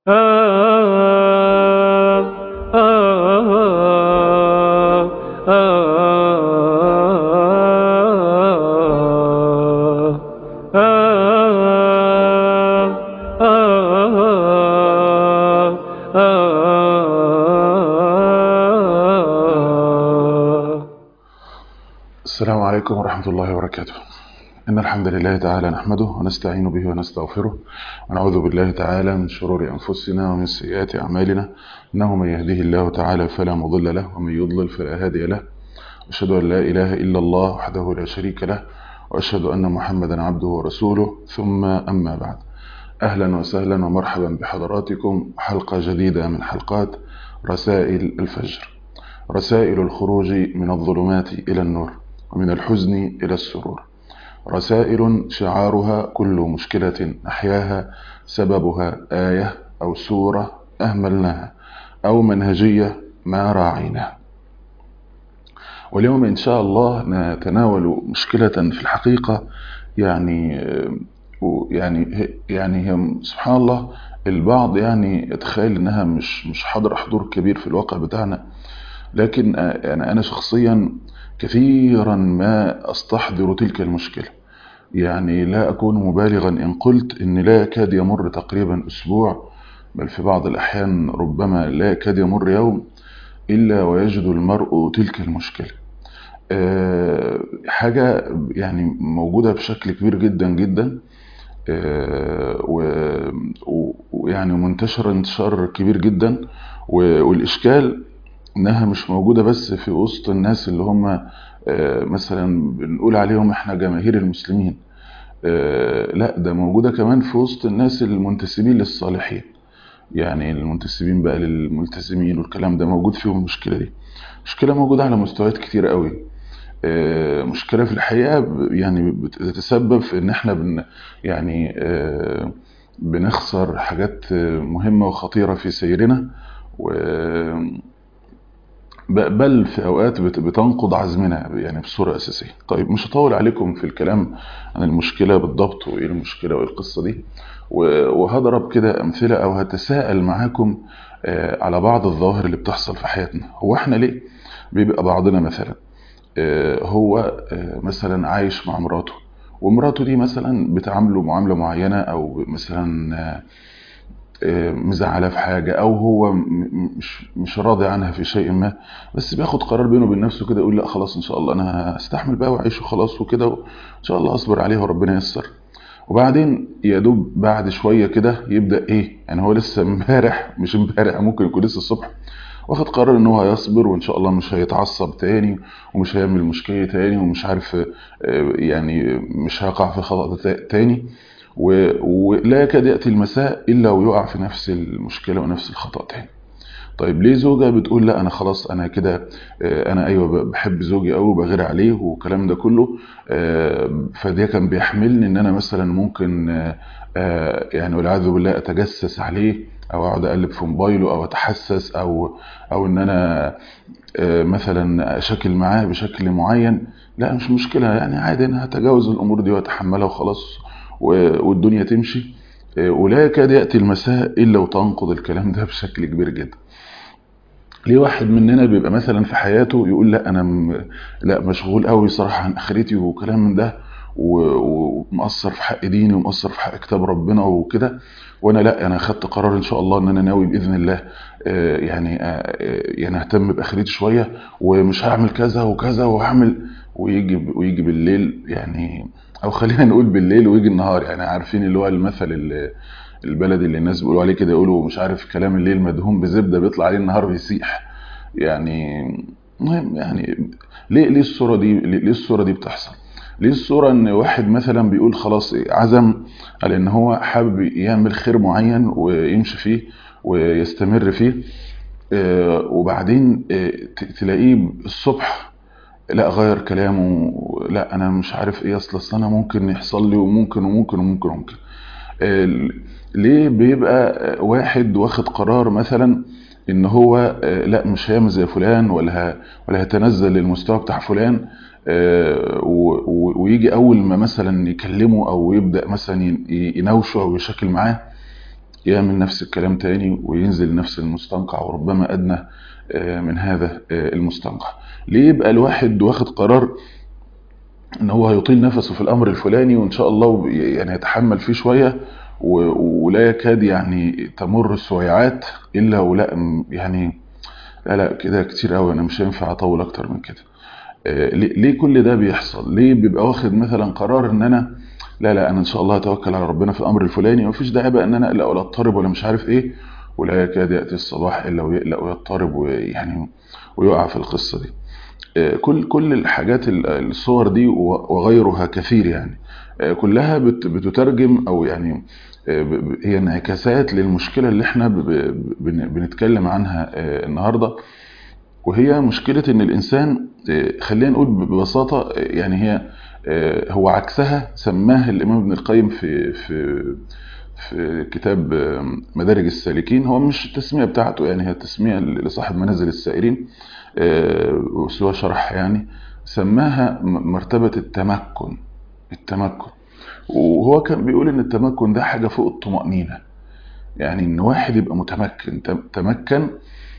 السلام عليكم ورحمة الله وبركاته إن الحمد لله تعالى نحمده ونستعين به ونستغفره ونعوذ بالله تعالى من شرور أنفسنا ومن سيئات أعمالنا إنه من يهده الله تعالى فلا مضل له ومن يضلل فلا هادي له أشهد أن لا إله إلا الله وحده لا شريك له وأشهد أن محمدا عبده ورسوله ثم أما بعد أهلا وسهلا ومرحبا بحضراتكم حلقة جديدة من حلقات رسائل الفجر رسائل الخروج من الظلمات إلى النور ومن الحزن إلى السرور رسائل شعارها كل مشكلة نحياها سببها آية أو سورة أهملناها أو منهجية ما راعيناها واليوم إن شاء الله نتناول مشكلة في الحقيقة يعني يعني يعني هي سبحان الله البعض يعني يتخيل انها مش مش حاضر حضور كبير في الواقع بتاعنا لكن يعني انا شخصيا كثيرا ما استحضر تلك المشكله يعني لا اكون مبالغا ان قلت ان لا يكاد يمر تقريبا اسبوع بل في بعض الاحيان ربما لا يكاد يمر يوم الا ويجد المرء تلك المشكله أه حاجه يعني موجوده بشكل كبير جدا جدا أه ويعني منتشره انتشار كبير جدا والاشكال انها مش موجوده بس في وسط الناس اللي هم مثلا بنقول عليهم احنا جماهير المسلمين لا ده موجوده كمان في وسط الناس المنتسبين للصالحين يعني المنتسبين بقى للملتزمين والكلام ده موجود فيهم المشكله دي مشكله موجوده على مستويات كتيره قوي مشكله في الحقيقه يعني بتتسبب في ان احنا بن يعني بنخسر حاجات مهمه وخطيره في سيرنا و بل في اوقات بتنقض عزمنا يعني بصوره اساسيه طيب مش هطول عليكم في الكلام عن المشكله بالضبط وايه المشكله وايه القصه دي وهضرب كده امثله او هتساءل معاكم على بعض الظواهر اللي بتحصل في حياتنا هو احنا ليه بيبقى بعضنا مثلا هو مثلا عايش مع مراته ومراته دي مثلا بتعامله معامله معينه او مثلا مزعلاه في حاجه او هو مش مش راضي عنها في شيء ما بس بياخد قرار بينه وبين نفسه كده يقول لا خلاص ان شاء الله انا هستحمل بقى واعيش وخلاص وكده وان شاء الله اصبر عليها وربنا ييسر وبعدين يا دوب بعد شويه كده يبدا ايه يعني هو لسه امبارح مش امبارح ممكن يكون لسه الصبح واخد قرار ان هو هيصبر وان شاء الله مش هيتعصب تاني ومش هيعمل مشكله تاني ومش عارف يعني مش هيقع في خطأ تاني ولا يكاد يأتي المساء إلا ويقع في نفس المشكلة ونفس الخطأ تاني طيب ليه زوجة بتقول لا أنا خلاص أنا كده أنا أيوة بحب زوجي أوي وبغير عليه والكلام ده كله فده كان بيحملني إن أنا مثلا ممكن يعني والعياذ بالله أتجسس عليه أو أقعد أقلب في موبايله أو أتحسس أو أو إن أنا مثلا أشكل معاه بشكل معين لا مش مشكلة يعني عادي أنا هتجاوز الأمور دي وأتحملها وخلاص والدنيا تمشي ولا يكاد يأتي المساء إلا وتنقض الكلام ده بشكل كبير جدا ليه واحد مننا بيبقى مثلا في حياته يقول لا أنا م... لا مشغول قوي صراحة عن آخرتي وكلام من ده ومقصر في حق ديني ومقصر في حق كتاب ربنا وكده وانا لا انا خدت قرار ان شاء الله ان انا ناوي باذن الله يعني يعني اهتم باخرتي شويه ومش هعمل كذا وكذا وهعمل ويجي ويجي بالليل يعني او خلينا نقول بالليل ويجي النهار يعني عارفين اللي هو المثل اللي البلدي اللي الناس بيقولوا عليه كده يقولوا مش عارف كلام الليل مدهون بزبده بيطلع عليه النهار بيسيح يعني مهم يعني ليه ليه الصوره دي ليه الصوره دي بتحصل ليه الصوره ان واحد مثلا بيقول خلاص عزم على ان هو حابب يعمل خير معين ويمشي فيه ويستمر فيه وبعدين تلاقيه الصبح لا غير كلامه لا انا مش عارف ايه اصل اصل انا ممكن يحصل لي وممكن وممكن وممكن وممكن ليه بيبقى واحد واخد قرار مثلا ان هو لا مش هيعمل زي فلان ولا ولا هيتنزل للمستوى بتاع فلان ويجي اول ما مثلا يكلمه او يبدا مثلا يناوشه او يشكل معاه يعمل نفس الكلام تاني وينزل نفس المستنقع وربما أدنى من هذا المستنقع ليه يبقى الواحد واخد قرار ان هو هيطيل نفسه في الامر الفلاني وان شاء الله يعني يتحمل فيه شوية ولا يكاد يعني تمر السويعات الا ولا يعني لا لا كده كتير قوي انا مش هينفع اطول اكتر من كده ليه كل ده بيحصل ليه بيبقى واخد مثلا قرار ان انا لا لا انا ان شاء الله هتوكل على ربنا في الامر الفلاني ومفيش داعي بقى ان انا اقلق ولا اضطرب ولا مش عارف ايه ولا يكاد ياتي الصباح الا ويقلق ويضطرب ويعني ويقع في القصه دي كل كل الحاجات الصور دي وغيرها كثير يعني كلها بتترجم او يعني هي انعكاسات للمشكله اللي احنا بنتكلم عنها النهارده وهي مشكله ان الانسان خلينا نقول ببساطه يعني هي هو عكسها سماها الامام ابن القيم في في في كتاب مدارج السالكين هو مش التسميه بتاعته يعني هي التسميه لصاحب منازل السائرين وسوى شرح يعني سماها مرتبة التمكن التمكن وهو كان بيقول ان التمكن ده حاجة فوق الطمأنينة يعني ان واحد يبقى متمكن تمكن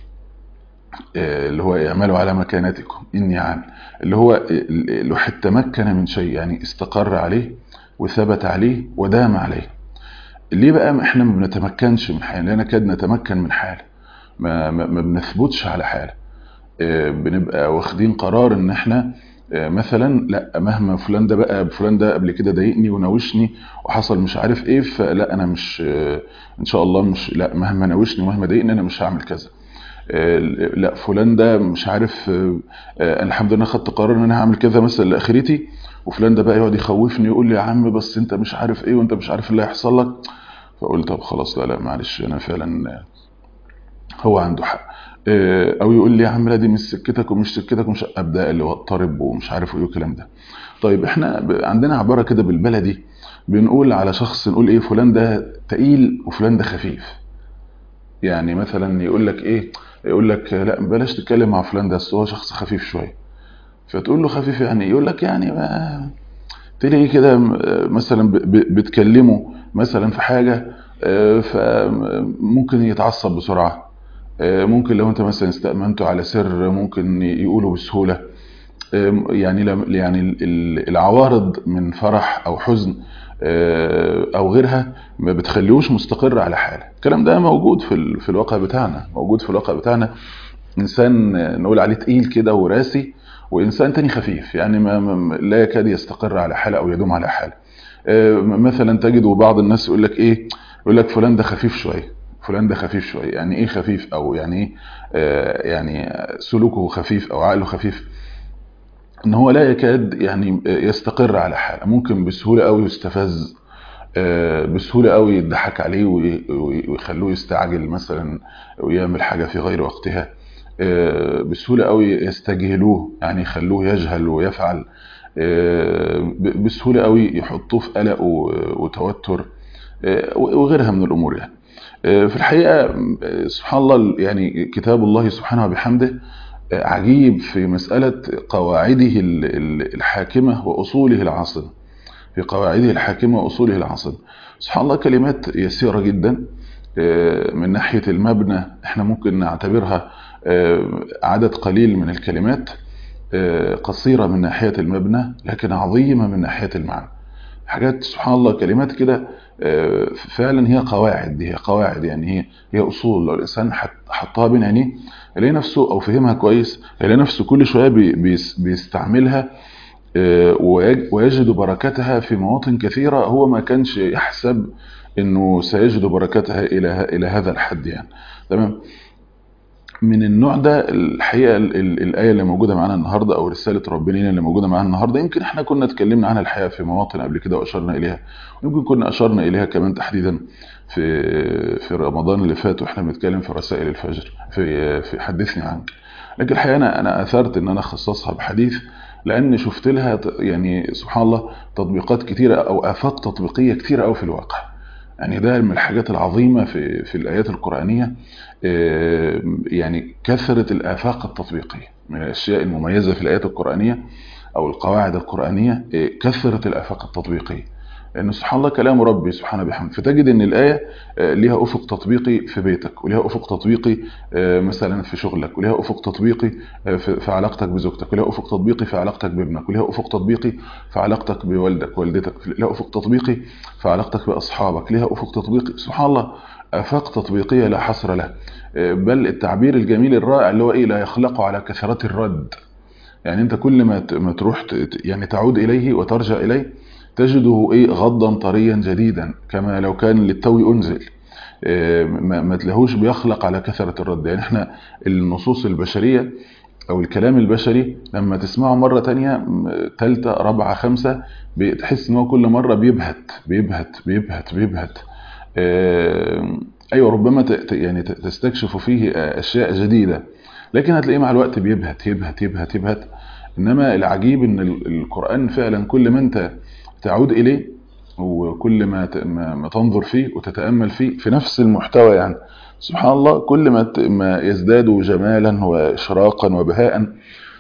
اللي هو يعملوا على مكانتكم اني عامل اللي هو الواحد تمكن من شيء يعني استقر عليه وثبت عليه ودام عليه ليه بقى احنا ما بنتمكنش من حاله لان كاد نتمكن من حاله ما, ما, ما بنثبتش على حاله بنبقى واخدين قرار ان احنا مثلا لا مهما فلان ده بقى فلان ده قبل كده ضايقني وناوشني وحصل مش عارف ايه فلا انا مش ان شاء الله مش لا مهما ناوشني ومهما ضايقني انا مش هعمل كذا لا فلان ده مش عارف انا الحمد لله خدت قرار ان انا هعمل كذا مثلا لاخرتي وفلان ده بقى يقعد يخوفني يقول لي يا عم بس انت مش عارف ايه وانت مش عارف اللي هيحصل لك فقلت طب خلاص لا لا معلش انا فعلا هو عنده حق او يقول لي يا عم لا دي مش سكتك ومش سكتك مش ابدا اللي هو اضطرب ومش عارف ايه الكلام ده طيب احنا عندنا عباره كده بالبلدي بنقول على شخص نقول ايه فلان ده تقيل وفلان ده خفيف يعني مثلا يقول لك ايه يقول لك لا بلاش تتكلم مع فلان ده هو شخص خفيف شويه فتقول له خفيف يعني يقول لك يعني ما تلاقي كده مثلا بتكلمه مثلا في حاجه فممكن يتعصب بسرعه ممكن لو انت مثلا استأمنته على سر ممكن يقوله بسهولة يعني يعني العوارض من فرح او حزن او غيرها ما بتخليهوش مستقر على حاله الكلام ده موجود في في الواقع بتاعنا موجود في الواقع بتاعنا انسان نقول عليه تقيل كده وراسي وانسان تاني خفيف يعني ما لا يكاد يستقر على حاله او يدوم على حاله مثلا تجد بعض الناس يقول لك ايه يقول لك فلان ده خفيف شويه فلان ده خفيف شويه يعني ايه خفيف او يعني ايه آه يعني سلوكه خفيف او عقله خفيف ان هو لا يكاد يعني يستقر على حاله ممكن بسهوله قوي يستفز آه بسهوله قوي يضحك عليه ويخلوه يستعجل مثلا ويعمل حاجه في غير وقتها آه بسهوله قوي يستجهلوه يعني يخلوه يجهل ويفعل بسهوله قوي يحطوه في قلق وتوتر وغيرها من الامور يعني في الحقيقة سبحان الله يعني كتاب الله سبحانه وبحمده عجيب في مسألة قواعده الحاكمة وأصوله العاصمة في قواعده الحاكمة وأصوله العاصمة سبحان الله كلمات يسيرة جدا من ناحية المبنى احنا ممكن نعتبرها عدد قليل من الكلمات قصيرة من ناحية المبنى لكن عظيمة من ناحية المعنى حاجات سبحان الله كلمات كده فعلا هي قواعد دي هي قواعد يعني هي هي اصول لو الانسان حطها بين عينيه يلاقي نفسه او فهمها كويس يلاقي نفسه كل شويه بيستعملها ويجد بركتها في مواطن كثيره هو ما كانش يحسب انه سيجد بركتها الى الى هذا الحد يعني تمام من النوع ده الحقيقه الايه اللي موجوده معانا النهارده او رساله ربنا اللي موجوده معانا النهارده يمكن احنا كنا اتكلمنا عنها الحقيقه في مواطن قبل كده واشرنا اليها ويمكن كنا اشرنا اليها كمان تحديدا في في رمضان اللي فات واحنا بنتكلم في رسائل الفجر في في حدثني عنك لكن الحقيقه انا انا اثرت ان انا اخصصها بحديث لان شفت لها يعني سبحان الله تطبيقات كتيره او افاق تطبيقيه كتيره قوي في الواقع يعني ده من الحاجات العظيمة في في الآيات القرآنية يعني كثرة الآفاق التطبيقية من الأشياء المميزة في الآيات القرآنية أو القواعد القرآنية كثرة الآفاق التطبيقية ان سبحان الله كلام ربي سبحانه بحمد فتجد ان الايه ليها افق تطبيقي في بيتك وليها افق تطبيقي مثلا في شغلك وليها افق تطبيقي في علاقتك بزوجتك وليها افق تطبيقي في علاقتك بابنك وليها افق تطبيقي في علاقتك بوالدك والدتك ليها افق تطبيقي في علاقتك باصحابك ليها افق تطبيقي سبحان الله افاق تطبيقيه لا حصر لها بل التعبير الجميل الرائع اللي هو ايه لا يخلق على كثرة الرد يعني انت كل ما ما تروح يعني تعود اليه وترجع اليه تجده ايه غضا طريا جديدا كما لو كان للتو انزل ما تلاقوش بيخلق على كثرة الرد يعني احنا النصوص البشرية او الكلام البشري لما تسمعه مرة تانية تالتة رابعة خمسة بتحس ان هو كل مرة بيبهت بيبهت بيبهت بيبهت ايوه ربما يعني تستكشف فيه اشياء جديدة لكن هتلاقيه مع الوقت بيبهت يبهت يبهت يبهت انما العجيب ان القرآن فعلا كل ما انت تعود اليه وكل ما ما تنظر فيه وتتامل فيه في نفس المحتوى يعني سبحان الله كل ما ما يزداد جمالا واشراقا وبهاء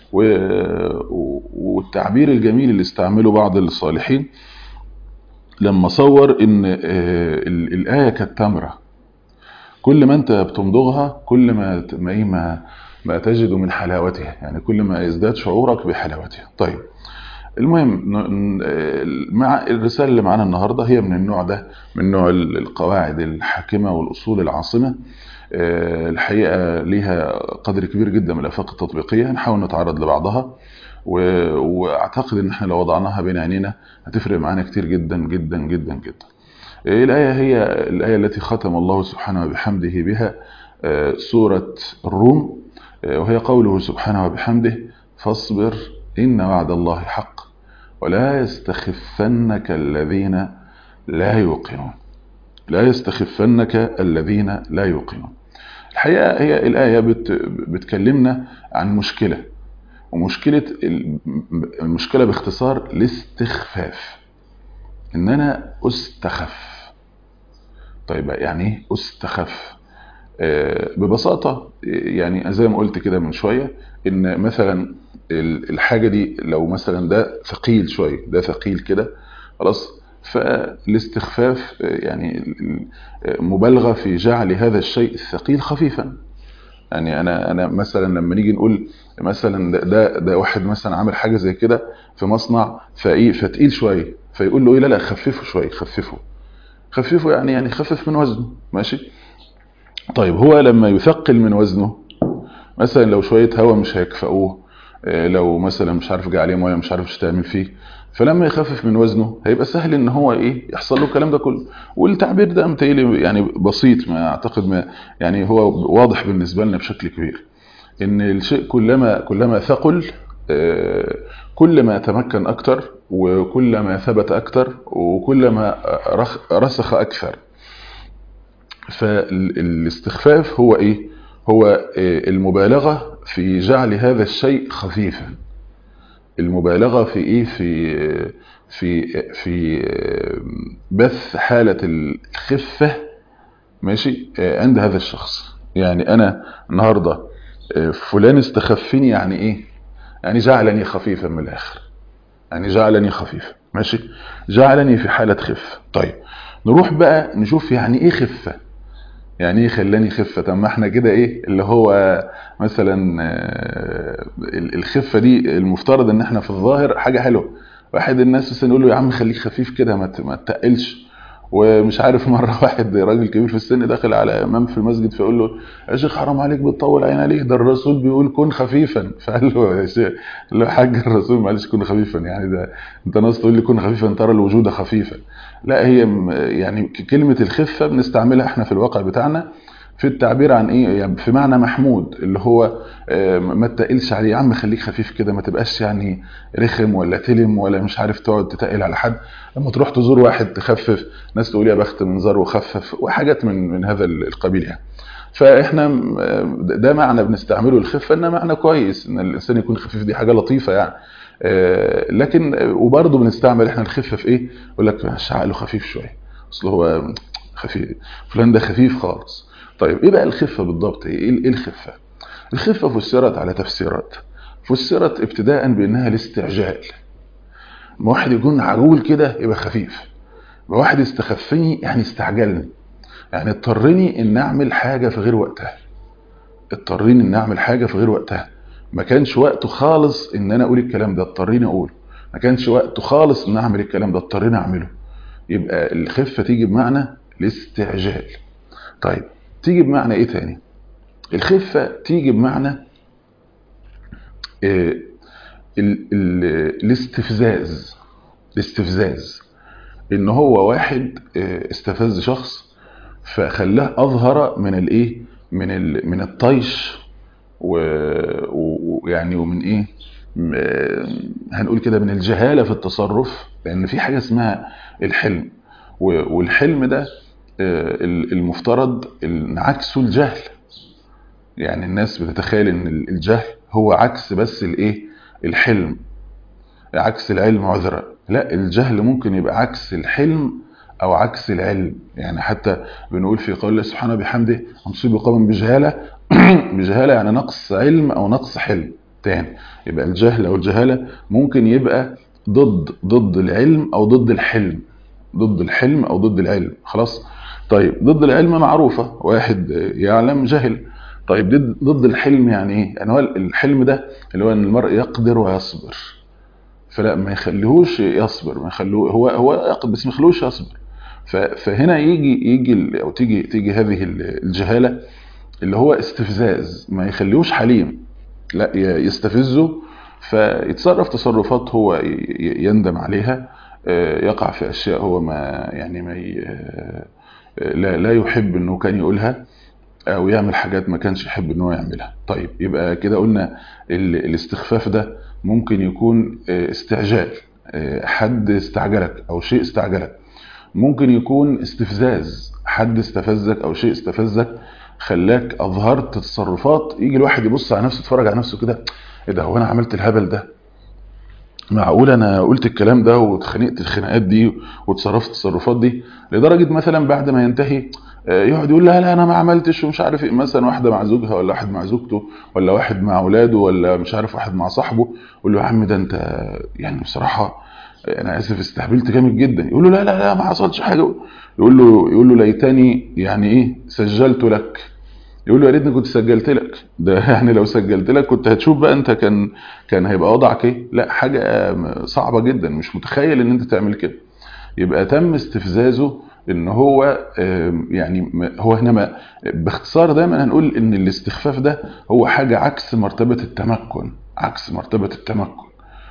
والتعبير الجميل اللي استعمله بعض الصالحين لما صور ان الايه كالتمره كل ما انت بتمضغها كل ما ما ما تجد من حلاوتها يعني كل ما يزداد شعورك بحلاوتها طيب المهم مع الرسالة اللي معانا النهاردة هي من النوع ده من نوع القواعد الحاكمة والأصول العاصمة الحقيقة ليها قدر كبير جدا من الأفاق التطبيقية نحاول نتعرض لبعضها واعتقد ان احنا لو وضعناها بين عينينا هتفرق معانا كتير جدا جدا جدا جدا الآية هي الآية التي ختم الله سبحانه وبحمده بها سورة الروم وهي قوله سبحانه وبحمده فاصبر إن وعد الله حق ولا يستخفنك الذين لا يوقنون لا يستخفنك الذين لا يوقنون الحقيقة هي الآية بت بتكلمنا عن مشكلة ومشكلة المشكلة باختصار الاستخفاف ان انا استخف طيب يعني ايه استخف آه ببساطة يعني زي ما قلت كده من شوية ان مثلا الحاجة دي لو مثلا ده ثقيل شوية ده ثقيل كده خلاص فالاستخفاف يعني مبالغة في جعل هذا الشيء الثقيل خفيفا يعني انا انا مثلا لما نيجي نقول مثلا ده ده واحد مثلا عامل حاجه زي كده في مصنع فايه فتقيل شويه فيقول له ايه لا لا خففه شويه خففه خففه يعني يعني خفف من وزنه ماشي طيب هو لما يثقل من وزنه مثلا لو شويه هواء مش هيكفؤوه لو مثلا مش عارف جه عليه ميه مش عارف ايش تعمل فيه فلما يخفف من وزنه هيبقى سهل ان هو ايه يحصل له الكلام ده كله والتعبير ده متهيألي يعني بسيط ما اعتقد ما يعني هو واضح بالنسبه لنا بشكل كبير ان الشيء كلما كلما ثقل كلما تمكن اكتر وكلما ثبت اكتر وكلما رسخ اكثر فالاستخفاف هو ايه هو المبالغه في جعل هذا الشيء خفيفا المبالغه في ايه في في في بث حاله الخفه ماشي عند هذا الشخص يعني انا النهارده فلان استخفني يعني ايه يعني جعلني خفيفا من الاخر يعني جعلني خفيفا ماشي جعلني في حاله خفه طيب نروح بقى نشوف يعني ايه خفه يعني ايه خلاني خفه طب ما احنا كده ايه اللي هو مثلا الخفه دي المفترض ان احنا في الظاهر حاجه حلوه واحد الناس مثلا يقول له يا عم خليك خفيف كده ما تقلش ومش عارف مره واحد راجل كبير في السن داخل على امام في المسجد فيقول له يا شيخ حرام عليك بتطول عين عليه ده الرسول بيقول كن خفيفا فقال له يا شيخ قال له حاج الرسول معلش كن خفيفا يعني ده انت ناس تقول لي كن خفيفا ترى الوجود خفيفا لا هي يعني كلمه الخفه بنستعملها احنا في الواقع بتاعنا في التعبير عن ايه يعني في معنى محمود اللي هو ما تقلش عليه يا عم خليك خفيف كده ما تبقاش يعني رخم ولا تلم ولا مش عارف تقعد تتقل على حد لما تروح تزور واحد تخفف ناس تقول يا بخت من زار وخفف وحاجات من من هذا القبيل يعني فاحنا ده معنى بنستعمله الخفه انه معنى كويس ان الانسان يكون خفيف دي حاجه لطيفه يعني لكن وبرضه بنستعمل احنا الخفه في ايه يقول لك عقله خفيف شويه اصل هو خفيف فلان ده خفيف خالص طيب ايه بقى الخفه بالضبط ايه الخفه الخفه فسرت على تفسيرات فسرت ابتداء بانها الاستعجال ما واحد يكون عجول كده يبقى خفيف واحد استخفني يعني استعجلني يعني اضطرني ان اعمل حاجة في غير وقتها اضطرني ان اعمل حاجة في غير وقتها ما كانش وقته خالص ان انا اقول الكلام ده اضطريني اقوله ما كانش وقته خالص ان اعمل الكلام ده اضطريني اعمله يبقى الخفة تيجي بمعنى الاستعجال طيب تيجي بمعنى ايه تاني الخفة تيجي بمعنى اه ال ال الاستفزاز الاستفزاز ان هو واحد اه استفز شخص فخلاه اظهر من الايه من ال من الطيش ويعني ومن ايه هنقول كده من الجهالة في التصرف لان في حاجة اسمها الحلم والحلم ده المفترض ان عكسه الجهل يعني الناس بتتخيل ان الجهل هو عكس بس الايه الحلم عكس العلم عذرا لا الجهل ممكن يبقى عكس الحلم او عكس العلم يعني حتى بنقول في قول الله سبحانه بحمده نصيب قوم بجهالة بجهالة يعني نقص علم او نقص حلم تاني يبقى الجهل او الجهالة ممكن يبقى ضد ضد العلم او ضد الحلم ضد الحلم او ضد العلم خلاص طيب ضد العلم معروفة واحد يعلم جهل طيب ضد الحلم يعني ايه يعني هو الحلم ده اللي هو ان المرء يقدر ويصبر فلا ما يخليهوش يصبر ما يخلوه هو هو يقدر بس ما يخلوش يصبر فهنا يجي يجي او تيجي تيجي هذه الجهالة اللي هو استفزاز ما يخليهوش حليم لا يستفزه فيتصرف تصرفات هو يندم عليها يقع في اشياء هو ما يعني ما لا لا يحب انه كان يقولها او يعمل حاجات ما كانش يحب ان هو يعملها طيب يبقى كده قلنا الاستخفاف ده ممكن يكون استعجال حد استعجلك او شيء استعجلك ممكن يكون استفزاز حد استفزك او شيء استفزك خلاك اظهرت تصرفات يجي الواحد يبص على نفسه يتفرج على نفسه كده ايه ده هو انا عملت الهبل ده معقول انا قلت الكلام ده واتخانقت الخناقات دي وتصرفت التصرفات دي لدرجة مثلا بعد ما ينتهي يقعد يقول لا لا انا ما عملتش ومش عارف ايه مثلا واحدة مع زوجها ولا واحد مع زوجته ولا واحد مع اولاده ولا مش عارف واحد مع صاحبه يقول له يا عم ده انت يعني بصراحة انا اسف استهبلت جامد جدا يقول له لا لا لا ما حصلش حاجة يقول له يقول له ليتني يعني ايه سجلت لك يقول له يا ريتني كنت سجلت لك ده يعني لو سجلت لك كنت هتشوف بقى انت كان كان هيبقى وضعك ايه لا حاجة صعبة جدا مش متخيل ان انت تعمل كده يبقى تم استفزازه ان هو يعني هو هنا ما باختصار دايما هنقول ان الاستخفاف ده هو حاجة عكس مرتبة التمكن عكس مرتبة التمكن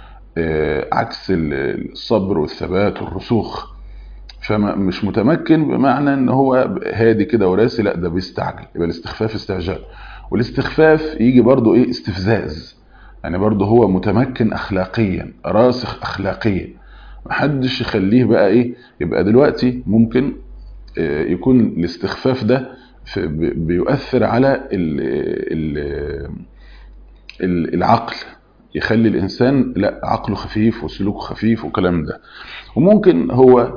عكس الصبر والثبات والرسوخ فمش متمكن بمعنى ان هو هادي كده وراسي لا ده بيستعجل يبقى الاستخفاف استعجال والاستخفاف يجي برضو ايه استفزاز يعني برضو هو متمكن اخلاقيا راسخ اخلاقيا محدش يخليه بقى ايه يبقى دلوقتي ممكن يكون الاستخفاف ده بيؤثر على العقل يخلي الانسان لا عقله خفيف وسلوكه خفيف وكلام ده وممكن هو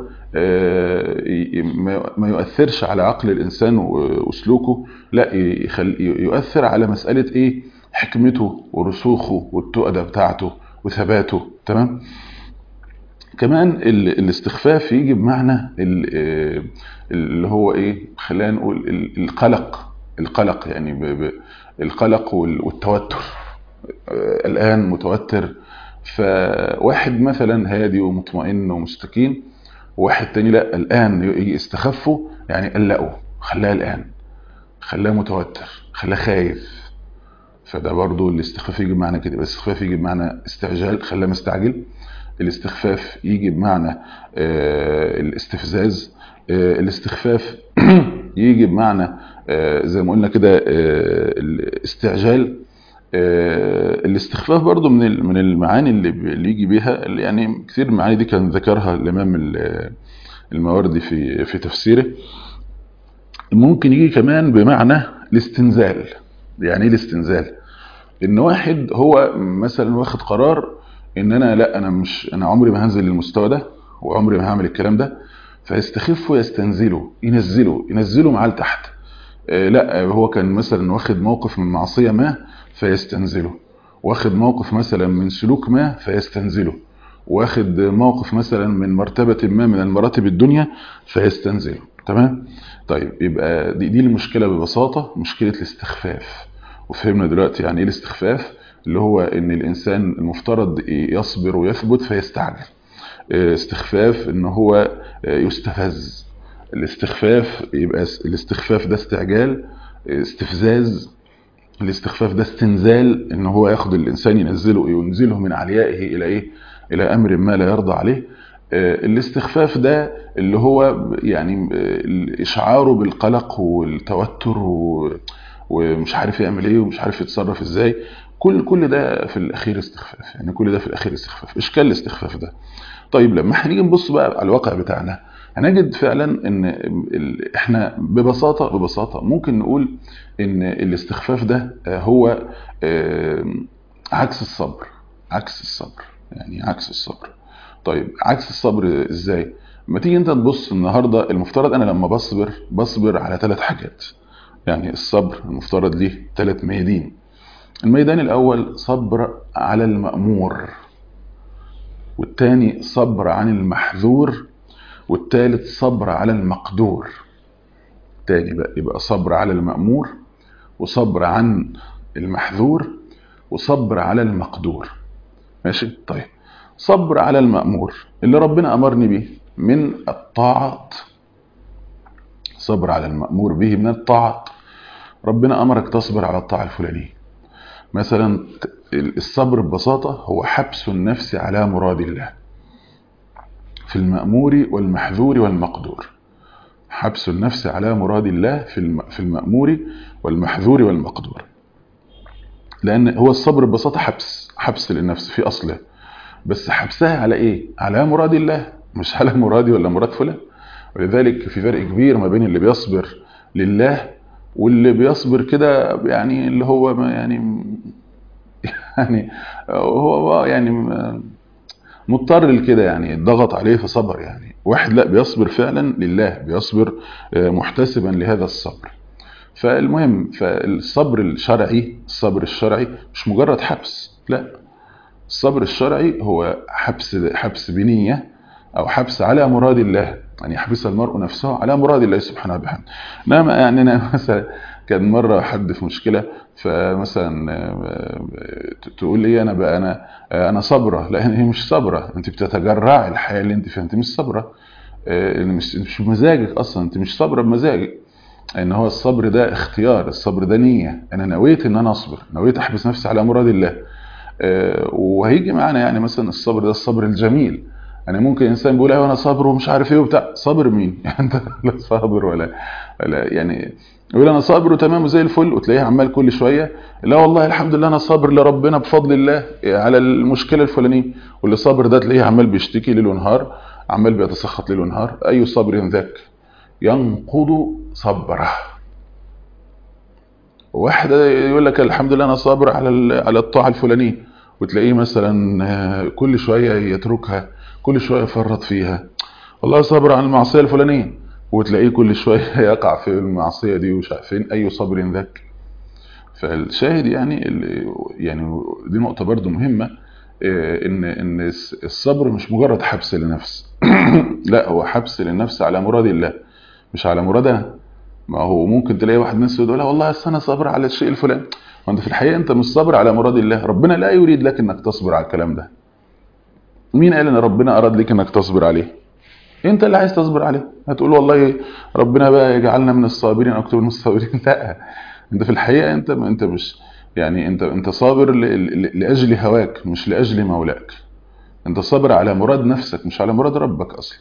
ما يؤثرش على عقل الإنسان وسلوكه لا يؤثر على مسألة إيه حكمته ورسوخه والتؤدة بتاعته وثباته تمام كمان الاستخفاف يجي بمعنى اللي هو ايه خلينا نقول القلق القلق يعني القلق والتوتر الآن متوتر فواحد مثلا هادي ومطمئن ومستكين وواحد تاني لا الآن يجي استخفه يعني قلقه خلاه الآن خلاه متوتر خلاه خايف فده برضو الاستخفاف يجي بمعنى كده الاستخفاف يجي بمعنى استعجال خلاه مستعجل الاستخفاف يجي بمعنى آه الاستفزاز آه الاستخفاف يجي بمعنى آه زي ما قلنا كده الاستعجال الاستخفاف برضو من من المعاني اللي اللي يجي بيها اللي يعني كثير من المعاني دي كان ذكرها الامام الماوردي في في تفسيره ممكن يجي كمان بمعنى الاستنزال يعني ايه الاستنزال ان واحد هو مثلا واخد قرار ان انا لا انا مش انا عمري ما هنزل للمستوى ده وعمري ما هعمل الكلام ده فيستخفه يستنزله ينزله ينزله معاه لتحت لا هو كان مثلا واخد موقف من معصية ما فيستنزله واخد موقف مثلا من سلوك ما فيستنزله واخد موقف مثلا من مرتبة ما من المراتب الدنيا فيستنزله تمام طيب يبقى دي, دي المشكلة ببساطة مشكلة الاستخفاف وفهمنا دلوقتي يعني ايه الاستخفاف اللي هو ان الانسان المفترض يصبر ويثبت فيستعجل استخفاف ان هو يستفز الاستخفاف يبقى الاستخفاف ده استعجال استفزاز الاستخفاف ده استنزال ان هو ياخد الانسان ينزله ينزله من عليائه الى ايه الى امر ما لا يرضى عليه الاستخفاف ده اللي هو يعني اشعاره بالقلق والتوتر ومش عارف يعمل ايه ومش عارف يتصرف ازاي كل كل ده في الاخير استخفاف يعني كل ده في الاخير استخفاف اشكال الاستخفاف ده طيب لما هنيجي نبص بقى على الواقع بتاعنا هنجد فعلا ان احنا ببساطه ببساطه ممكن نقول ان الاستخفاف ده هو عكس الصبر عكس الصبر يعني عكس الصبر طيب عكس الصبر ازاي لما تيجي انت تبص النهارده المفترض انا لما بصبر بصبر على ثلاث حاجات يعني الصبر المفترض ليه ثلاث ميادين الميدان الاول صبر على المأمور والتاني صبر عن المحذور والتالت صبر على المقدور تاني بقى يبقى صبر على المأمور وصبر عن المحذور وصبر على المقدور ماشي طيب صبر على المأمور اللي ربنا أمرني به من الطاعات صبر على المأمور به من الطاعات ربنا أمرك تصبر على الطاعة الفلانية مثلا الصبر ببساطة هو حبس النفس على مراد الله في المأمور والمحذور والمقدور حبس النفس على مراد الله في المأمور والمحذور والمقدور لأن هو الصبر ببساطة حبس حبس للنفس في أصله بس حبسها على إيه؟ على مراد الله مش على مرادي ولا مراد فلان ولذلك في فرق كبير ما بين اللي بيصبر لله واللي بيصبر كده يعني اللي هو ما يعني يعني هو يعني مضطر لكده يعني ضغط عليه فصبر يعني واحد لا بيصبر فعلا لله بيصبر محتسبا لهذا الصبر فالمهم فالصبر الشرعي الصبر الشرعي مش مجرد حبس لا الصبر الشرعي هو حبس حبس بنية أو حبس على مراد الله يعني يحبس المرء نفسه على مراد الله سبحانه وبحمده انما يعني انا مثلا كان مره حد في مشكله فمثلا تقول لي انا بقى انا انا صابره لا هي مش صابره انت بتتجرعي الحياه اللي انت فيها انت مش صابره مش مش بمزاجك اصلا انت مش صابره بمزاجك ان هو الصبر ده اختيار الصبر ده نيه انا نويت ان انا اصبر نويت احبس نفسي على مراد الله وهيجي معانا يعني مثلا الصبر ده الصبر الجميل يعني ممكن انسان بيقول ايوه انا صابر ومش عارف ايه وبتاع صابر مين يعني انت لا صابر ولا ولا يعني يقول انا صابر وتمام وزي الفل وتلاقيه عمال كل شويه لا والله الحمد لله انا صابر لربنا بفضل الله على المشكله الفلانيه واللي صابر ده تلاقيه عمال بيشتكي ليل ونهار عمال بيتسخط ليل ونهار اي صبر ذاك ينقض صبره واحد يقول لك الحمد لله انا صابر على على الطاعه الفلانيه وتلاقيه مثلا كل شويه يتركها كل شويه يفرط فيها والله صبر عن المعصيه الفلانيه وتلاقيه كل شويه يقع في المعصيه دي ومش عارفين اي صبر ذاك فالشاهد يعني يعني دي نقطه برضو مهمه ان ان الصبر مش مجرد حبس للنفس لا هو حبس للنفس على مراد الله مش على مرادها ما هو ممكن تلاقي واحد ناس يقول والله اصل انا صابر على الشيء الفلاني وانت في الحقيقه انت مش صابر على مراد الله ربنا لا يريد لك انك تصبر على الكلام ده مين قال ان ربنا اراد لك انك تصبر عليه انت اللي عايز تصبر عليه هتقول والله ربنا بقى يجعلنا من الصابرين او اكتب من الصابرين لا انت في الحقيقه انت انت مش يعني انت انت صابر لاجل هواك مش لاجل مولاك انت صابر على مراد نفسك مش على مراد ربك اصلا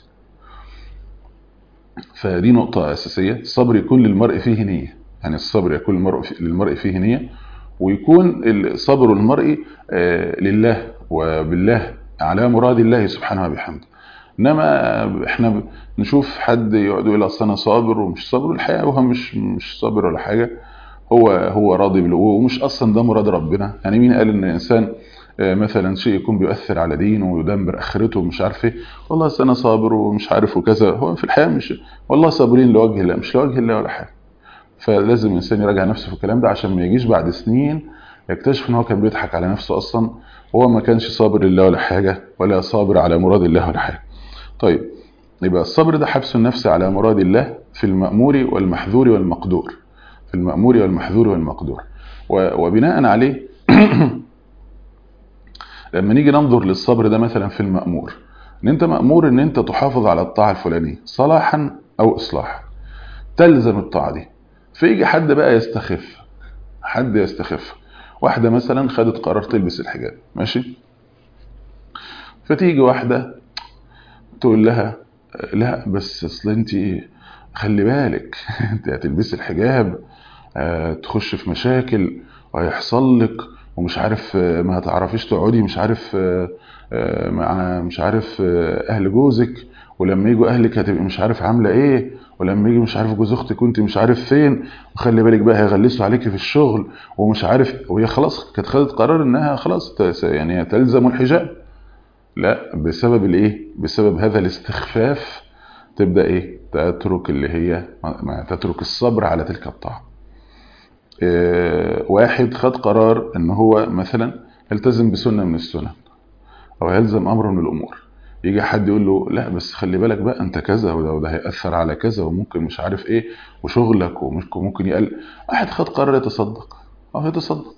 فدي نقطة أساسية الصبر يكون للمرء فيه نية يعني الصبر يكون للمرء فيه, للمرء فيه نية ويكون صبر المرء لله وبالله على مراد الله سبحانه وبحمده انما احنا نشوف حد يقعد يقول اصل انا صابر ومش صابر الحقيقه هو مش مش صابر ولا حاجه هو هو راضي بالله ومش اصلا ده مراد ربنا يعني مين قال ان الانسان مثلا شيء يكون بيؤثر على دينه ويدمر اخرته ومش عارف ايه والله اصل انا صابر ومش عارف وكذا هو في الحقيقه مش والله صابرين لوجه الله مش لوجه الله ولا حاجه فلازم الانسان يراجع نفسه في الكلام ده عشان ما يجيش بعد سنين يكتشف ان هو كان بيضحك على نفسه اصلا وهو ما كانش صابر لله ولا حاجه ولا صابر على مراد الله ولا حاجه طيب يبقى الصبر ده حبس النفس على مراد الله في المأمور والمحذور والمقدور في المأمور والمحذور والمقدور وبناء عليه لما نيجي ننظر للصبر ده مثلا في المأمور ان انت مأمور ان انت تحافظ على الطاعة الفلانية صلاحا او اصلاحا تلزم الطاعة دي فيجي حد بقى يستخف حد يستخف واحدة مثلا خدت قرار تلبس الحجاب ماشي فتيجي واحدة تقول لها لا بس اصل انت خلي بالك انت هتلبسي الحجاب تخش في مشاكل وهيحصل لك ومش عارف ما هتعرفيش تقعدي مش عارف مع مش عارف اهل جوزك ولما يجوا اهلك هتبقي مش عارف عامله ايه ولما يجي مش عارف جوز اختك كنت مش عارف فين وخلي بالك بقى هيغلسوا عليكي في الشغل ومش عارف وهي خلاص كانت خدت قرار انها خلاص يعني تلزم الحجاب لا بسبب الايه بسبب هذا الاستخفاف تبدا ايه تترك اللي هي تترك الصبر على تلك الطاعه واحد خد قرار ان هو مثلا يلتزم بسنه من السنن او يلزم امر من الامور يجي حد يقول له لا بس خلي بالك بقى انت كذا وده, وده هيأثر على كذا وممكن مش عارف ايه وشغلك وممكن يقل واحد خد قرار يتصدق او هيتصدق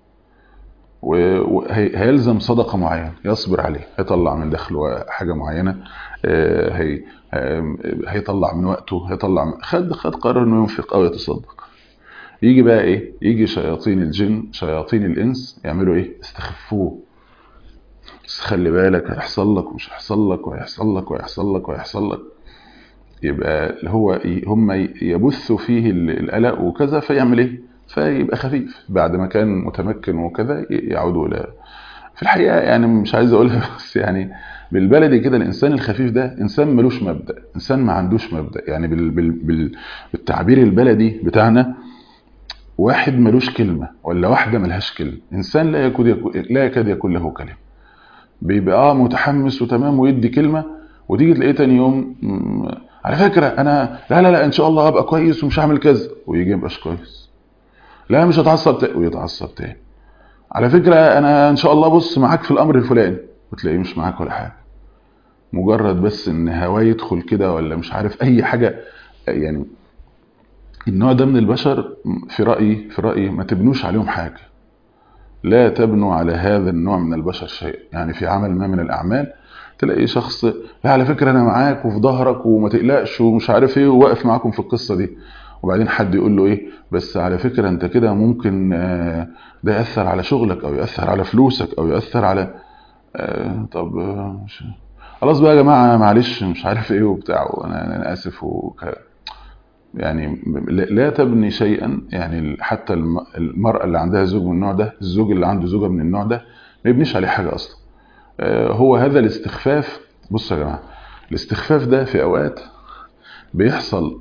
وهيلزم صدقة معينة يصبر عليه هيطلع من دخله حاجة معينة هي هيطلع من وقته هيطلع من خد خد قرار انه ينفق او يتصدق يجي بقى ايه يجي شياطين الجن شياطين الانس يعملوا ايه يستخفوه بس خلي بالك هيحصل لك ومش هيحصل لك وهيحصل لك وهيحصل لك وهيحصل لك يبقى هو هم يبثوا فيه القلق وكذا فيعمل ايه فيبقى خفيف بعد ما كان متمكن وكذا يعودوا الى في الحقيقه يعني مش عايز اقولها بس يعني بالبلدي كده الانسان الخفيف ده انسان ملوش مبدا انسان ما عندوش مبدا يعني بال بال بال بالتعبير البلدي بتاعنا واحد ملوش كلمه ولا واحده ملهاش كلمه انسان لا يكاد يكون لا يكاد يكون له كلمه بيبقى اه متحمس وتمام ويدي كلمه وتيجي تلاقيه تاني يوم على فكره انا لا لا لا ان شاء الله هبقى كويس ومش هعمل كذا ويجي مبقاش كويس لا مش هتعصب تاني ويتعصب تاني على فكرة أنا إن شاء الله بص معاك في الأمر الفلاني وتلاقيه مش معاك ولا حاجة مجرد بس إن هواه يدخل كده ولا مش عارف أي حاجة يعني النوع ده من البشر في رأيي في رأيي ما تبنوش عليهم حاجة لا تبنوا على هذا النوع من البشر شيء يعني في عمل ما من الأعمال تلاقي شخص لا على فكرة أنا معاك وفي ظهرك وما تقلقش ومش عارف إيه وواقف معاكم في القصة دي وبعدين حد يقول له ايه بس على فكرة انت كده ممكن ده يأثر على شغلك او يأثر على فلوسك او يأثر على طب مش خلاص بقى يا جماعة معلش مش عارف ايه وبتاع وانا انا اسف وك يعني لا تبني شيئا يعني حتى المرأة اللي عندها زوج من النوع ده الزوج اللي عنده زوجة من النوع ده ما يبنيش عليه حاجة اصلا هو هذا الاستخفاف بصوا يا جماعة الاستخفاف ده في اوقات بيحصل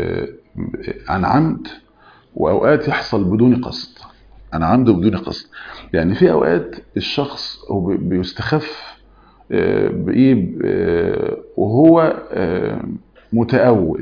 عن عمد واوقات يحصل بدون قصد عن عمد وبدون قصد يعني في اوقات الشخص هو بيستخف بايه وهو متاول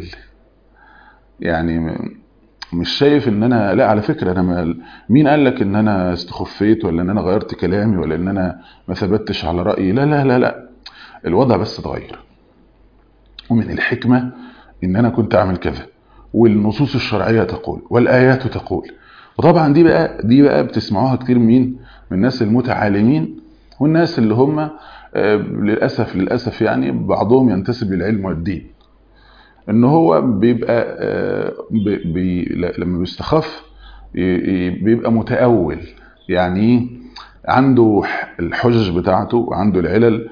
يعني مش شايف ان انا لا على فكره انا ما مين قال لك ان انا استخفيت ولا ان انا غيرت كلامي ولا ان انا ما ثبتش على رايي لا لا لا لا الوضع بس اتغير ومن الحكمه ان انا كنت اعمل كذا والنصوص الشرعيه تقول والايات تقول وطبعا دي بقى دي بقى بتسمعوها كتير مين من الناس المتعالمين والناس اللي هم للاسف للاسف يعني بعضهم ينتسب للعلم والدين ان هو بيبقى بي بي لما بيستخف بيبقى متأول يعني عنده الحجج بتاعته وعنده العلل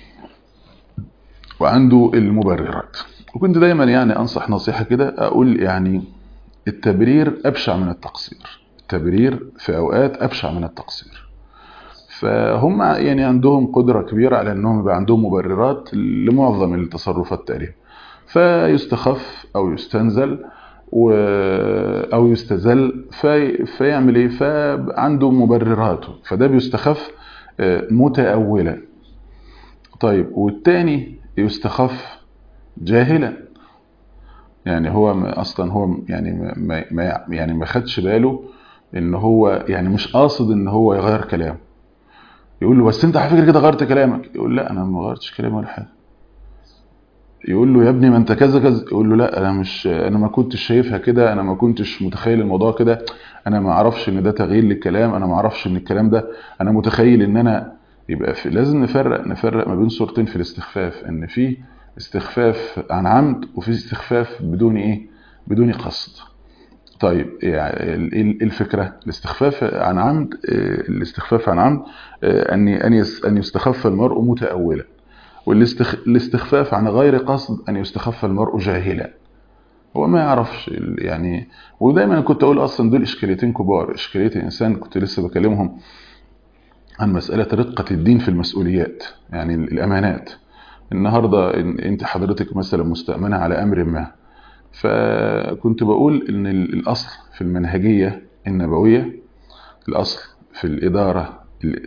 وعنده المبررات وكنت دايما يعني انصح نصيحة كده اقول يعني التبرير ابشع من التقصير التبرير في اوقات ابشع من التقصير فهم يعني عندهم قدرة كبيرة على انهم يبقى عندهم مبررات لمعظم التصرفات تقريبا فيستخف او يستنزل و... او يستزل في... فيعمل ايه فعنده مبرراته فده بيستخف متأولا طيب والتاني يستخف جاهلا يعني هو اصلا هو يعني ما... ما يعني ما خدش باله ان هو يعني مش قاصد ان هو يغير كلامه يقول له بس انت على فكره كده غيرت كلامك يقول لا انا ما غيرتش كلامي ولا حاجه يقول له يا ابني ما انت كذا كذا يقول له لا انا مش انا ما كنتش شايفها كده انا ما كنتش متخيل الموضوع كده انا ما اعرفش ان ده تغيير للكلام انا ما اعرفش ان الكلام ده انا متخيل ان انا يبقى في لازم نفرق نفرق ما بين صورتين في الاستخفاف ان في استخفاف عن عمد وفي استخفاف بدون ايه بدون قصد طيب يعني ايه الفكره الاستخفاف عن عمد الاستخفاف عن عمد ان ان ان يستخف المرء متأولا والاستخفاف عن غير قصد ان يستخف المرء جاهلا هو ما يعرفش يعني ودايما كنت اقول اصلا دول اشكاليتين كبار اشكاليه الانسان كنت لسه بكلمهم عن مساله رقه الدين في المسؤوليات يعني الامانات النهارده انت حضرتك مثلا مستامنه على امر ما فكنت بقول ان الاصل في المنهجيه النبويه الاصل في الاداره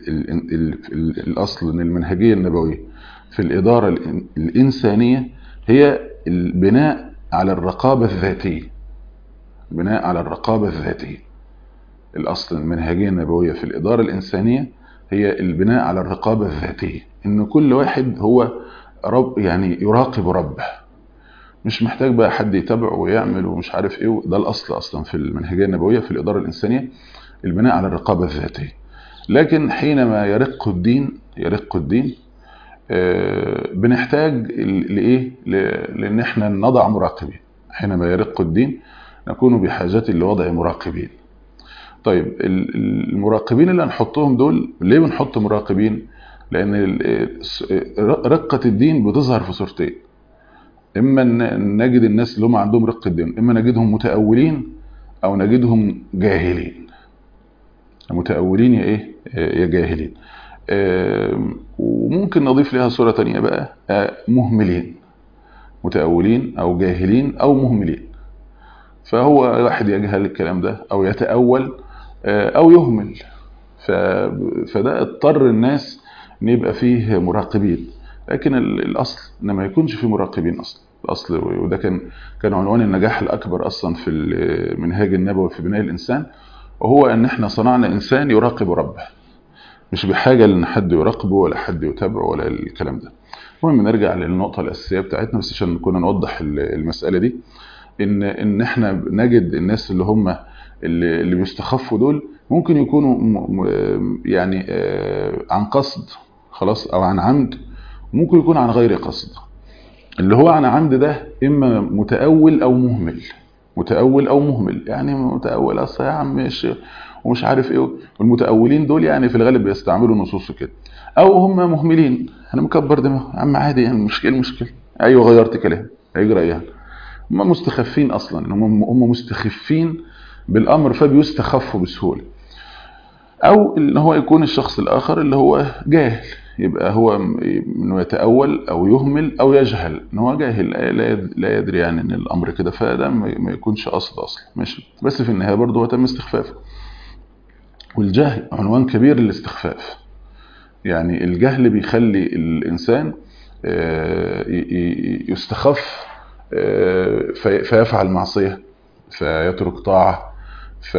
الاصل ان المنهجيه النبويه في الاداره الانسانيه هي البناء على الرقابه الذاتيه بناء على الرقابه الذاتيه الاصل المنهجيه النبويه في الاداره الانسانيه هي البناء على الرقابه الذاتيه ان كل واحد هو رب يعني يراقب ربه مش محتاج بقى حد يتابعه ويعمل ومش عارف ايه ده الاصل اصلا في المنهجيه النبويه في الاداره الانسانيه البناء على الرقابه الذاتيه لكن حينما يرق الدين يرق الدين بنحتاج لايه لان احنا نضع مراقبين حينما يرق الدين نكون بحاجه لوضع مراقبين طيب المراقبين اللي هنحطهم دول ليه بنحط مراقبين لان رقه الدين بتظهر في صورتين اما نجد الناس اللي هم عندهم رق الدين اما نجدهم متاولين او نجدهم جاهلين متاولين يا ايه يا جاهلين وممكن نضيف لها صوره تانية بقى مهملين متاولين او جاهلين او مهملين فهو واحد يجهل الكلام ده او يتاول او يهمل فده اضطر الناس ان يبقى فيه مراقبين لكن الاصل ان ما يكونش في مراقبين اصلا الاصل وده كان كان عنوان النجاح الاكبر اصلا في المنهاج النبوي في بناء الانسان وهو ان احنا صنعنا انسان يراقب ربه مش بحاجه لان حد يراقبه ولا حد يتابعه ولا الكلام ده المهم نرجع للنقطه الاساسيه بتاعتنا بس عشان كنا نوضح المساله دي ان ان احنا نجد الناس اللي هم اللي, اللي بيستخفوا دول ممكن يكونوا يعني عن قصد خلاص او عن عمد ممكن يكون عن غير قصد اللي هو عن عمد ده اما متاول او مهمل متاول او مهمل يعني متاول اصل يا عم مش ومش عارف ايه والمتاولين دول يعني في الغالب بيستعملوا نصوص كده او هم مهملين انا مكبر دماغي يا عم عادي يعني مش المشكله ايوه غيرت كلام هيجرى يعني هم مستخفين اصلا هم هم مستخفين بالامر فبيستخفوا بسهوله او ان هو يكون الشخص الاخر اللي هو جاهل يبقى هو انه يتاول او يهمل او يجهل ان هو جاهل لا يدري يعني ان الامر كده فده ما يكونش قصد اصلا ماشي بس في النهايه برضه هو تم استخفافه والجهل عنوان كبير للاستخفاف يعني الجهل بيخلي الانسان يستخف فيفعل معصيه فيترك طاعه ف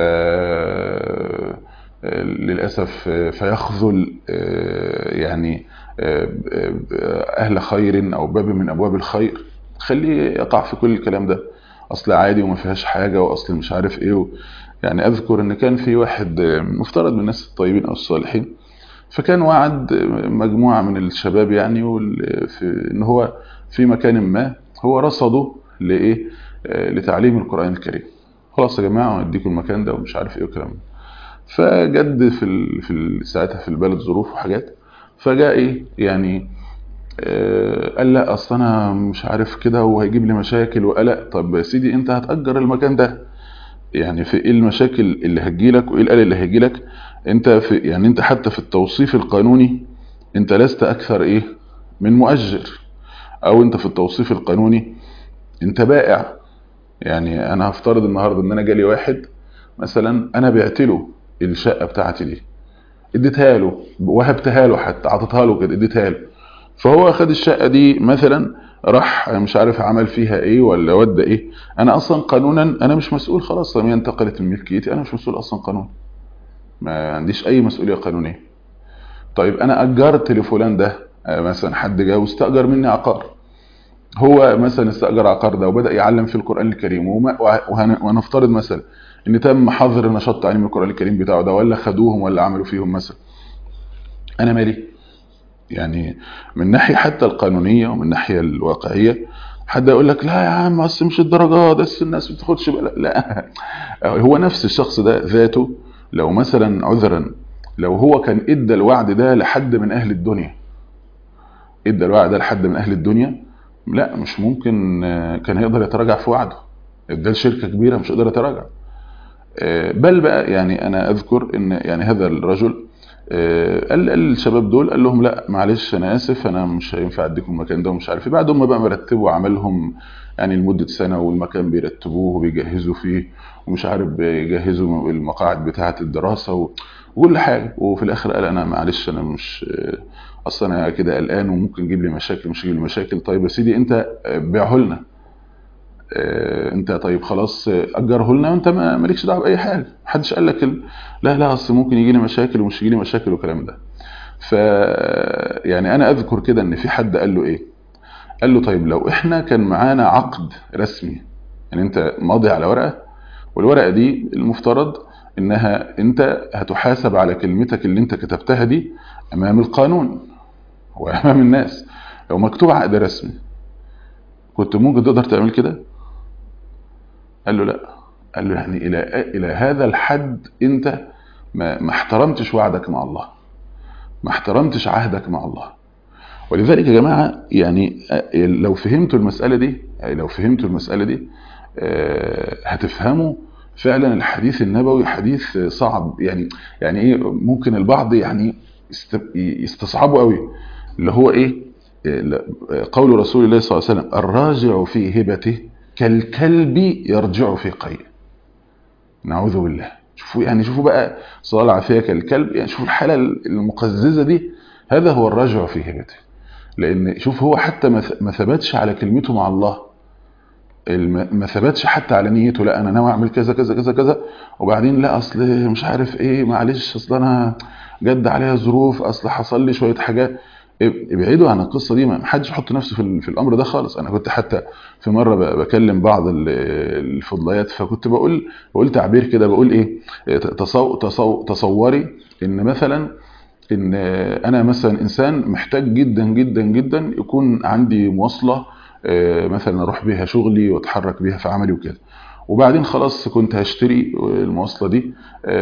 للأسف فيخذل يعني أهل خير أو باب من أبواب الخير خليه يقع في كل الكلام ده أصل عادي وما فيهاش حاجة وأصل مش عارف إيه و... يعني أذكر إن كان في واحد مفترض من الناس الطيبين أو الصالحين فكان وعد مجموعة من الشباب يعني في إن هو في مكان ما هو رصده لإيه لتعليم القرآن الكريم خلاص يا جماعة هنديكم المكان ده ومش عارف إيه والكلام ده فجد في ال... في ال... ساعتها في البلد ظروف وحاجات فجاء ايه يعني آه قال لا اصل انا مش عارف كده وهيجيب لي مشاكل وقلق طب يا سيدي انت هتأجر المكان ده يعني في ايه المشاكل اللي هتجيلك وايه القلق اللي هيجيلك انت في يعني انت حتى في التوصيف القانوني انت لست اكثر ايه من مؤجر او انت في التوصيف القانوني انت بائع يعني انا هفترض النهارده ان انا جالي واحد مثلا انا بعت له الشقه بتاعتي دي اديتها له وهبتها له حتى عطيتها له كده اديتها له فهو خد الشقه دي مثلا راح مش عارف عمل فيها ايه ولا ودى ايه انا اصلا قانونا انا مش مسؤول خلاص لما انتقلت الملكيتي انا مش مسؤول اصلا قانون ما عنديش اي مسؤوليه قانونيه طيب انا اجرت لفلان ده مثلا حد جه واستاجر مني عقار هو مثلا استاجر عقار ده وبدا يعلم في القران الكريم ونفترض مثلا ان تم حظر نشاط تعليم القران الكريم بتاعه ده ولا خدوهم ولا عملوا فيهم مثلا انا مالي يعني من ناحيه حتى القانونيه ومن الناحيه الواقعيه حد يقول لك لا يا عم اصل مش الدرجات بس الناس ما بتاخدش بالك لا هو نفس الشخص ده ذاته لو مثلا عذرا لو هو كان ادى الوعد ده لحد من اهل الدنيا ادى الوعد ده لحد من اهل الدنيا لا مش ممكن كان هيقدر يتراجع في وعده ادى لشركه كبيره مش هيقدر يتراجع بل بقى يعني انا اذكر ان يعني هذا الرجل قال الشباب دول قال لهم لا معلش انا اسف انا مش هينفع اديكم المكان ده ومش عارف ايه بعد هم بقى مرتبوا عملهم يعني لمده سنه والمكان بيرتبوه وبيجهزوا فيه ومش عارف بيجهزوا المقاعد بتاعه الدراسه وكل حاجه وفي الاخر قال انا معلش انا مش اصلا انا كده قلقان وممكن يجيب لي مشاكل مش يجيب لي مشاكل طيب يا سيدي انت بيعه لنا انت طيب خلاص اجره لنا وانت ما مالكش دعوه باي حاجه محدش قال لك ال... لا لا اصل ممكن يجي لي مشاكل ومش يجي لي مشاكل والكلام ده ف يعني انا اذكر كده ان في حد قال له ايه قال له طيب لو احنا كان معانا عقد رسمي يعني انت ماضي على ورقه والورقه دي المفترض انها انت هتحاسب على كلمتك اللي انت كتبتها دي امام القانون وامام الناس لو مكتوب عقد رسمي كنت ممكن تقدر تعمل كده قال له لا قال له يعني الى الى هذا الحد انت ما, ما احترمتش وعدك مع الله ما احترمتش عهدك مع الله ولذلك يا جماعه يعني لو فهمتوا المساله دي يعني لو فهمتوا المساله دي هتفهموا فعلا الحديث النبوي حديث صعب يعني يعني ايه ممكن البعض يعني يستصعبه قوي اللي هو ايه قول رسول الله صلى الله عليه وسلم الراجع في هبته كالكلب يرجع في قيء نعوذ بالله شوفوا يعني شوفوا بقى صلاه العافيه كالكلب يعني شوفوا الحاله المقززه دي هذا هو الرجع في هبته لان شوف هو حتى ما ثبتش على كلمته مع الله ما ثبتش حتى على نيته لا انا ناوي اعمل كذا كذا كذا كذا وبعدين لا اصل مش عارف ايه معلش اصل انا جد عليها ظروف اصل حصل لي شويه حاجات ابعدوا عن القصه دي ما حدش يحط نفسه في, في الامر ده خالص انا كنت حتى في مره بكلم بعض الفضليات فكنت بقول بقول تعبير كده بقول ايه تصو تصو تصوري ان مثلا ان انا مثلا انسان محتاج جدا جدا جدا يكون عندي مواصله مثلا اروح بيها شغلي واتحرك بيها في عملي وكده وبعدين خلاص كنت هشتري المواصله دي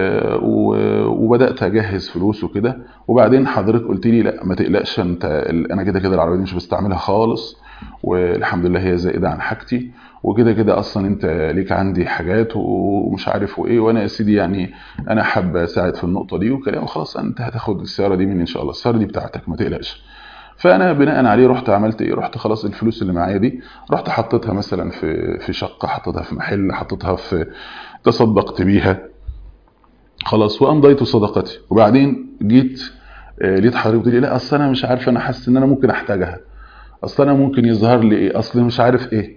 وبدات اجهز فلوس وكده وبعدين حضرتك قلت لي لا ما تقلقش انت انا كده كده العربيه دي مش بستعملها خالص والحمد لله هي زائده عن حاجتي وكده كده اصلا انت ليك عندي حاجات ومش عارف وايه وانا يا سيدي يعني انا حابه اساعد في النقطه دي وكلام خلاص انت هتاخد السياره دي مني ان شاء الله السياره دي بتاعتك ما تقلقش فانا بناء عليه رحت عملت ايه رحت خلاص الفلوس اللي معايا دي رحت حطيتها مثلا في في شقه حطيتها في محل حطيتها في تصدقت بيها خلاص وامضيت صدقتي وبعدين جيت لقيت حضرتك بتقول لي لا اصل انا مش عارف انا حاسس ان انا ممكن احتاجها اصل انا ممكن يظهر لي ايه اصل مش عارف ايه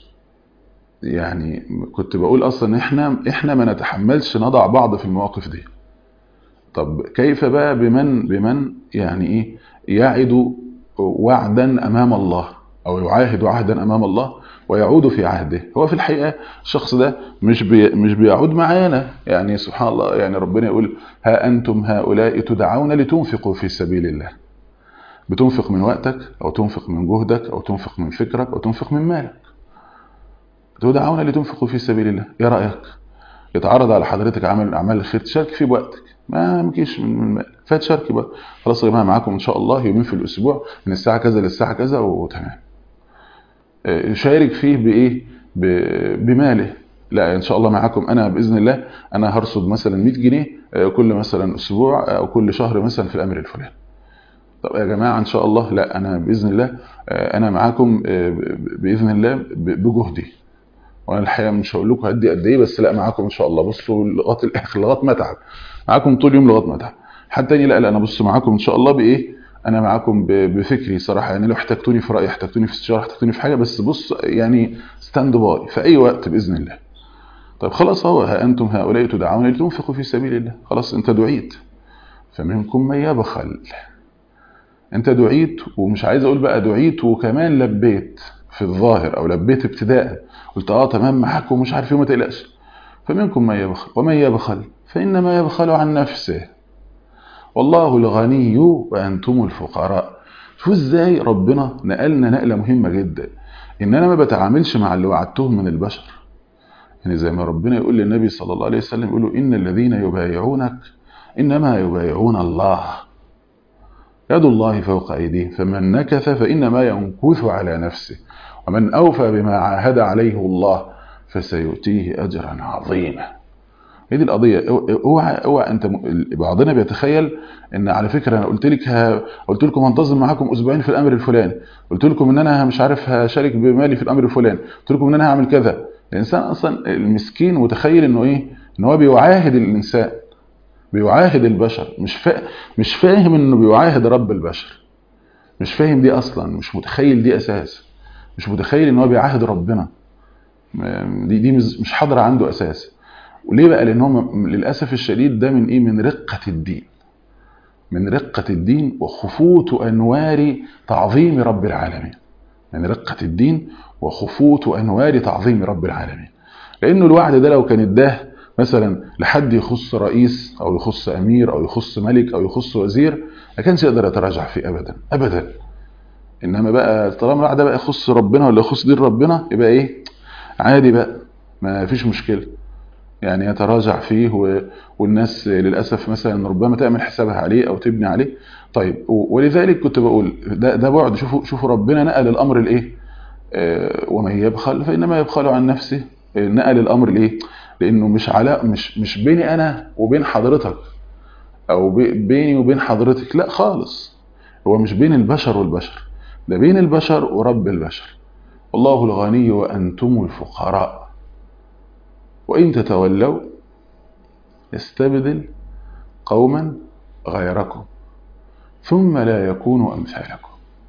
يعني كنت بقول اصلا احنا احنا ما نتحملش نضع بعض في المواقف دي طب كيف بقى بمن بمن يعني ايه يعد وعدا امام الله او يعاهد عهدا امام الله ويعود في عهده هو في الحقيقه الشخص ده مش بي مش بيعود معانا يعني سبحان الله يعني ربنا يقول ها انتم هؤلاء تدعون لتنفقوا في سبيل الله بتنفق من وقتك او تنفق من جهدك او تنفق من فكرك او تنفق من مالك تدعون لتنفقوا في سبيل الله ايه رايك يتعرض على حضرتك عمل اعمال الخير تشارك فيه بوقتك ما مكيش من المال فتشاركي بقى خلاص يا جماعه معاكم ان شاء الله يومين في الاسبوع من الساعه كذا للساعه كذا وتمام شارك فيه بايه بماله لا ان شاء الله معاكم انا باذن الله انا هرصد مثلا 100 جنيه كل مثلا اسبوع او كل شهر مثلا في الامر الفلاني طب يا جماعه ان شاء الله لا انا باذن الله انا معاكم باذن الله بجهدي وانا الحقيقه مش هقول لكم هدي قد ايه بس لا معاكم ان شاء الله بصوا لغايه الاخر لغايه ما اتعب معاكم طول اليوم لغايه ما اتعب حد تاني لا لا انا بص معاكم ان شاء الله بايه انا معاكم ب- بفكري صراحه يعني لو احتجتوني في راي احتجتوني في استشاره احتجتوني في حاجه بس بص يعني ستاند باي في اي وقت باذن الله طيب خلاص هو ها انتم هؤلاء تدعون لتنفقوا في سبيل الله خلاص انت دعيت فمنكم من يبخل انت دعيت ومش عايز اقول بقى دعيت وكمان لبيت في الظاهر او لبيت ابتداء قلت اه تمام معاك ومش عارف ايه وما تقلقش فمنكم من يبخل ومن يبخل فانما يبخل عن نفسه والله الغني وانتم الفقراء شوف ازاي ربنا نقلنا نقله مهمه جدا ان انا ما بتعاملش مع اللي وعدتهم من البشر يعني زي ما ربنا يقول للنبي صلى الله عليه وسلم يقول له ان الذين يبايعونك انما يبايعون الله يد الله فوق أيديهم فمن نكث فإنما ينكث على نفسه ومن أوفى بما عاهد عليه الله فسيؤتيه أجرا عظيما هي دي القضية اوعى اوعى انت م- بعضنا بيتخيل ان على فكرة انا قلت لك ه... قلت لكم هنتظم معاكم اسبوعين في الامر الفلاني قلت لكم ان انا مش عارف هشارك بمالي في الامر الفلاني قلت لكم ان انا هعمل كذا الانسان اصلا المسكين متخيل انه ايه ان هو بيعاهد الانسان بيعاهد البشر مش فا... مش فاهم انه بيعاهد رب البشر مش فاهم دي اصلا مش متخيل دي اساس مش متخيل ان هو بيعاهد ربنا م- دي دي مش مش حاضره عنده اساس وليه بقى لان هو م- للاسف الشديد ده من ايه من رقه الدين من رقه الدين وخفوت انوار تعظيم رب العالمين من رقه الدين وخفوت انوار تعظيم رب العالمين لانه الوعد ده لو كان اداه مثلا لحد يخص رئيس او يخص امير او يخص ملك او يخص وزير ما كانش يقدر يتراجع فيه ابدا ابدا انما بقى طالما الوعد ده بقى يخص ربنا ولا يخص دين ربنا يبقى ايه عادي بقى ما فيش مشكله يعني يتراجع فيه و... والناس للاسف مثلا ربما تعمل حسابها عليه او تبني عليه طيب و- ولذلك كنت بقول ده ده بعد شوفوا شوفوا ربنا نقل الامر الايه آه، ومن يبخل فانما يبخل عن نفسه آه، نقل الامر لايه لانه مش علاء مش مش بيني انا وبين حضرتك او بي- بيني وبين حضرتك لا خالص هو مش بين البشر والبشر ده بين البشر ورب البشر والله الغني وانتم الفقراء وان تتولوا يستبدل قوما غيركم ثم لا يكونوا امثالكم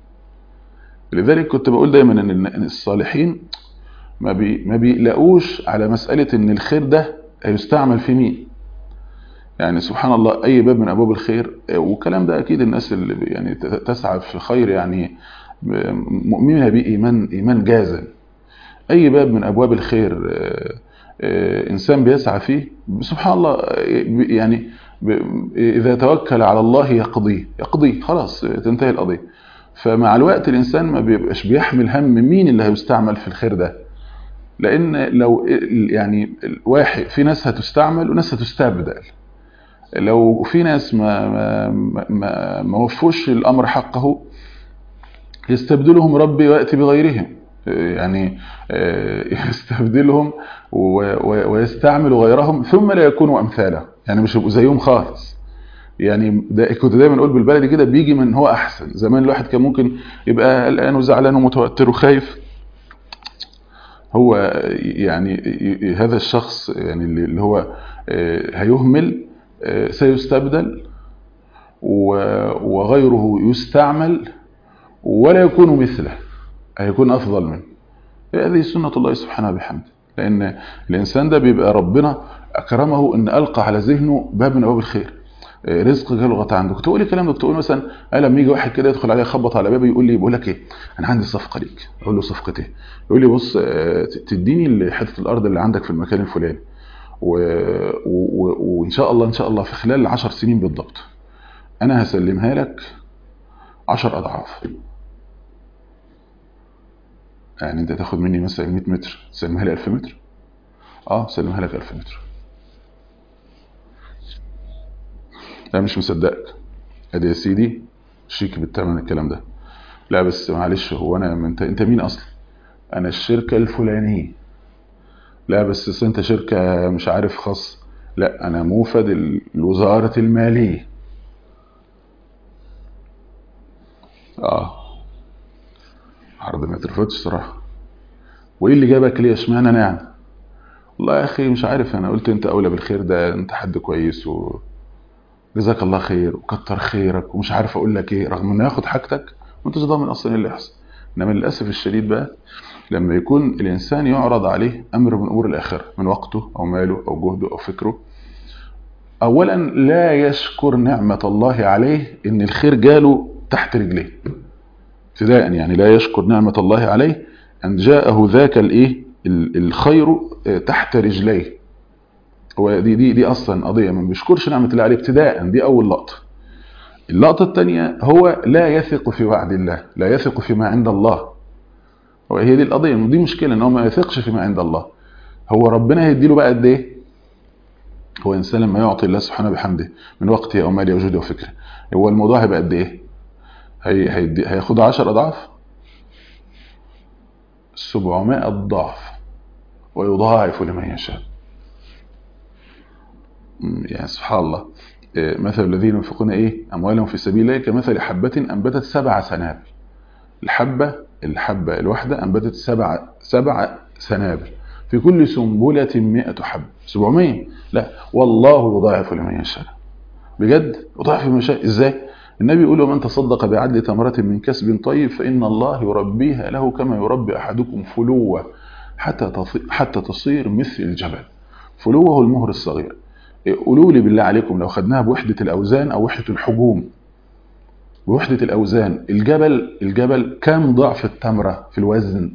لذلك كنت بقول دايما ان إن الصالحين ما بي ما بيلاقوش على مسألة ان الخير ده هيستعمل في مين يعني سبحان الله اي باب من ابواب الخير والكلام ده اكيد الناس اللي بي- يعني ت- تسعى في الخير يعني مؤمنة به ايمان ايمان جازم اي باب من ابواب الخير آه، آه، انسان بيسعى فيه سبحان الله آه، ب- يعني ب- اذا توكل على الله يقضيه يقضيه خلاص تنتهي القضيه فمع الوقت الانسان ما بيبقاش بيحمل هم مين اللي هيستعمل في الخير ده لان لو يعني واحد في ناس هتستعمل وناس هتستبدل لو في ناس ما ما ما, ما وفوش الامر حقه يستبدلهم ربي وياتي بغيرهم يعني آه، يستبدلهم و- و- ويستعمل غيرهم ثم لا يكونوا امثاله يعني مش يبقوا زيهم خالص يعني ده كنت دايما اقول بالبلدي كده بيجي من هو احسن زمان الواحد كان ممكن يبقى قلقان وزعلان ومتوتر وخايف هو يعني هذا الشخص يعني اللي اللي هو آه، هيهمل آه، سيستبدل و- وغيره يستعمل ولا يكون مثله هيكون افضل منه هذه سنة الله سبحانه وبحمده لان الانسان ده بيبقى ربنا اكرمه ان القى على ذهنه باب من ابواب الخير آه، رزق جلغة عنده كنت اقول الكلام ده كنت اقول مثلا آه، لما يجي واحد كده يدخل عليه يخبط على بابي يقول لي بقول لك ايه انا عندي صفقه ليك اقول له صفقه ايه يقول لي بص آه، تديني حته الارض اللي عندك في المكان الفلاني و... و... وان شاء الله ان شاء الله في خلال 10 سنين بالضبط انا هسلمها لك 10 اضعاف يعني انت تاخد مني مثلا 100 متر تسلمها لي 1000 متر اه سلمها لك 1000 متر لا مش مصدقك ادي يا سيدي شيك بالثمن الكلام ده لا بس معلش هو انا انت انت مين اصلا انا الشركه الفلانيه لا بس أصل انت شركه مش عارف خاص لا انا موفد ال- الوزاره الماليه اه عرض ما ترفضش صراحه وايه اللي جابك ليه اشمعنى انا يعني والله يا اخي مش عارف انا قلت انت اولى بالخير ده انت حد كويس و... جزاك الله خير وكتر خيرك ومش عارف اقول لك ايه رغم انه ياخد حاجتك وانت مش ضامن اصلا ايه اللي يحصل انما للاسف الشديد بقى لما يكون الانسان يعرض عليه امر من امور الاخره من وقته او ماله او جهده او فكره اولا لا يشكر نعمه الله عليه ان الخير جاله تحت رجليه ابتداء يعني لا يشكر نعمه الله عليه ان جاءه ذاك الايه الخير تحت رجليه هو دي دي دي اصلا قضيه ما بيشكرش نعمه الله عليه ابتداء دي اول لقطه اللقطه الثانيه هو لا يثق في وعد الله لا يثق فيما عند الله هو هي دي القضيه دي مشكله ان هو ما يثقش فيما عند الله هو ربنا هيديله بقى قد ايه هو انسان لما يعطي الله سبحانه بحمده من وقته او ماله او جهده وفكره هو الموضوع هيبقى قد ايه هي هيدي هياخد 10 اضعاف 700 ضعف ويضاعف لمن يشاء يعني سبحان الله مثل الذين ينفقون ايه اموالهم في سبيل الله كمثل حبة انبتت سبع سنابل الحبة الحبة الواحدة انبتت سبع سبع سنابل في كل سنبلة 100 حبة 700 لا والله يضاعف لمن يشاء بجد يضاعف لمن يشاء ازاي النبي يقول ومن تصدق بعدل تمرة من كسب طيب فإن الله يربيها له كما يربي أحدكم فلوة حتى حتى تصير مثل الجبل فلوة هو المهر الصغير قولوا لي بالله عليكم لو خدناها بوحدة الأوزان أو وحدة الحجوم بوحدة الأوزان الجبل الجبل كم ضعف التمرة في الوزن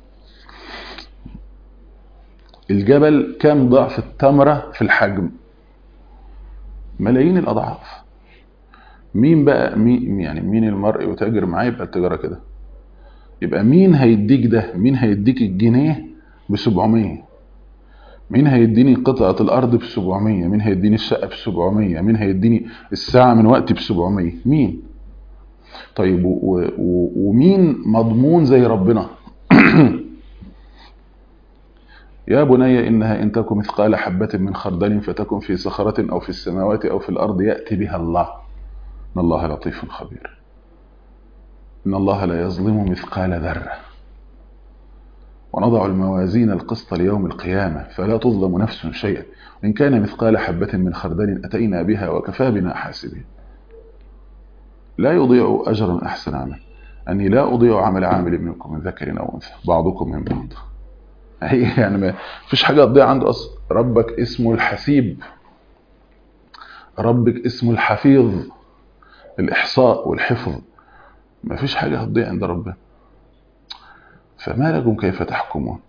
الجبل كم ضعف التمرة في الحجم ملايين الأضعاف مين بقى مين يعني مين المرء يتاجر معاه يبقى التجارة كده يبقى مين هيديك ده مين هيديك الجنيه ب 700 مين هيديني قطعة الأرض ب 700 مين هيديني الشقة ب 700 مين هيديني الساعة من وقتي ب 700 مين طيب و و ومين مضمون زي ربنا يا بني إنها إن تكن مثقال حبة من خردل فتكن في صخرة أو في السماوات أو في الأرض يأتي بها الله إن الله لطيف خبير إن الله لا يظلم مثقال ذرة ونضع الموازين القسط ليوم القيامة فلا تظلم نفس شيئا إن كان مثقال حبة من خردل أتينا بها وكفى بنا حاسبين لا يضيع أجرا أحسن عمل أني لا أضيع عمل عامل منكم من ذكر أو أنثى بعضكم من بعض هي يعني ما فيش حاجة تضيع عنده أصلا ربك اسمه الحسيب ربك اسمه الحفيظ الإحصاء والحفظ ما فيش حاجة هتضيع عند ربنا فما لكم كيف تحكمون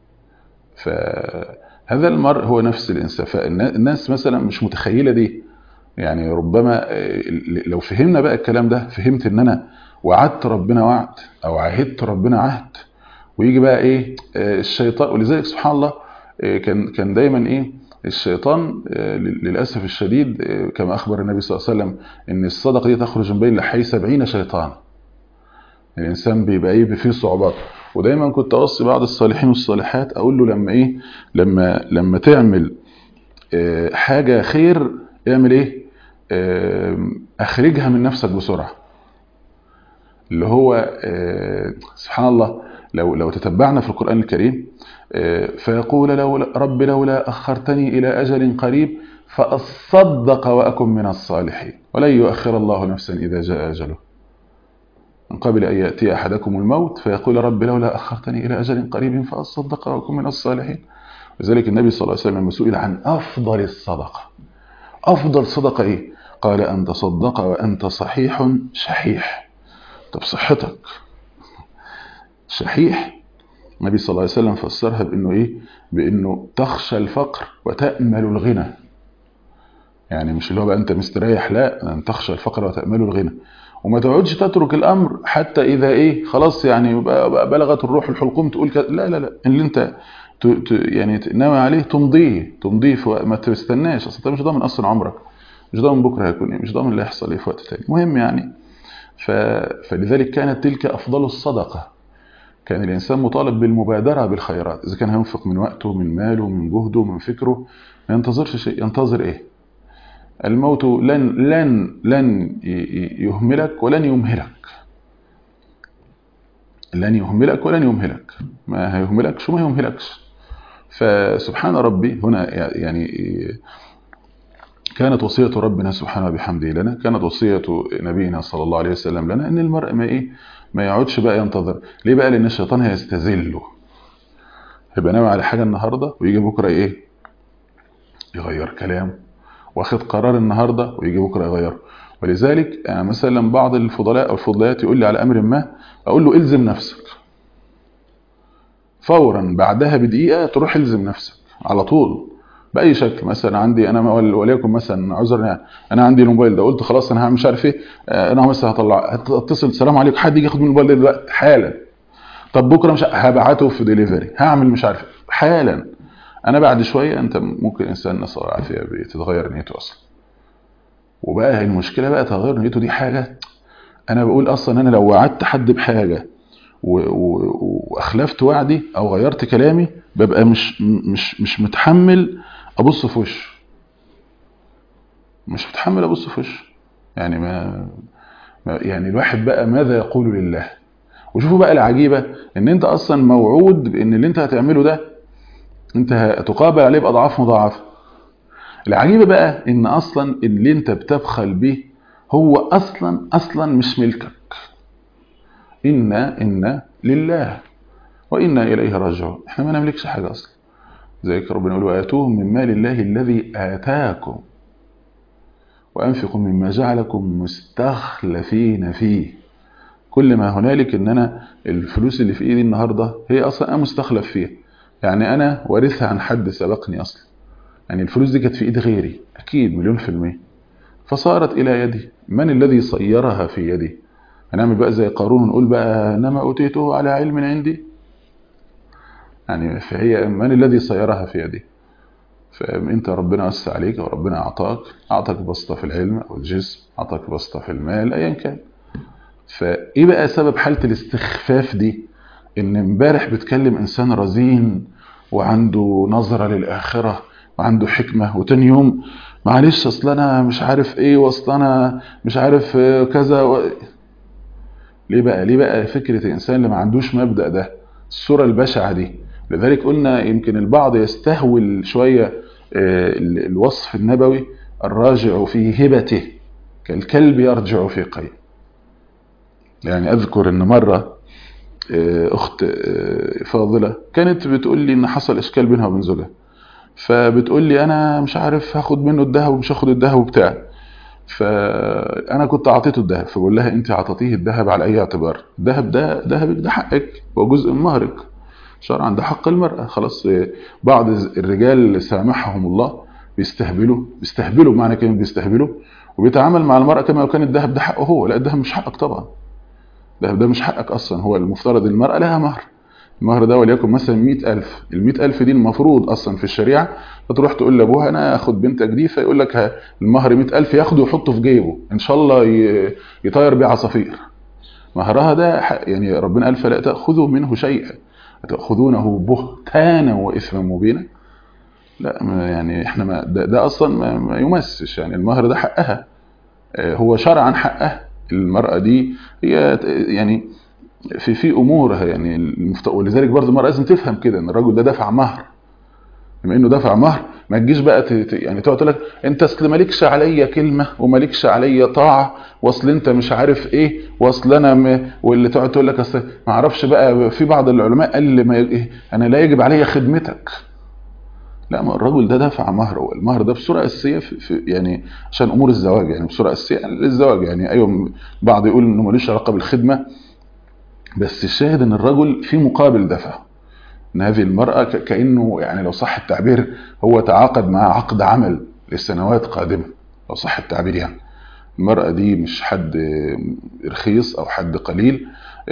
فهذا المرء هو نفس الإنسان فالناس مثلا مش متخيلة دي يعني ربما لو فهمنا بقى الكلام ده فهمت ان انا وعدت ربنا وعد او عهدت ربنا عهد ويجي بقى ايه الشيطان ولذلك سبحان الله كان كان دايما ايه الشيطان للاسف الشديد كما اخبر النبي صلى الله عليه وسلم ان الصدقه دي تخرج من بين لحي 70 شيطان الانسان بيبقى ايه فيه صعوبات ودايما كنت اوصي بعض الصالحين والصالحات اقول له لما ايه لما لما تعمل حاجه خير اعمل ايه اخرجها من نفسك بسرعه اللي هو سبحان الله لو لو تتبعنا في القران الكريم فيقول لولا رب لولا اخرتني الى اجل قريب فاصدق واكن من الصالحين ولن يؤخر الله نفسا اذا جاء اجله من قبل ان ياتي احدكم الموت فيقول رب لولا اخرتني الى اجل قريب فاصدق واكن من الصالحين لذلك النبي صلى الله عليه وسلم سئل عن افضل الصدقه أفضل صدقة إيه؟ قال أن تصدق وأنت صحيح شحيح طب صحتك شحيح النبي صلى الله عليه وسلم فسرها بأنه إيه؟ بأنه تخشى الفقر وتأمل الغنى يعني مش اللي هو بقى أنت مستريح لا أن تخشى الفقر وتأمل الغنى وما تقعدش تترك الأمر حتى إذا إيه خلاص يعني بلغت الروح الحلقوم تقول كده لا لا لا اللي أنت يعني ناوي عليه تمضيه تمضيه في وقت ما تستناش اصل انت مش ضامن اصلا عمرك مش ضامن بكره هيكون ايه مش ضامن اللي هيحصل ايه في وقت تاني المهم يعني ف... فلذلك كانت تلك افضل الصدقه كان الانسان مطالب بالمبادره بالخيرات اذا كان هينفق من وقته من ماله من جهده من فكره ما ينتظرش شيء ينتظر ايه الموت لن لن لن يهملك ولن يمهلك لن يهملك ولن يمهلك ما هيهملكش وما يمهلكش فسبحان ربي هنا يعني كانت وصية ربنا سبحانه وبحمده لنا كانت وصية نبينا صلى الله عليه وسلم لنا ان المرء ما ايه ما يقعدش بقى ينتظر ليه بقى لان الشيطان هيستذله هيبقى ناوي على حاجة النهاردة ويجي بكرة ايه يغير كلام واخد قرار النهاردة ويجي بكرة يغيره ولذلك يعني مثلا بعض الفضلاء او الفضليات يقول لي على امر ما اقول له الزم نفسك فورا بعدها بدقيقة تروح الزم نفسك على طول باي شكل مثلا عندي انا وليكن مثلا عذرا يعني انا عندي الموبايل ده قلت خلاص انا هعمل مش عارف ايه انا مثلا هطلع هتصل السلام عليكم حد يجي ياخد من الموبايل ده دلوقتي حالا طب بكره مش هبعته في ديليفري هعمل مش عارف حالا انا بعد شويه انت ممكن انسان نسال الله العافيه بتتغير نيته اصلا وبقى المشكله بقى تغير نيته دي حاجه انا بقول اصلا انا لو وعدت حد بحاجه واخلفت وعدي او غيرت كلامي ببقى مش مش مش متحمل ابص في وشه مش متحمل ابص في وشه يعني ما يعني الواحد بقى ماذا يقول لله وشوفوا بقى العجيبه ان انت اصلا موعود بان اللي انت هتعمله ده انت هتقابل عليه باضعاف مضاعفه العجيبه بقى ان اصلا اللي انت بتبخل به هو اصلا اصلا مش ملكك إنا إنا لله وإنا إليه راجعون احنا ما نملكش حاجة أصلا زي ربنا يقول وآتوهم من مال الله الذي آتاكم وأنفقوا مما جعلكم مستخلفين فيه كل ما هنالك إن أنا الفلوس اللي في إيدي النهاردة هي أصلا أنا مستخلف فيها يعني أنا وارثها عن حد سبقني أصلا يعني الفلوس دي كانت في إيد غيري أكيد مليون في المية فصارت إلى يدي من الذي صيرها في يدي هنعمل بقى زي قارون ونقول بقى انما اوتيته على علم عندي يعني فهي من الذي صيرها في يدي فانت ربنا وسع عليك وربنا اعطاك اعطاك بسطه في العلم او الجسم اعطاك بسطه في المال ايا كان فايه بقى سبب حاله الاستخفاف دي ان امبارح بتكلم انسان رزين وعنده نظره للاخره وعنده حكمه وتاني يوم معلش اصل انا مش عارف ايه واصل انا مش عارف كذا و... ليه بقى ليه بقى فكرة الإنسان اللي ما عندوش مبدأ ده الصورة البشعة دي لذلك قلنا يمكن البعض يستهول شوية الوصف النبوي الراجع في هبته كالكلب يرجع في قيء يعني أذكر أن مرة أخت فاضلة كانت بتقول لي أن حصل إشكال بينها وبين زوجها فبتقول لي أنا مش عارف هاخد منه الذهب ومش هاخد الذهب وبتاع فانا كنت اعطيته الذهب فبقول لها انت اعطيتيه الذهب على اي اعتبار الذهب ده ذهبك ده حقك هو جزء من مهرك شرعا ده حق المراه خلاص بعض الرجال سامحهم الله بيستهبلوا بيستهبلوا بمعنى كلمه بيستهبلوا وبيتعامل مع المراه كما لو كان الذهب ده حقه هو لا الذهب مش حقك طبعا الذهب ده مش حقك اصلا هو المفترض المراه لها مهر المهر ده وليكن مثلا 100000 ال 100000 دي المفروض اصلا في الشريعه فتروح تقول لابوها انا اخد بنتك دي فيقول لك المهر 100000 ياخده ويحطه في جيبه ان شاء الله يطير بيه عصافير مهرها ده يعني ربنا قال فلا تاخذوا منه شيئا تاخذونه بهتانا واثما مبينا لا يعني احنا ما ده, ده اصلا ما, ما يمسش يعني المهر ده حقها هو شرعا حقها المراه دي هي يعني في في امورها يعني المفت... ولذلك برضه المراه لازم تفهم كده ان الراجل ده دفع مهر بما انه دفع مهر ما تجيش بقى ت... يعني تقعد تقول لك انت اصل مالكش عليا كلمه ومالكش عليا طاعه واصل انت مش عارف ايه واصل انا م... واللي تقعد تقول لك اصل ما اعرفش بقى في بعض العلماء قال لي ما ي... انا لا يجب عليا خدمتك لا ما الراجل ده دفع مهر المهر ده بصوره اساسيه في, في يعني عشان امور الزواج يعني بصوره اساسيه للزواج يعني ايوه بعض يقول انه ملوش علاقه بالخدمه بس الشاهد ان الرجل في مقابل دفع ان هذه المرأة كأنه يعني لو صح التعبير هو تعاقد مع عقد عمل لسنوات قادمة لو صح التعبير يعني المرأة دي مش حد رخيص او حد قليل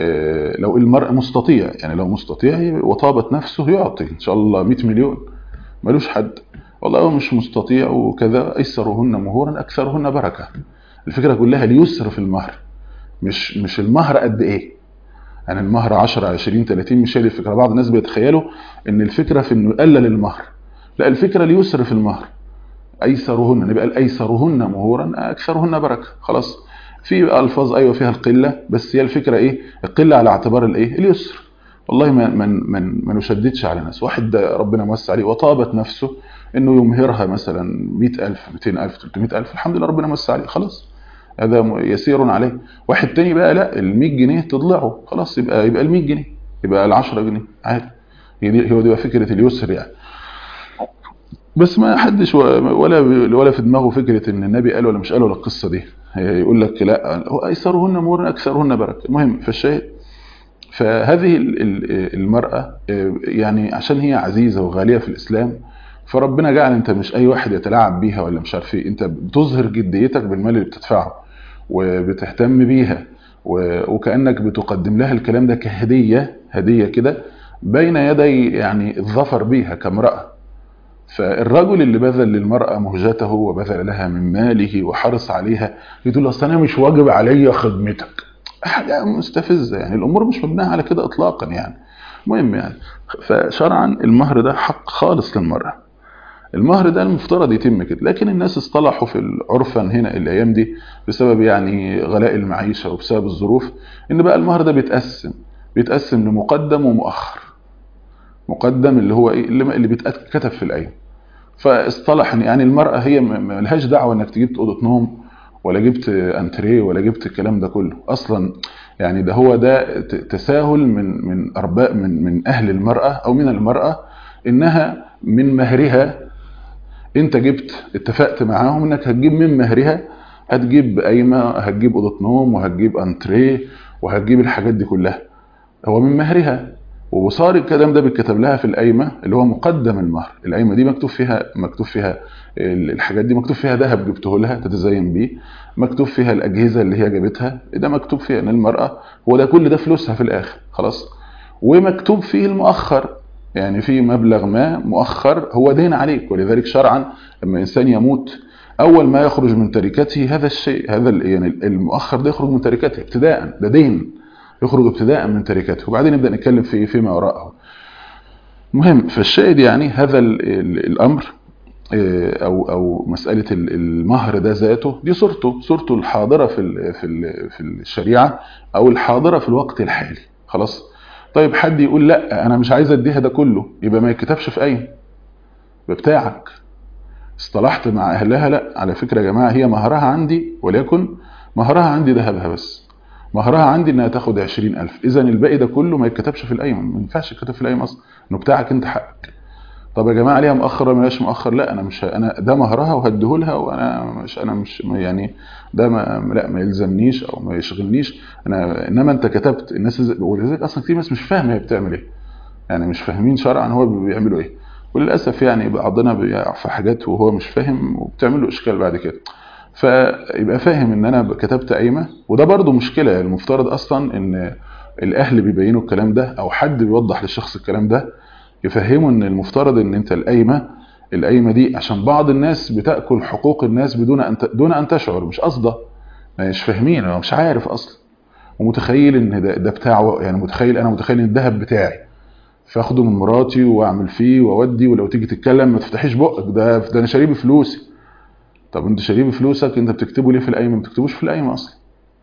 لو المرأة مستطيع يعني لو مستطيع وطابت نفسه يعطي ان شاء الله 100 مليون ملوش حد والله هو مش مستطيع وكذا ايسرهن مهورا اكثرهن بركة الفكرة كلها اليسر في المهر مش مش المهر قد ايه يعني المهر 10 20 30 مش هي الفكره بعض الناس بيتخيلوا ان الفكره في انه يقلل المهر لا الفكره اليسر في المهر ايسرهن نبقى الايسرهن مهورا اكثرهن بركه خلاص في الفاظ ايوه فيها القله بس هي الفكره ايه القله على اعتبار الايه اليسر والله ما ما ما, ما نشددش على ناس واحد ربنا موسع عليه وطابت نفسه انه يمهرها مثلا 100000 200000 300000 الحمد لله ربنا موسع عليه خلاص هذا م- يسير عليه واحد تاني بقى لا ال 100 جنيه تضلعه خلاص يبقى يبقى ال 100 جنيه يبقى ال 10 جنيه عادي هي دي هو دي بقى فكره اليسر يعني بس ما حدش و- ولا ولا في دماغه فكره ان النبي قال ولا مش قال ولا القصه دي هي يقول لك لا هو ايسرهن امور اكثرهن بركه المهم فالشاهد فهذه ال- ال- المرأة آه، يعني عشان هي عزيزة وغالية في الإسلام فربنا جعل انت مش اي واحد يتلاعب بيها ولا مش عارف ايه انت بتظهر جديتك بالمال اللي بتدفعه وبتهتم بيها و- وكأنك بتقدم لها الكلام ده كهدية هدية كده بين يدي يعني الظفر بيها كامرأة فالرجل اللي بذل للمرأة مهجته وبذل لها من ماله وحرص عليها يقول اصل انا مش واجب عليا خدمتك حاجة مستفزة يعني الامور مش مبنية على كده اطلاقا يعني مهم يعني فشرعا المهر ده حق خالص للمرأة المهر ده المفترض يتم كده لكن الناس اصطلحوا في العرفا هنا الايام دي بسبب يعني غلاء المعيشة وبسبب الظروف ان بقى المهر ده بيتقسم بيتقسم لمقدم ومؤخر مقدم اللي هو ايه اللي اللي بيتكتب في الايام فاصطلح ان يعني المرأة هي م- ملهاش دعوة انك تجيب اوضة نوم ولا جبت انتريه ولا جبت الكلام ده كله اصلا يعني ده هو ده ت- تساهل من من ارباء من من اهل المرأة او من المرأة انها من مهرها انت جبت اتفقت معاهم انك هتجيب من مهرها هتجيب قايمه هتجيب اوضه نوم وهتجيب انتريه وهتجيب الحاجات دي كلها هو من مهرها وصار الكلام ده بيتكتب لها في القايمه اللي هو مقدم المهر القايمه دي مكتوب فيها مكتوب فيها ال- الحاجات دي مكتوب فيها ذهب جبته لها تتزين بيه مكتوب فيها الاجهزه اللي هي جابتها ده مكتوب فيها ان المراه هو ده كل ده فلوسها في الاخر خلاص ومكتوب فيه المؤخر يعني في مبلغ ما مؤخر هو دين عليك ولذلك شرعا لما انسان يموت اول ما يخرج من تركته هذا الشيء هذا ال- يعني المؤخر ده يخرج من تركته ابتداء ده دين يخرج ابتداء من تركته وبعدين نبدا نتكلم في فيما وراءه مهم فالشاهد يعني هذا ال ال الامر آه، او او مساله ال- المهر ده ذاته دي صورته صورته الحاضره في ال في ال في الشريعه او الحاضره في الوقت الحالي خلاص طيب حد يقول لا انا مش عايز اديها ده كله يبقى ما يتكتبش في اي يبقى بتاعك اصطلحت مع اهلها لا على فكره يا جماعه هي مهرها عندي وليكن مهرها عندي ذهبها بس مهرها عندي انها تاخد 20000 اذا الباقي ده كله ما يتكتبش في القايمه ما ينفعش يتكتب في القايمه اصلا انه بتاعك انت حقك طب يا جماعه ليها مؤخر ولا ملهاش مؤخر لا انا مش ه- انا ده مهرها وهديهولها وانا مش انا مش يعني ده ما لا ما يلزمنيش او ما يشغلنيش انا انما انت كتبت الناس إز- ولذلك اصلا في ناس مش فاهمه هي بتعمل ايه يعني مش فاهمين شرعا هو بيعملوا ايه وللاسف يعني بعضنا بيقع في حاجات وهو مش فاهم وبتعمل له اشكال بعد كده فيبقى فاهم ان انا كتبت قايمه وده برضو مشكله المفترض اصلا ان الاهل بيبينوا الكلام ده او حد بيوضح للشخص الكلام ده يفهمه ان المفترض ان انت القايمه القايمه دي عشان بعض الناس بتاكل حقوق الناس بدون ان ت- دون ان تشعر مش قصده مش فاهمين هو مش عارف اصلا ومتخيل ان ده, ده بتاعه يعني متخيل انا متخيل ان الذهب بتاعي فاخده من مراتي واعمل فيه واودي ولو تيجي تتكلم ما تفتحيش بقك ده ده انا شاريه بفلوسي طب انت شاريه بفلوسك انت بتكتبه ليه في القايمه ما بتكتبوش في القايمه اصلا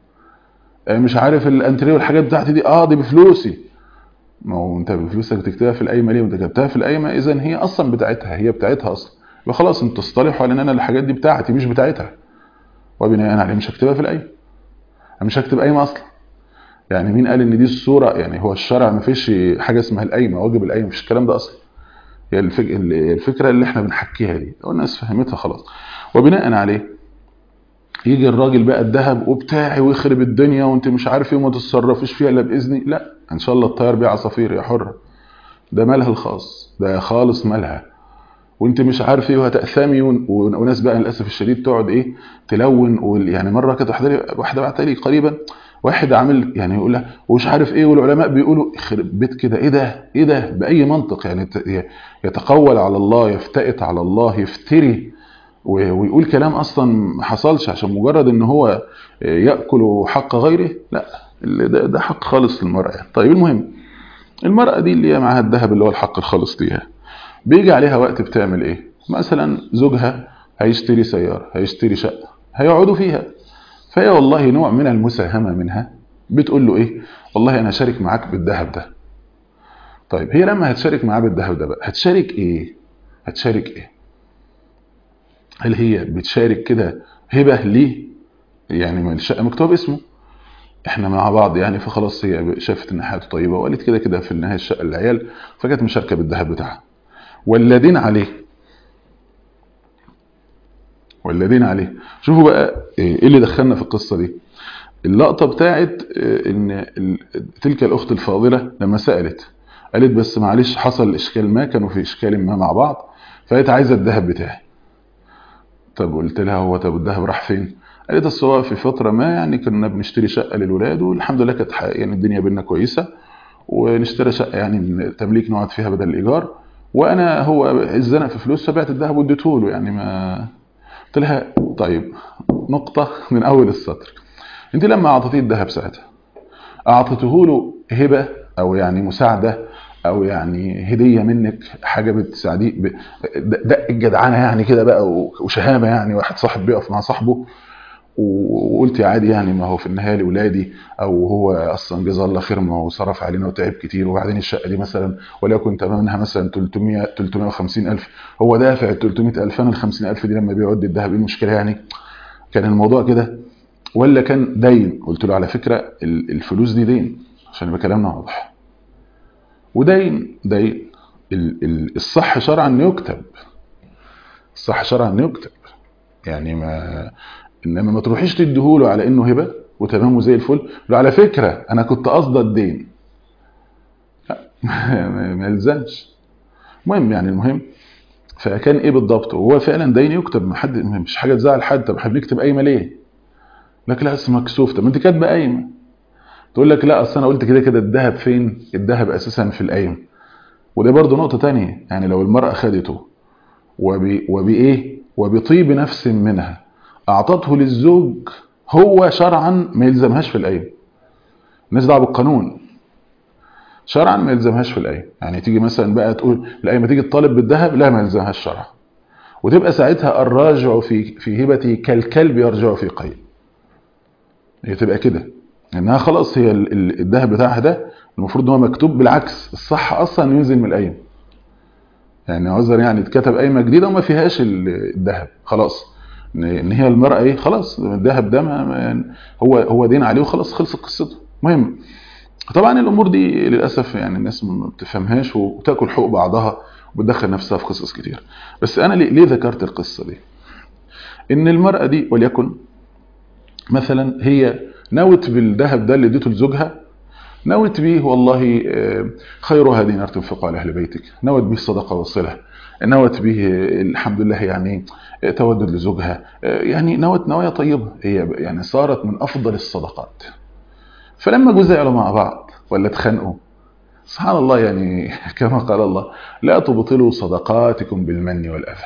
آه، مش عارف الانتريه والحاجات بتاعتي دي اه دي بفلوسي ما هو انت بفلوسك بتكتبها في القايمه ليه وانت كتبتها في القايمه اذا هي اصلا بتاعتها هي بتاعتها اصلا يبقى خلاص انتوا تصطلحوا على ان انا الحاجات دي بتاعتي مش بتاعتها وبناء عليه مش هكتبها في القايمه انا مش هكتب قايمه اصلا يعني مين قال ان دي الصوره يعني هو الشرع ما فيش حاجه اسمها القايمه واجب القايمه مفيش الكلام ده اصلا هي الفك... الفكره اللي احنا بنحكيها دي لو الناس فهمتها خلاص وبناء عليه يجي الراجل بقى الذهب وبتاعي ويخرب الدنيا وانت مش عارف ايه وما تتصرفيش فيها الا باذني لا ان شاء الله الطيار بيه عصافير يا حره ده مالها الخاص ده خالص مالها وانت مش عارف ايه وهتأثمي ون- ون- وناس بقى للاسف الشديد تقعد ايه تلون وال- يعني مره كانت واحده لي- واحده بعتها لي قريبا واحد عامل يعني يقول لها ومش عارف ايه والعلماء بيقولوا يخرب بيت كده ايه ده ايه ده باي منطق يعني ت- يتقول على الله يفتئت على الله يفتري و- ويقول كلام اصلا ما حصلش عشان مجرد ان هو ياكل حق غيره لا اللي ده, ده حق خالص للمراه يعني. طيب المهم المراه دي اللي هي معاها الذهب اللي هو الحق الخالص ليها بيجي عليها وقت بتعمل ايه مثلا زوجها هيشتري سياره هيشتري شقه هيقعدوا فيها فهي والله نوع من المساهمه منها بتقول له ايه والله انا شارك معاك بالذهب ده طيب هي لما هتشارك معاه بالذهب ده بقى هتشارك ايه هتشارك ايه هل هي بتشارك كده هبه ليه يعني ما الشقه مكتوب اسمه احنا مع بعض يعني فخلاص هي شافت ان حياته طيبه وقالت كده كده في النهايه الشقه للعيال فكانت مشاركه بالذهب بتاعها والذين عليه والذين عليه شوفوا بقى ايه اللي دخلنا في القصه دي اللقطه بتاعت ان ال- تلك الاخت الفاضله لما سالت قالت بس معلش حصل اشكال ما كانوا في اشكال ما مع بعض فقالت عايزه الذهب بتاعي طب قلت لها هو طب الذهب راح فين قالت اصل هو في فتره ما يعني كنا بنشتري شقه للولاد والحمد لله كانت ح- يعني الدنيا بينا كويسه ونشتري شقه يعني من تمليك نقعد فيها بدل الايجار وانا هو اتزنق في فلوس فبعت الذهب واديته له يعني ما قلت لها طيب نقطه من اول السطر انت لما اعطيتيه الذهب ساعتها اعطيته له هبه او يعني مساعده او يعني هديه منك حاجه بتساعديه ب- د- دق الجدعنه يعني كده بقى و- وشهامه يعني واحد صاحب بيقف مع صاحبه و- وقلت يا عادي يعني ما هو في النهايه لاولادي او هو اصلا جزاه الله خير ما هو صرف علينا وتعب كتير وبعدين الشقه دي مثلا وليكن ثمنها مثلا 300 350 الف هو دافع ال 300 الف انا ال 50 الف دي لما بيودي الذهب ايه المشكله يعني كان الموضوع كده ولا كان دين قلت له على فكره ال- الفلوس دي دين عشان يبقى كلامنا واضح ودين دين ال- ال- الصح شرعا انه يكتب الصح شرعا انه يكتب يعني ما انما ما تروحيش تديهوله على انه هبه وتمام وزي الفل له على فكره انا كنت قصدي الدين لا ما ما يلزمش المهم يعني المهم فكان ايه بالضبط وهو فعلا دين يكتب ما حد مش حاجه تزعل حد طب احنا بنكتب قايمه ليه؟ لك لا اصل مكسوف طب ما انت كاتبه قايمه تقول لك لا اصل انا قلت كده كده الذهب فين؟ الذهب اساسا في القايمه وده برضه نقطه تانية يعني لو المراه خدته وب... وبايه؟ وبطيب نفس منها اعطته للزوج هو شرعا ما يلزمهاش في القايمه مالناش دعوه بالقانون شرعا ما يلزمهاش في القايمه يعني تيجي مثلا بقى تقول القايمه تيجي تطالب بالذهب لا ما يلزمهاش شرعا وتبقى ساعتها الراجع في في هبته كالكلب يرجع في قيد هي تبقى كده انها خلاص هي ال- ال- الذهب بتاعها ده المفروض ان هو مكتوب بالعكس الصح اصلا ينزل من القايمه يعني عذر يعني اتكتب قايمه جديده وما فيهاش ال- الذهب خلاص ان إن هي المراه ايه خلاص الذهب ده ما ما- هو هو دين عليه وخلاص خلصت قصته المهم طبعا الامور دي للاسف يعني الناس ما بتفهمهاش وتاكل حقوق بعضها وبتدخل نفسها في قصص كتير بس انا ليه ليه ذكرت القصه دي ان المراه دي وليكن مثلا هي نوت بالذهب ده اللي اديته لزوجها نوت به والله آه، خيرها دينار تنفق على اهل بيتك نوت به الصدقه والصله نوت به آه، الحمد لله يعني آه، تودد لزوجها آه، يعني نوت نوايا طيبه هي يعني صارت من افضل الصدقات فلما جو زعلوا مع بعض ولا اتخانقوا سبحان الله يعني كما قال الله لا تبطلوا صدقاتكم بالمن والاذى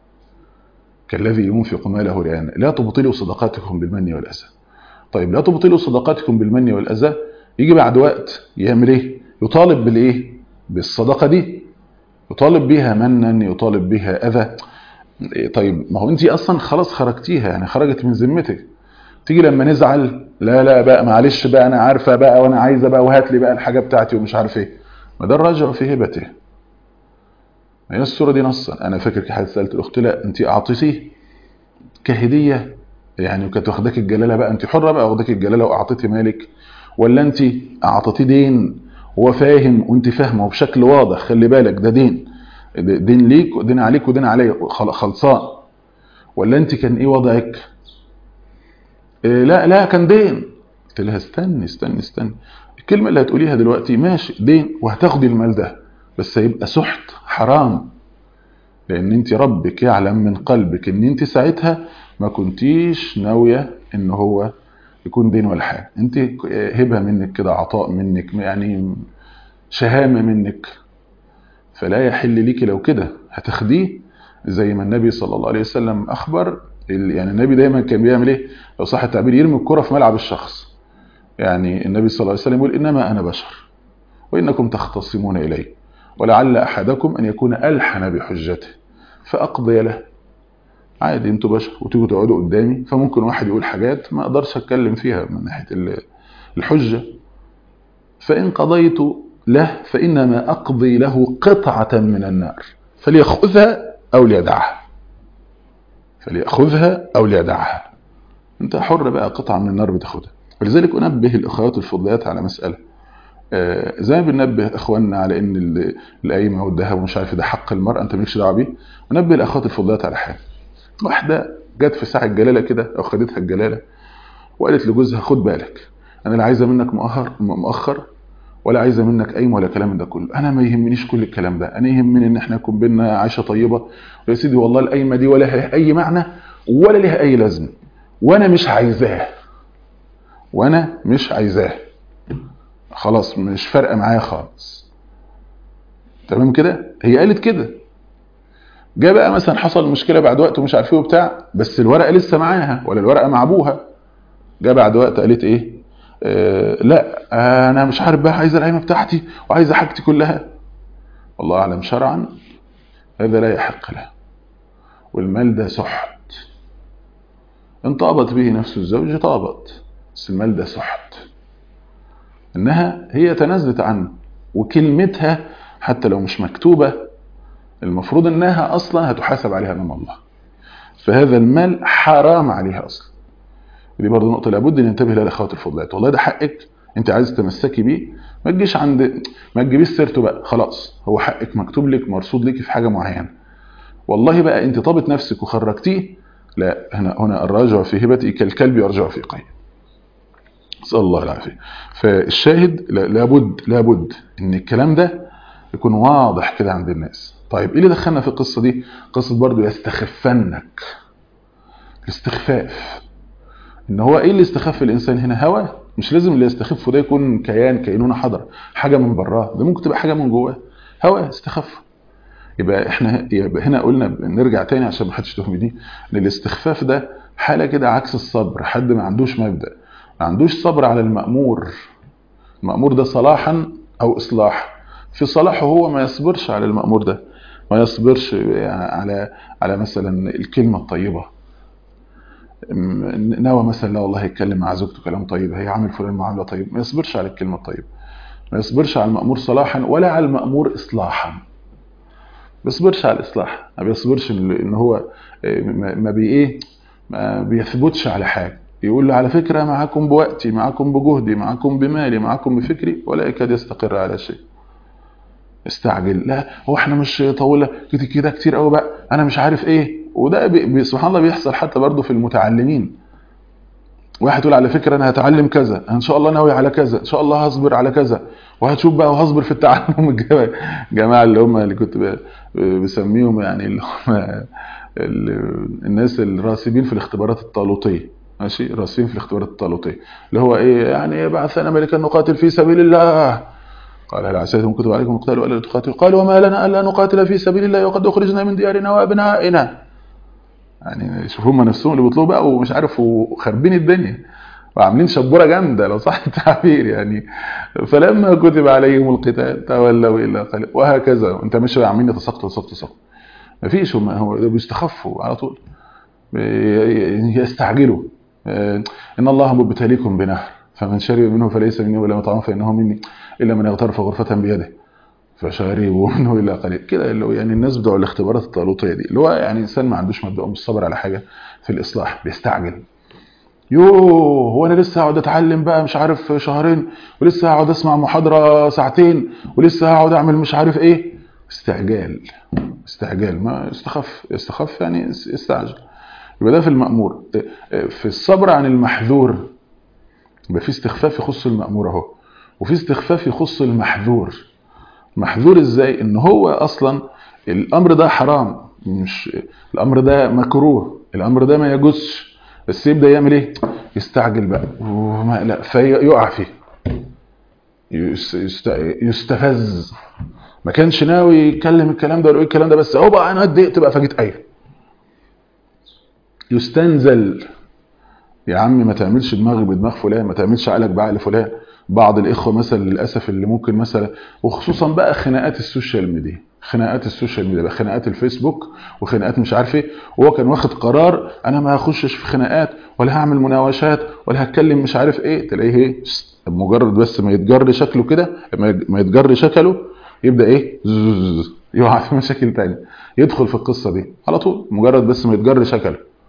كالذي ينفق ماله ريانا لا تبطلوا صدقاتكم بالمن والاذى طيب لا تبطلوا صدقاتكم بالمن والاذى يجي بعد وقت يعمل ايه يطالب بالايه بالصدقه دي يطالب بها منا يطالب بها اذى إيه طيب ما هو انت اصلا خلاص خرجتيها يعني خرجت من ذمتك تيجي لما نزعل لا لا بقى معلش بقى انا عارفه بقى وانا عايزه بقى وهات لي بقى الحاجه بتاعتي ومش عارف ايه ما ده الراجع في هبته هي الصوره دي نصا انا فاكر حد سالت الاخت لا انت اعطيتيه كهديه يعني وكانت واخداك الجلاله بقى انت حره بقى واخداك الجلاله واعطيتي مالك ولا انت اعطيتيه دين هو فاهم وانت فاهمه وبشكل واضح خلي بالك ده دين ده دين ليك ودين عليك ودين عليا خل- خلصان ولا انت كان ايه وضعك إيه لا لا كان دين قلت لها استني استني استني الكلمه اللي هتقوليها دلوقتي ماشي دين وهتاخدي المال ده بس هيبقى سحت حرام لان انت ربك يعلم من قلبك ان انت ساعتها ما كنتيش ناويه ان هو يكون دين ولا حاجه انت هبه منك كده عطاء منك يعني شهامه منك فلا يحل ليكي لو كده هتاخديه زي ما النبي صلى الله عليه وسلم اخبر ال- يعني النبي دايما كان بيعمل ايه لو صح التعبير يرمي الكره في ملعب الشخص يعني النبي صلى الله عليه وسلم يقول انما انا بشر وانكم تختصمون الي ولعل احدكم ان يكون الحن بحجته فاقضي له عادي انتوا بشر وتيجوا تقعدوا قدامي فممكن واحد يقول حاجات ما اقدرش اتكلم فيها من ناحيه ال- الحجه فان قضيت له فانما اقضي له قطعه من النار فليأخذها او ليدعها فليأخذها أو ليدعها أنت حر بقى قطعة من النار بتاخدها ولذلك أنبه الأخوات الفضليات على مسألة آه، زي ما بننبه اخواننا على ان ال- القايمه والذهب ومش عارف ده حق المراه انت مالكش دعوه بيه ونبه الاخوات الفضليات على حاجه واحده جت في ساعه الجلاله كده او خدتها الجلاله وقالت لجوزها خد بالك انا لا عايزه منك مؤخر مؤخر ولا عايزه منك قايمه ولا كلام من ده كله انا ما يهمنيش كل الكلام ده انا يهمني ان احنا يكون بينا عيشه طيبه ويا سيدي والله القايمه دي ولا لها اي معنى ولا لها اي لازمه وانا مش عايزاه وانا مش عايزاه خلاص مش فارقه معايا خالص تمام كده هي قالت كده جاء بقى مثلا حصل مشكله بعد وقت ومش عارف ايه وبتاع بس الورقه لسه معاها ولا الورقه مع ابوها جاء بعد وقت قالت ايه آه لا انا مش عارف بقى عايزه القايمه بتاعتي وعايزه حاجتي كلها والله اعلم شرعا هذا لا يحق له والمال ده سحت ان طابت به نفس الزوج طابت بس المال ده سحت انها هي تنازلت عنه وكلمتها حتى لو مش مكتوبة المفروض انها اصلا هتحاسب عليها امام الله فهذا المال حرام عليها اصلا ودي برضه نقطة لابد ان ننتبه لها الاخوات الفضلات والله ده حقك انت عايز تمسكي بيه ما تجيش عند ما تجيبيش سيرته بقى خلاص هو حقك مكتوب لك مرصود لك في حاجة معينة والله بقى انت طابت نفسك وخرجتيه لا هنا هنا الراجع في هبته كالكلب يرجع في قيد نسأل الله العافية فالشاهد لا- لابد لابد ان الكلام ده يكون واضح كده عند الناس طيب ايه اللي دخلنا في القصة دي قصة برضو يستخفنك الاستخفاف ان هو ايه اللي استخف الانسان هنا هواه مش لازم اللي يستخفه ده يكون كيان كينونة حضر حاجة من براه ده ممكن تبقى حاجة من جواه هواه استخف يبقى احنا يبقى هنا قلنا نرجع تاني عشان ما حدش يتهم دي ان الاستخفاف ده حالة كده عكس الصبر حد ما عندوش مبدأ ما عندوش صبر على المأمور المأمور ده صلاحا أو إصلاح في صلاحه هو ما يصبرش على المأمور ده ما يصبرش على على مثلا الكلمة الطيبة م- نوى مثلا لا والله يتكلم مع زوجته كلام طيب هي عامل فلان معاملة طيب ما يصبرش على الكلمة الطيبة ما يصبرش على المأمور صلاحا ولا على المأمور إصلاحا ما بيصبرش على الإصلاح ما بيصبرش إن إن هو آه، ما ما بي إيه ما بيثبتش على حاجة يقول له على فكرة معاكم بوقتي معاكم بجهدي معاكم بمالي معاكم بفكري ولا يكاد يستقر على شيء استعجل لا هو احنا مش طولة كده كده كتير قوي بقى انا مش عارف ايه وده بي بي- سبحان الله بيحصل حتى برضه في المتعلمين واحد يقول على فكرة انا هتعلم كذا ان شاء الله ناوي على كذا ان شاء الله هصبر على كذا وهتشوف بقى وهصبر في التعلم الجماعة الجماعة اللي هم اللي كنت ب- بسميهم يعني اللي هم ال- الناس الراسبين في الاختبارات الطالوتية ماشي راسبين في الاختبارات الطالوتية اللي هو ايه يعني بعثنا ملكا نقاتل في سبيل الله قال هل عسيتم كتب عليكم القتال ولا تقاتلوا قالوا وما لنا الا نقاتل في سبيل الله وقد اخرجنا من ديارنا وابنائنا يعني شوفوا هم نفسهم اللي بيطلبوا بقى ومش عارف وخربين الدنيا وعاملين شبوره جامده لو صح التعبير يعني فلما كتب عليهم القتال تولوا الا قليلا وهكذا انت مش عاملين يتساقطوا تساقط تساقط مفيش هم هو بيستخفوا على طول يستعجلوا ان الله مبتليكم بنهر فمن شرب منه فليس مني ولا مطعم فانه مني الا من اغترف غرفه بيده فشاربوا منه الا قليل كده اللي هو يعني الناس بتوع الاختبارات الطالوتيه دي اللي هو يعني انسان ما عندوش مبدا مش صبر على حاجه في الاصلاح بيستعجل يوه هو انا لسه هقعد اتعلم بقى مش عارف شهرين ولسه هقعد اسمع محاضره ساعتين ولسه هقعد اعمل مش عارف ايه استعجال استعجال ما استخف استخف يعني استعجل يبقى ده في المأمور في الصبر عن المحذور يبقى في استخفاف يخص المأمور اهو وفي استخفاف يخص المحذور محذور ازاي ان هو اصلا الامر ده حرام مش الامر ده مكروه الامر ده ما يجوزش بس يبدا يعمل ايه يستعجل بقى وما لا فيقع فيه يستفز ما كانش ناوي يتكلم الكلام ده ولا يقول الكلام ده بس هو بقى انا اتضايقت بقى فجيت قايل يستنزل يا عم ما تعملش دماغك بدماغ فلان ما تعملش عقلك بعقل فلان بعض الاخوه مثلا للاسف اللي ممكن مثلا وخصوصا بقى خناقات السوشيال ميديا خناقات السوشيال ميديا بقى خناقات الفيسبوك وخناقات مش عارف ايه وهو كان واخد قرار انا ما هخشش في خناقات ولا هعمل مناوشات ولا هتكلم مش عارف ايه تلاقيه ايه مجرد بس ما يتجر شكله كده ما يتجر شكله يبدا ايه يقع في مشاكل تانية يدخل في القصه دي على طول مجرد بس ما يتجر شكله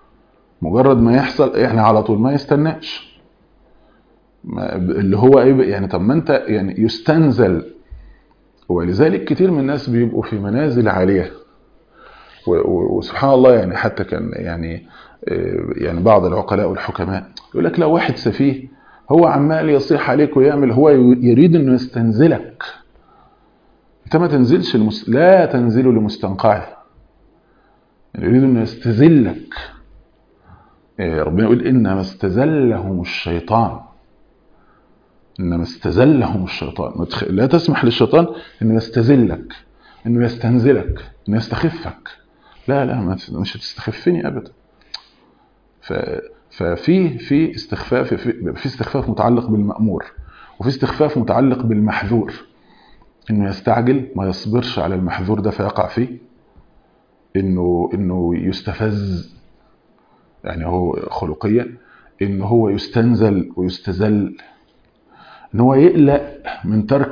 مجرد ما يحصل يعني على طول ما يستناش ما اللي هو ايه يعني طب ما انت يعني يستنزل ولذلك كتير من الناس بيبقوا في منازل عاليه وسبحان الله يعني حتى كان يعني يعني بعض العقلاء والحكماء يقول لك لو واحد سفيه هو عمال يصيح عليك ويعمل هو يريد انه يستنزلك انت ما تنزلش المس... لا تنزل لمستنقعه يريد انه يستذلك ربنا يقول انما استزلهم الشيطان انما استزلهم الشيطان لا تسمح للشيطان انه يستذلك انه يستنزلك انه يستخفك لا لا مش هتستخفني ابدا ف ففي في استخفاف في, في استخفاف متعلق بالمأمور وفي استخفاف متعلق بالمحذور انه يستعجل ما يصبرش على المحذور ده فيقع فيه انه انه يستفز يعني هو خلقيا ان هو يستنزل ويستذل ان هو يقلق من ترك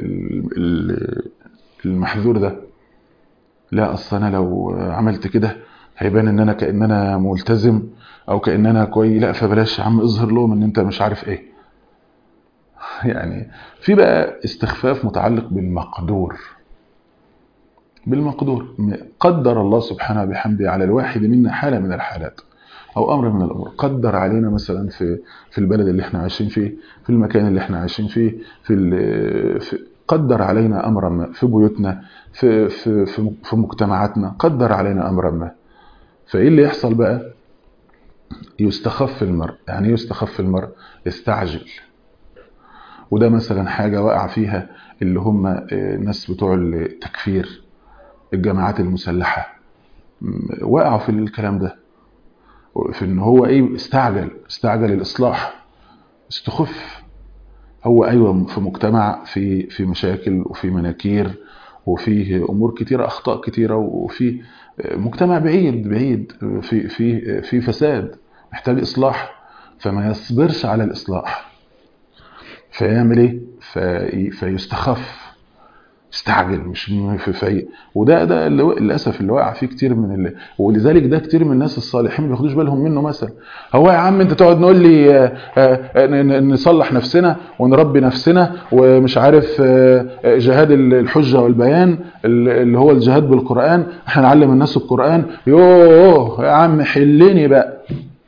المحذور ده لا اصل انا لو عملت كده هيبان ان انا كان انا ملتزم او كان انا كويس لا فبلاش يا عم اظهر لهم ان انت مش عارف ايه يعني في بقى استخفاف متعلق بالمقدور بالمقدور قدر الله سبحانه بحمده على الواحد منا حالة من الحالات أو أمر من الأمور قدر علينا مثلا في في البلد اللي احنا عايشين فيه في المكان اللي احنا عايشين فيه في, في قدر علينا أمرا ما في بيوتنا في, في, في, في مجتمعاتنا قدر علينا أمرا ما فإيه اللي يحصل بقى يستخف المرء يعني يستخف المرء يستعجل وده مثلا حاجة وقع فيها اللي هم الناس بتوع التكفير الجماعات المسلحة وقعوا في الكلام ده في ان هو ايه استعجل استعجل الاصلاح استخف هو ايوه في مجتمع في في مشاكل وفي مناكير وفيه امور كتيره اخطاء كتيره وفي مجتمع بعيد بعيد في في في فساد محتاج اصلاح فما يصبرش على الاصلاح فيعمل ايه في فيستخف استعجل مش في في وده ده اللي للاسف اللي واقع فيه كتير من اللي ولذلك ده كتير من الناس الصالحين ما بياخدوش بالهم منه مثلا هو يا عم انت تقعد نقول لي نصلح نفسنا ونربي نفسنا ومش عارف جهاد الحجه والبيان اللي هو الجهاد بالقران احنا نعلم الناس القران يوه يا عم حلني بقى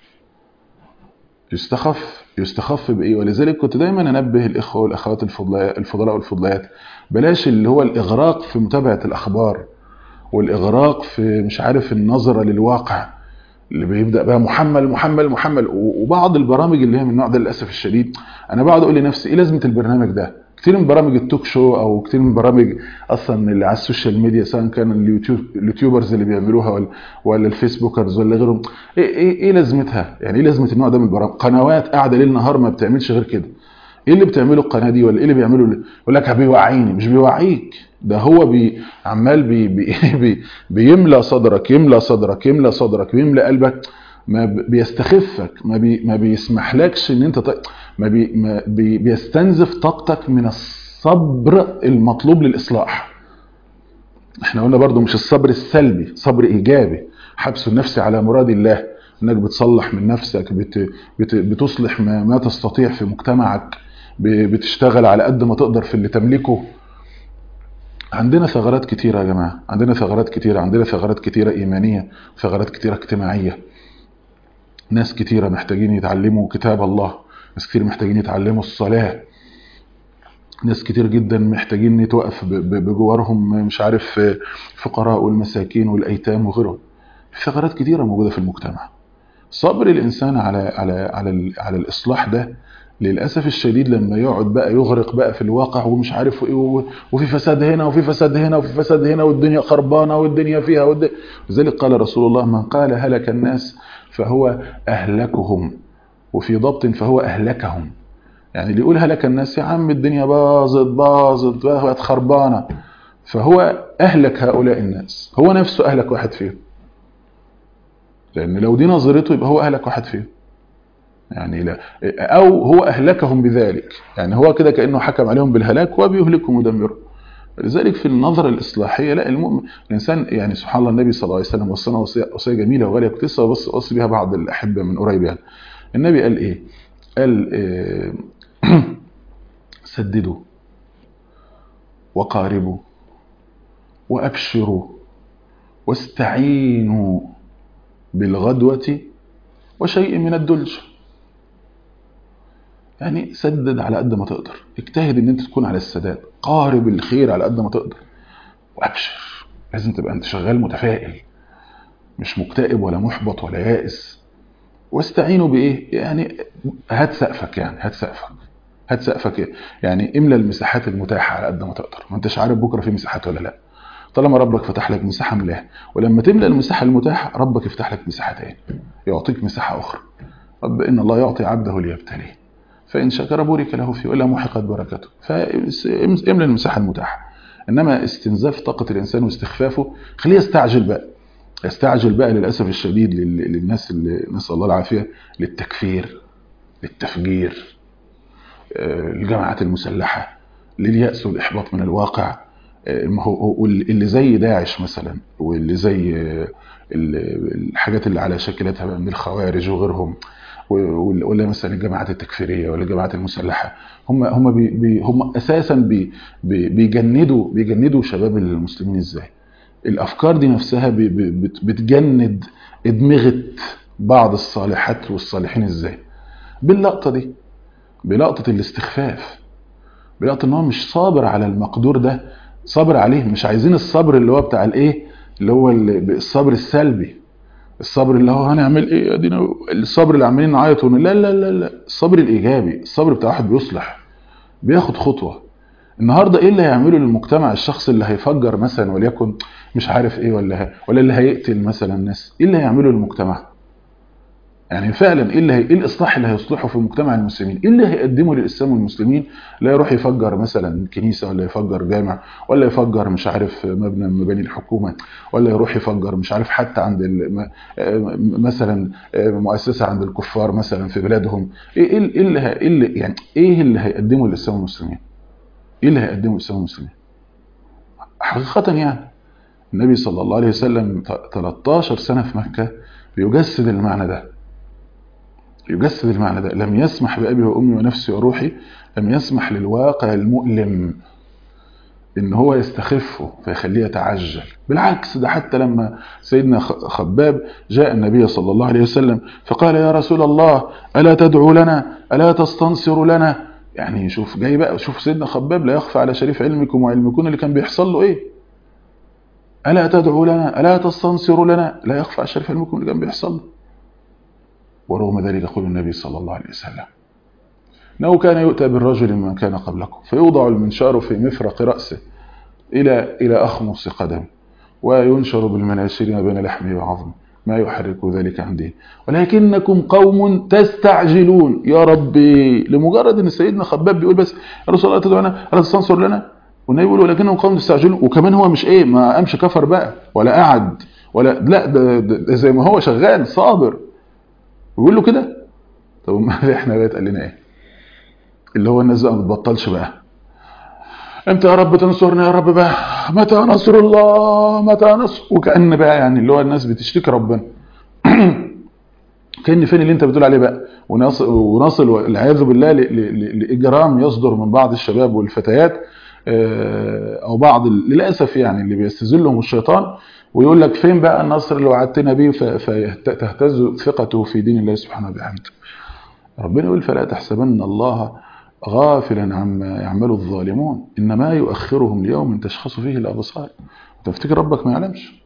يستخف يستخف بايه ولذلك كنت دايما انبه الاخوه والاخوات الفضلاء والفضليات بلاش اللي هو الاغراق في متابعه الاخبار والاغراق في مش عارف النظره للواقع اللي بيبدا بقى محمل محمل محمل وبعض البرامج اللي هي من النوع ده للاسف الشديد انا بقعد اقول لنفسي ايه لازمه البرنامج ده كتير من برامج التوك شو او كتير من برامج اصلا اللي على السوشيال ميديا سواء كان اليوتيوب اليوتيوبرز اللي بيعملوها ولا, ولا الفيسبوكرز ولا غيرهم ايه ايه, إيه لازمتها يعني ايه لازمه النوع ده من البرامج قنوات قاعده ليل نهار ما بتعملش غير كده ايه اللي بتعمله القناه دي ولا ايه اللي بيعمله يقول لك بيوعيني مش بيوعيك ده هو بي عمال بي بي بي بيملى صدرك يملى صدرك يملى صدرك ويملى قلبك ما بيستخفك ما بي ما بيسمحلكش ان انت ط... ما, بي ما بي بيستنزف طاقتك من الصبر المطلوب للاصلاح احنا قلنا برضو مش الصبر السلبي صبر ايجابي حبس النفس على مراد الله انك بتصلح من نفسك بت بت بتصلح ما, ما تستطيع في مجتمعك بتشتغل على قد ما تقدر في اللي تملكه عندنا ثغرات كتيرة يا جماعة عندنا ثغرات كتيرة عندنا ثغرات كتيرة إيمانية ثغرات كتيرة اجتماعية ناس كتيرة محتاجين يتعلموا كتاب الله ناس كتير محتاجين يتعلموا الصلاة ناس كتير جدا محتاجين يتوقف بجوارهم مش عارف فقراء والمساكين والأيتام وغيرهم في ثغرات كتيرة موجودة في المجتمع صبر الإنسان على على على على الإصلاح ده للأسف الشديد لما يقعد بقى يغرق بقى في الواقع ومش عارف ايه وفي فساد هنا وفي فساد هنا وفي فساد هنا والدنيا خربانة والدنيا فيها والدنيا لذلك قال رسول الله من قال هلك الناس فهو أهلكهم وفي ضبط فهو أهلكهم يعني اللي يقول هلك الناس يا عم الدنيا باظت باظت بقت خربانة فهو أهلك هؤلاء الناس هو نفسه أهلك واحد فيهم لأن لو دي نظرته يبقى هو أهلك واحد فيهم يعني لا أو هو أهلكهم بذلك يعني هو كده كأنه حكم عليهم بالهلاك وبيهلكهم ويدمرهم لذلك في النظرة الإصلاحية لا المؤمن الإنسان يعني سبحان الله النبي صلى الله عليه وسلم وصانا وصية وصية جميلة وغالية كنت لسه بص وصي بها بعض الأحبة من قريب يعني النبي قال إيه؟ قال إيه سددوا وقاربوا وأبشروا واستعينوا بالغدوة وشيء من الدلج يعني سدد على قد ما تقدر اجتهد ان انت تكون على السداد قارب الخير على قد ما تقدر وابشر لازم تبقى انت شغال متفائل مش مكتئب ولا محبط ولا يائس واستعينوا بايه يعني هات سقفك يعني هات سقفك هات سقفك يعني املى المساحات المتاحه على قد ما تقدر ما انتش عارف بكره في مساحات ولا لا طالما ربك فتح لك مساحه ملاها ولما تملى المساحه المتاحه ربك يفتح لك مساحه تاني يعطيك مساحه اخرى رب ان الله يعطي عبده ليبتليه فإن شكر بورك له فيه وإلا محقت بركته فاملى المساحة المتاحة إنما استنزاف طاقة الإنسان واستخفافه خليه يستعجل بقى يستعجل بقى للأسف الشديد للناس اللي نسأل الله العافية للتكفير للتفجير الجماعات المسلحة لليأس والإحباط من الواقع اللي زي داعش مثلا واللي زي الحاجات اللي على شكلتها من الخوارج وغيرهم ولا مثلا الجماعات التكفيريه ولا الجماعات المسلحه هم هم بي بي هم اساسا بي بي بيجندوا بيجندوا شباب المسلمين ازاي الافكار دي نفسها بي بتجند ادمغه بعض الصالحات والصالحين ازاي باللقطه دي بلقطه الاستخفاف بلقطه ان هو مش صابر على المقدور ده صابر عليه مش عايزين الصبر اللي هو بتاع الايه اللي هو الصبر السلبي الصبر اللي هو هنعمل ايه ادينا الصبر اللي عمالين نعيط لا لا لا لا الصبر الايجابي الصبر بتاع واحد بيصلح بياخد خطوه النهارده ايه اللي هيعمله للمجتمع الشخص اللي هيفجر مثلا وليكن مش عارف ايه ولا ولا اللي هيقتل مثلا الناس ايه اللي هيعمله للمجتمع يعني فعلا ايه اللي هي... ايه الاصلاح اللي هيصلحه في مجتمع المسلمين ايه اللي هيقدمه للاسلام والمسلمين لا يروح يفجر مثلا كنيسه ولا يفجر جامع ولا يفجر مش عارف مبنى من مباني الحكومه ولا يروح يفجر مش عارف حتى عند ال... مثلا مؤسسه عند الكفار مثلا في بلادهم ايه اللي ه... ايه اللي يعني ايه اللي هيقدمه للاسلام والمسلمين ايه اللي هيقدمه للاسلام والمسلمين حقيقه يعني النبي صلى الله عليه وسلم 13 سنه في مكه بيجسد المعنى ده يجسد المعنى ده لم يسمح بأبي وأمي ونفسي وروحي لم يسمح للواقع المؤلم ان هو يستخفه فيخليه يتعجل بالعكس ده حتى لما سيدنا خباب جاء النبي صلى الله عليه وسلم فقال يا رسول الله ألا تدعو لنا ألا تستنصر لنا يعني شوف جاي بقى شوف سيدنا خباب لا يخفى على شريف علمكم وعلمكم اللي كان بيحصل له ايه ألا تدعو لنا ألا تستنصر لنا لا يخفى على شريف علمكم اللي كان بيحصل له ورغم ذلك يقول النبي صلى الله عليه وسلم انه كان يؤتى بالرجل ممن كان قبلكم فيوضع المنشار في مفرق راسه الى الى اخمص قدمه وينشر بالمناشير ما بين لحمه وعظمه ما يحرك ذلك عن دين ولكنكم قوم تستعجلون يا ربي لمجرد ان سيدنا خباب بيقول بس يا رسول الله تدعونا الا تستنصر لنا والنبي بيقول ولكنهم قوم تستعجلون وكمان هو مش ايه ما قامش كفر بقى ولا قعد ولا لا ده, ده, ده زي ما هو شغال صابر ويقول له كده طب ما احنا بقى قال لنا ايه اللي هو الناس بقى ما بتبطلش بقى امتى يا رب تنصرنا يا رب بقى متى نصر الله متى نصر وكأن بقى يعني اللي هو الناس بتشتكي ربنا كأن فين اللي انت بتقول عليه بقى ونصل, ونصل والعياذ بالله لإجرام يصدر من بعض الشباب والفتيات او بعض للاسف يعني اللي بيستذلهم الشيطان ويقول لك فين بقى النصر اللي وعدتنا بيه فتهتز ثقته في دين الله سبحانه وبحمده ربنا يقول فلا تحسبن الله غافلا عما يعمل الظالمون انما يؤخرهم ليوم تشخص فيه الابصار تفتكر ربك ما يعلمش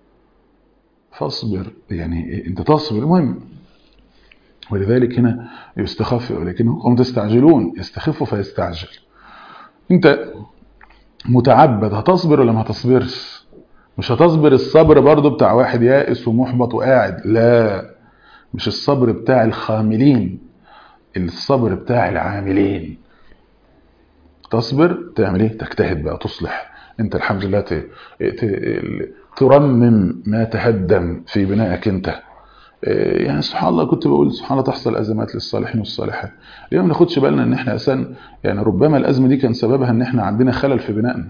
فاصبر يعني انت تصبر المهم ولذلك هنا يستخف ولكنهم قوم تستعجلون يستخف فيستعجل انت متعبد هتصبر ولا ما هتصبرش مش هتصبر الصبر برضو بتاع واحد يائس ومحبط وقاعد لا مش الصبر بتاع الخاملين الصبر بتاع العاملين تصبر تعمل ايه تجتهد بقى تصلح انت الحمد لله ت... ت... ترمم ما تهدم في بنائك انت يعني سبحان الله كنت بقول سبحان الله تحصل ازمات للصالحين والصالحات ليه ما ناخدش بالنا ان احنا اساسا يعني ربما الازمه دي كان سببها ان احنا عندنا خلل في بنائنا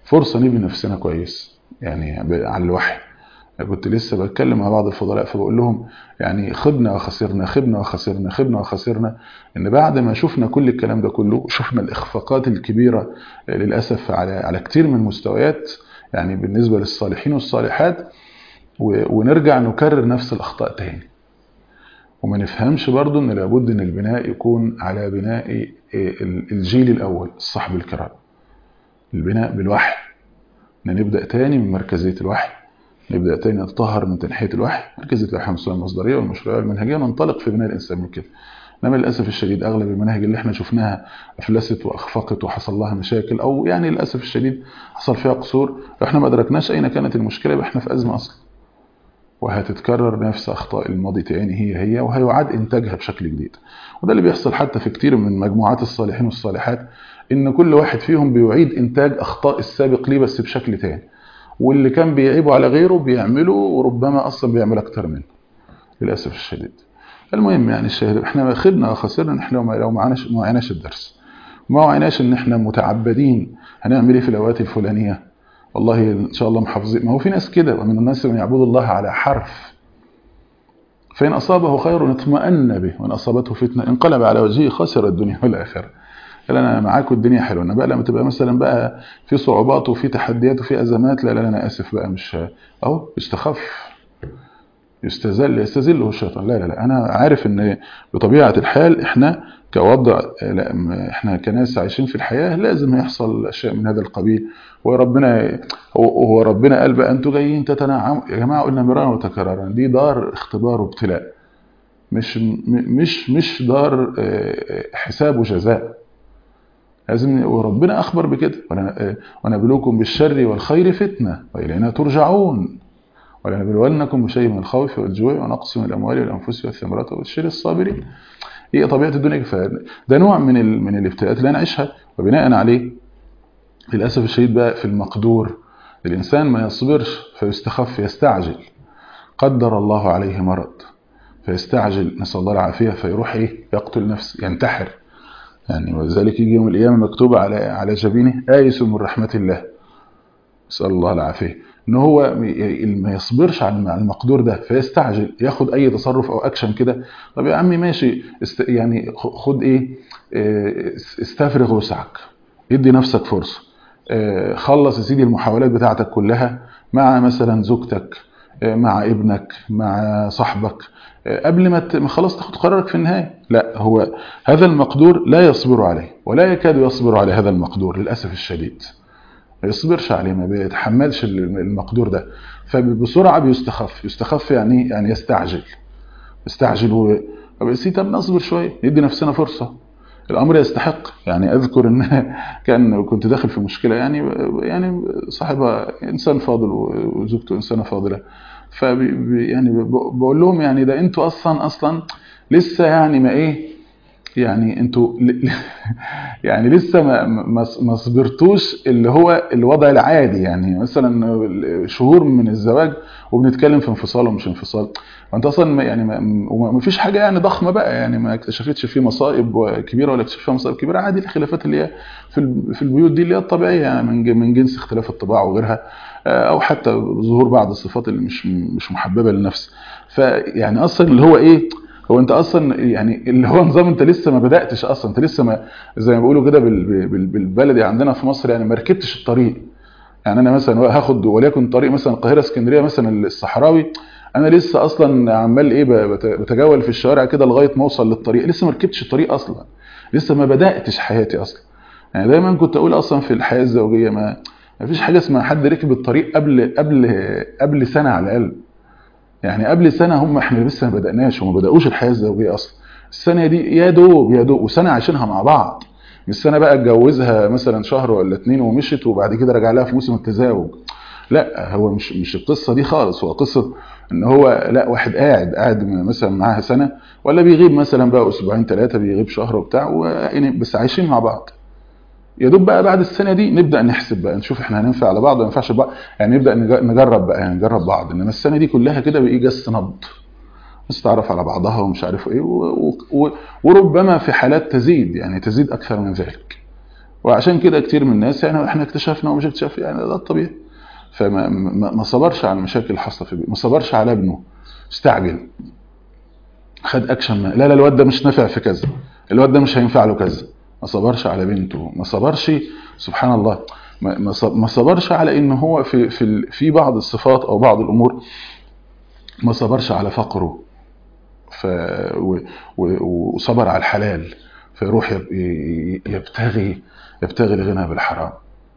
فرصه نبني نفسنا كويس يعني ب- على الوحي كنت لسه بتكلم مع بعض الفضلاء فبقول لهم يعني خبنا وخسرنا خبنا وخسرنا خبنا وخسرنا ان بعد ما شفنا كل الكلام ده كله شفنا الاخفاقات الكبيره للاسف على على كتير من المستويات يعني بالنسبه للصالحين والصالحات و- ونرجع نكرر نفس الاخطاء تاني وما نفهمش برضو ان لابد ان البناء يكون على بناء إيه، ال- الجيل الاول الصحب الكرام البناء بالوحي ان نبدا تاني من مركزيه الوحي نبدا تاني نتطهر من تنحيه الوحي مركزيه الوحي والمسؤوليه المصدريه والمشروعيه والمنهجيه وننطلق في بناء الانسان من كده انما للاسف الشديد اغلب المناهج اللي احنا شفناها افلست واخفقت وحصل لها مشاكل او يعني للاسف الشديد حصل فيها قصور لو احنا ما ادركناش اين كانت المشكله يبقى احنا في ازمه اصلا وهتتكرر نفس اخطاء الماضي تاني هي هي وهيعاد انتاجها بشكل جديد وده اللي بيحصل حتى في كتير من مجموعات الصالحين والصالحات ان كل واحد فيهم بيعيد انتاج اخطاء السابق ليه بس بشكل تاني واللي كان بيعيبه على غيره بيعمله وربما اصلا بيعمل اكتر منه للاسف الشديد المهم يعني الشاهد احنا خدنا وخسرنا ان احنا لو ما لو ما عاناش ما وعيناش الدرس ما وعيناش ان احنا متعبدين هنعمل ايه في الاوقات الفلانيه والله ان شاء الله محافظين ما هو في ناس كده ومن الناس من يعبد الله على حرف فإن أصابه خير اطمأن به وإن أصابته فتنة انقلب على وجهه خسر الدنيا والآخرة قال أنا معاك والدنيا حلوة أنا بقى لما تبقى مثلا بقى في صعوبات وفي تحديات وفي أزمات لا لا أنا آسف بقى مش أهو يستخف يستذل يستذله الشيطان لا لا لا أنا عارف إن بطبيعة الحال إحنا كوضع لا م- إحنا كناس عايشين في الحياة لازم يحصل أشياء من هذا القبيل وربنا هو هو ربنا قال بقى أنتوا جايين تتنعموا يا جماعة قلنا مرارا وتكرارا دي دار اختبار وابتلاء مش م- مش مش دار آه، حساب وجزاء لازم وربنا اخبر بكده ولا- آه، ونبلوكم بالشر والخير فتنه والينا ترجعون ولنبلونكم بشيء من الخوف والجوع ونقص من الاموال والانفس والثمرات وبشر الصابرين هي طبيعه الدنيا ده نوع من ال- من الابتلاءات اللي نعيشها وبناء عليه للاسف الشديد بقى في المقدور الانسان ما يصبرش فيستخف يستعجل قدر الله عليه مرض فيستعجل نسأل الله العافية فيروح ايه يقتل نفسه ينتحر يعني ولذلك يجي يوم القيامة مكتوب على على جبينه آيس من رحمة الله نسأل الله العافية ان هو ما يصبرش على المقدور ده فيستعجل ياخد اي تصرف او اكشن كده طب يا عمي ماشي است يعني خد ايه اه استفرغ وسعك ادي نفسك فرصة اه خلص يا سيدي المحاولات بتاعتك كلها مع مثلا زوجتك مع ابنك مع صاحبك قبل ما خلاص تاخد قرارك في النهاية لا هو هذا المقدور لا يصبر عليه ولا يكاد يصبر على هذا المقدور للأسف الشديد ما يصبرش عليه ما بيتحملش المقدور ده فبسرعة بيستخف يستخف يعني يعني يستعجل يستعجل و... بس طب نصبر شوية ندي نفسنا فرصة الامر يستحق يعني اذكر ان كان كنت داخل في مشكله يعني يعني صاحبها انسان فاضل وزوجته انسانه فاضله ف يعني بقول لهم يعني ده انتوا اصلا اصلا لسه يعني ما ايه يعني انتوا يعني لسه ما ما صبرتوش اللي هو الوضع العادي يعني مثلا شهور من الزواج وبنتكلم في انفصال ومش انفصال وانت اصلا يعني ما فيش حاجه يعني ضخمه بقى يعني ما اكتشفتش فيه مصائب كبيره ولا اكتشفت فيها مصائب كبيره عادي الخلافات اللي هي في في البيوت دي اللي هي الطبيعيه يعني من من جنس اختلاف الطباع وغيرها او حتى ظهور بعض الصفات اللي مش مش محببه للنفس فيعني اصلا اللي هو ايه هو انت اصلا يعني اللي هو نظام انت لسه ما بداتش اصلا انت لسه ما زي ما بيقولوا كده بالبلدي عندنا في مصر يعني ما ركبتش الطريق يعني انا مثلا هاخد وليكن طريق مثلا القاهره اسكندريه مثلا الصحراوي انا لسه اصلا عمال ايه بتجول في الشوارع كده لغايه ما اوصل للطريق لسه ما ركبتش الطريق اصلا لسه ما بداتش حياتي اصلا يعني دايما كنت اقول اصلا في الحياه الزوجيه ما ما فيش حاجه اسمها حد ركب الطريق قبل قبل قبل سنه على الاقل يعني قبل سنه هم احنا لسه ما بداناش وما بداوش الحياه الزوجيه اصلا السنه دي يا دوب يا دوب وسنه عايشينها مع بعض مش سنه بقى اتجوزها مثلا شهر ولا اتنين ومشت وبعد كده رجع لها في موسم التزاوج لا هو مش مش القصه دي خالص هو قصه ان هو لا واحد قاعد قاعد مثلا معاها سنه ولا بيغيب مثلا بقى اسبوعين ثلاثه بيغيب شهر وبتاع بس عايشين مع بعض يا دوب بقى بعد السنه دي نبدا نحسب بقى نشوف احنا هننفع على بعض ولا ما ينفعش بعض يعني نبدا نجرب بقى يعني نجرب بعض انما السنه دي كلها كده بقى جس نبض بس تعرف على بعضها ومش عارف ايه و... و... وربما في حالات تزيد يعني تزيد اكثر من ذلك وعشان كده كتير من الناس يعني احنا اكتشفنا ومش اكتشف يعني ده الطبيعي فما ما ما صبرش على المشاكل اللي حاصله في البيت ما صبرش على ابنه استعجل خد اكشن ما. لا لا الواد ده مش نافع في كذا الواد ده مش هينفع له كذا ما صبرش على بنته ما صبرش سبحان الله ما ما ص- ما صبرش على ان هو في في ال- في بعض الصفات او بعض الامور ما صبرش على فقره ف و- و- وصبر على الحلال فيروح يب- ي- يبتغي يبتغي الغنى بالحرام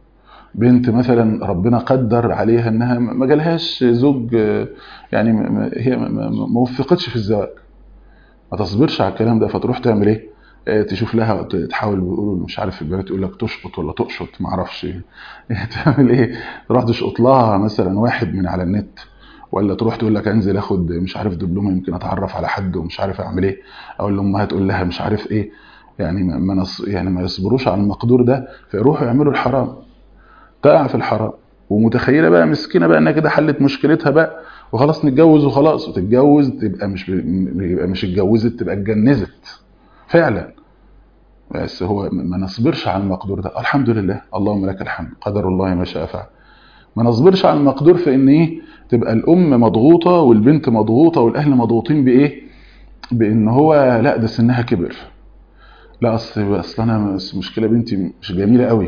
بنت مثلا ربنا قدر عليها انها ما جالهاش زوج آه، يعني ما- ما- هي ما- ما ما وفقتش في الزواج ما تصبرش على الكلام ده فتروح تعمل ايه آه، تشوف لها ت- تحاول بيقولوا مش عارف البنات يقول لك تشقط ولا تقشط ما اعرفش تعمل ايه تروح تشقط لها مثلا واحد من على النت ولا تروح تقول لك انزل اخد مش عارف دبلومه يمكن اتعرف على حد ومش عارف اعمل ايه او الامهات تقول لها مش عارف ايه يعني ما ما نص يعني ما يصبروش على المقدور ده فيروحوا يعملوا الحرام تقع في الحرام ومتخيله بقى مسكينه بقى انها كده حلت مشكلتها بقى وخلاص نتجوز وخلاص وتتجوز تبقى مش ب- يبقى مش اتجوزت تبقى اتجنزت فعلا بس هو ما نصبرش على المقدور ده الحمد لله اللهم لك الحمد قدر الله ما شاء فعل ما نصبرش على المقدور في ان ايه تبقى الام مضغوطه والبنت مضغوطه والاهل مضغوطين بايه بان هو لا ده سنها كبر لا اصل اصل انا بس مشكله بنتي مش جميله قوي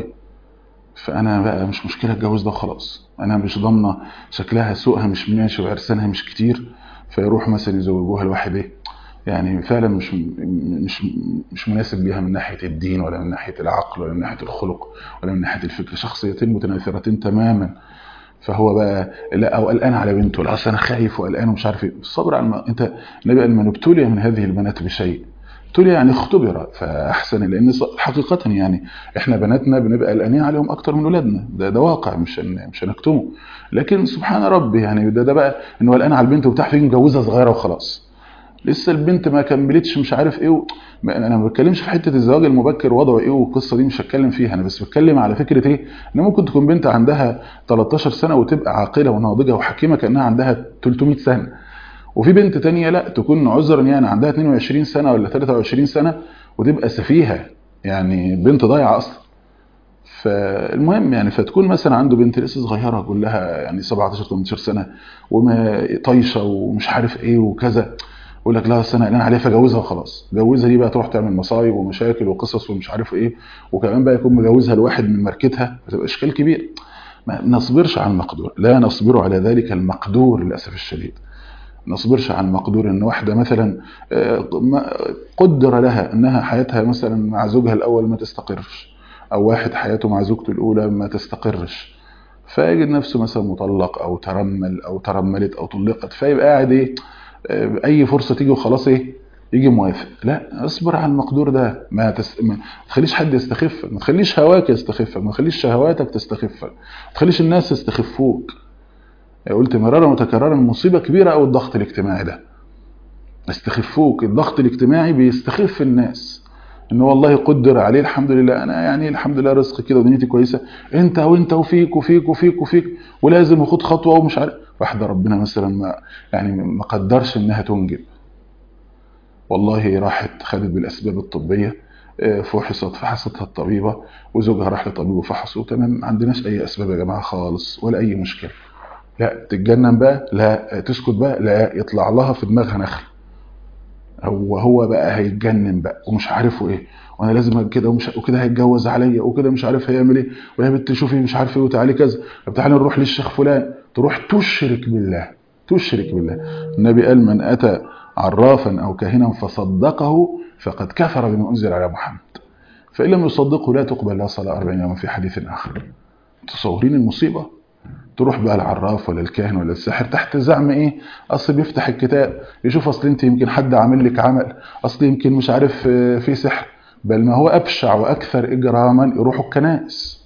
فانا بقى مش مشكله اتجوز ده وخلاص انا مش ضامنه شكلها سوقها مش ماشي وعرسانها مش كتير فيروح مثلا يزوجوها لواحد ايه يعني فعلا مش مش مش مناسب ليها من ناحيه الدين ولا من ناحيه العقل ولا من ناحيه الخلق ولا من ناحيه الفكر شخصيتين متنافرتين تماما فهو بقى لا او قلقان على بنته لا اصل انا خايف وقلقان ومش عارف ايه الصبر على الم... انت النبي قال من ابتلي من هذه البنات بشيء ابتلي يعني اختبر فاحسن لان ص- حقيقه يعني احنا بناتنا بنبقى قلقانين عليهم اكتر من اولادنا ده ده واقع مش هن... مش هنكتمه لكن سبحان ربي يعني ده ده بقى انه قلقان على البنت وبتاع فيجي مجوزها صغيره وخلاص لسه البنت ما كملتش مش عارف ايه و... ما- انا ما بتكلمش في حته الزواج المبكر وضعه ايه والقصه دي مش هتكلم فيها انا بس بتكلم على فكره ايه ان ممكن تكون بنت عندها 13 سنه وتبقى عاقله وناضجه وحكيمه كانها عندها 300 سنه وفي بنت تانية لا تكون عذرا يعني عندها 22 سنه ولا 23 سنه وتبقى سفيهه يعني بنت ضايعه اصلا فالمهم يعني فتكون مثلا عنده بنت لسه صغيره كلها يعني 17 18 سنه وما طايشه ومش عارف ايه وكذا يقول لك لا أصل انا قلقان عليها فجوزها وخلاص جوزها دي بقى تروح تعمل مصايب ومشاكل وقصص ومش عارف ايه وكمان بقى يكون مجوزها لواحد من ماركتها فتبقى اشكال كبير ما نصبرش على المقدور لا نصبر على ذلك المقدور للاسف الشديد نصبرش على المقدور ان واحده مثلا آه، ما- قدر لها انها حياتها مثلا مع زوجها الاول ما تستقرش او واحد حياته مع زوجته الاولى ما تستقرش فيجد نفسه مثلا مطلق او ترمل او ترملت او طلقت فيبقى قاعد ايه آه، اي فرصه تيجي وخلاص ايه يجي موافق لا اصبر على المقدور ده ما, تس... ما تخليش حد يستخفك ما تخليش هواك يستخفك ما تخليش شهواتك تستخفك ما تخليش الناس يستخفوك قلت مرارا وتكرارا مصيبه كبيره قوي الضغط الاجتماعي ده يستخفوك الضغط الاجتماعي بيستخف الناس ان والله قدر عليه الحمد لله انا يعني الحمد لله رزق كده ودنيتي كويسه انت وانت وفيك وفيك وفيك وفيك ولازم اخد خطوه ومش عارف واحده ربنا مثلا ما يعني ما قدرش انها تنجب والله راحت خدت بالاسباب الطبيه آه، فحصت فحصتها الطبيبه وزوجها راح لطبيب وفحصه تمام ما عندناش اي اسباب يا جماعه خالص ولا اي مشكله لا تتجنن بقى لا تسكت بقى لا يطلع لها في دماغها نخل هو هو بقى هيتجنن بقى ومش عارفه ايه وانا لازم كده ومش وكده هيتجوز عليا وكده مش عارف هيعمل ايه ويا بنت شوفي مش عارف ايه وتعالي كذا طب تعالى نروح للشيخ فلان تروح تشرك بالله تشرك بالله النبي قال من اتى عرافا او كاهنا فصدقه فقد كفر بما انزل على محمد فان لم يصدقه لا تقبل له صلاه 40 يوما في حديث اخر تصورين المصيبه تروح بقى العراف ولا الكاهن ولا الساحر تحت زعم ايه اصل بيفتح الكتاب يشوف اصل انت يمكن حد عامل لك عمل اصل يمكن مش عارف آه، في سحر بل ما هو ابشع واكثر اجراما يروحوا الكنائس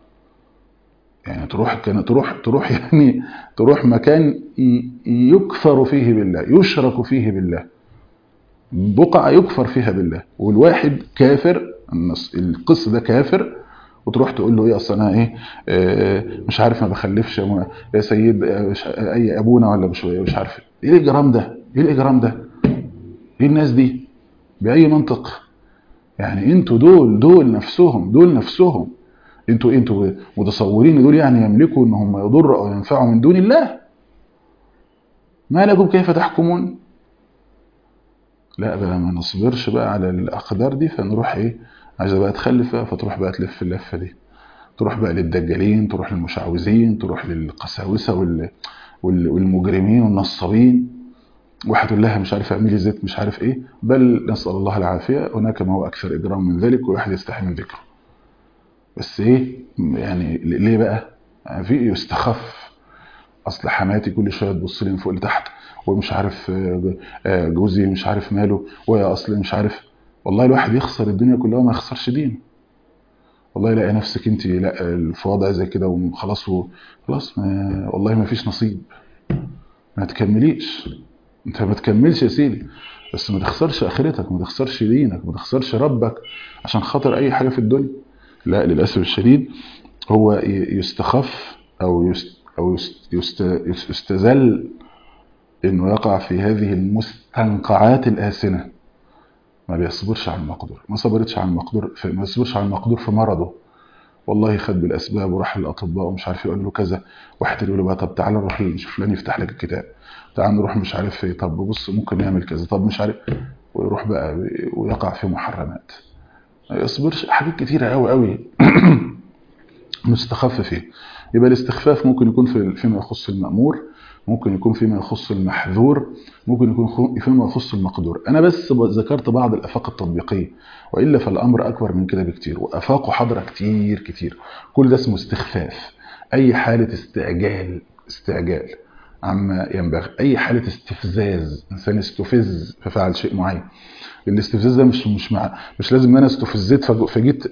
يعني تروح كان تروح تروح يعني تروح مكان ي- يكفر فيه بالله يشرك فيه بالله بقعة يكفر فيها بالله والواحد كافر النص- القس ده كافر وتروح تقول له ايه اصل انا ايه آه، مش عارف ما بخلفش يا م- يا سيد آه، مش- اي ابونا ولا مش مش عارف ايه الاجرام ده ايه الاجرام ده ايه الناس دي باي منطق يعني انتوا دول دول نفسهم دول نفسهم انتوا انتوا متصورين دول يعني يملكوا ان هم يضروا او ينفعوا من دون الله ما لكم كيف تحكمون لا بقى ما نصبرش بقى على الاقدار دي فنروح ايه عايزه بقى تخلف بقى فتروح بقى تلف اللفه دي تروح بقى للدجالين تروح للمشعوذين تروح للقساوسه وال... وال... والمجرمين والنصابين واحد يقول لها مش عارف اعملي زيت مش عارف ايه بل نسال الله العافيه هناك ما هو اكثر اجرام من ذلك وواحد يستحي من ذكره بس ايه يعني ليه بقى يعني في يستخف اصل حماتي كل شويه تبص لي من فوق لتحت ومش عارف جوزي مش عارف ماله ويا اصل مش عارف والله الواحد يخسر الدنيا كلها وما يخسرش دين والله يلاقي نفسك انت لا في وضع زي كده وخلاص خلاص ما والله ما فيش نصيب ما تكمليش انت ما تكملش يا سيدي بس ما تخسرش اخرتك ما تخسرش دينك ما تخسرش ربك عشان خاطر اي حاجه في الدنيا لا للاسف الشديد هو يستخف او يست او يست يست يستذل انه يقع في هذه المستنقعات الآسنة ما بيصبرش على المقدور ما صبرتش على المقدور في ما يصبرش على المقدور في مرضه والله خد بالاسباب وراح للاطباء ومش عارف يقول له كذا واحد يقول له بقى طب تعالى نروح نشوف فلان يفتح لك الكتاب تعالى نروح مش عارف ايه طب بص ممكن نعمل كذا طب مش عارف ويروح بقى ويقع في محرمات ما يصبرش حاجات كتيره قوي قوي مستخف فيه يبقى الاستخفاف ممكن يكون في فيما يخص المأمور ممكن يكون فيما يخص المحذور ممكن يكون فيما يخص المقدور انا بس ذكرت بعض الافاق التطبيقيه والا فالامر اكبر من كده بكتير وافاقه حاضره كتير كتير كل ده اسمه استخفاف اي حاله استعجال استعجال عما ينبغي اي حاله استفزاز انسان استفز ففعل شيء معين الاستفزاز ده مش مش مع مش لازم ان انا استفزيت فجيت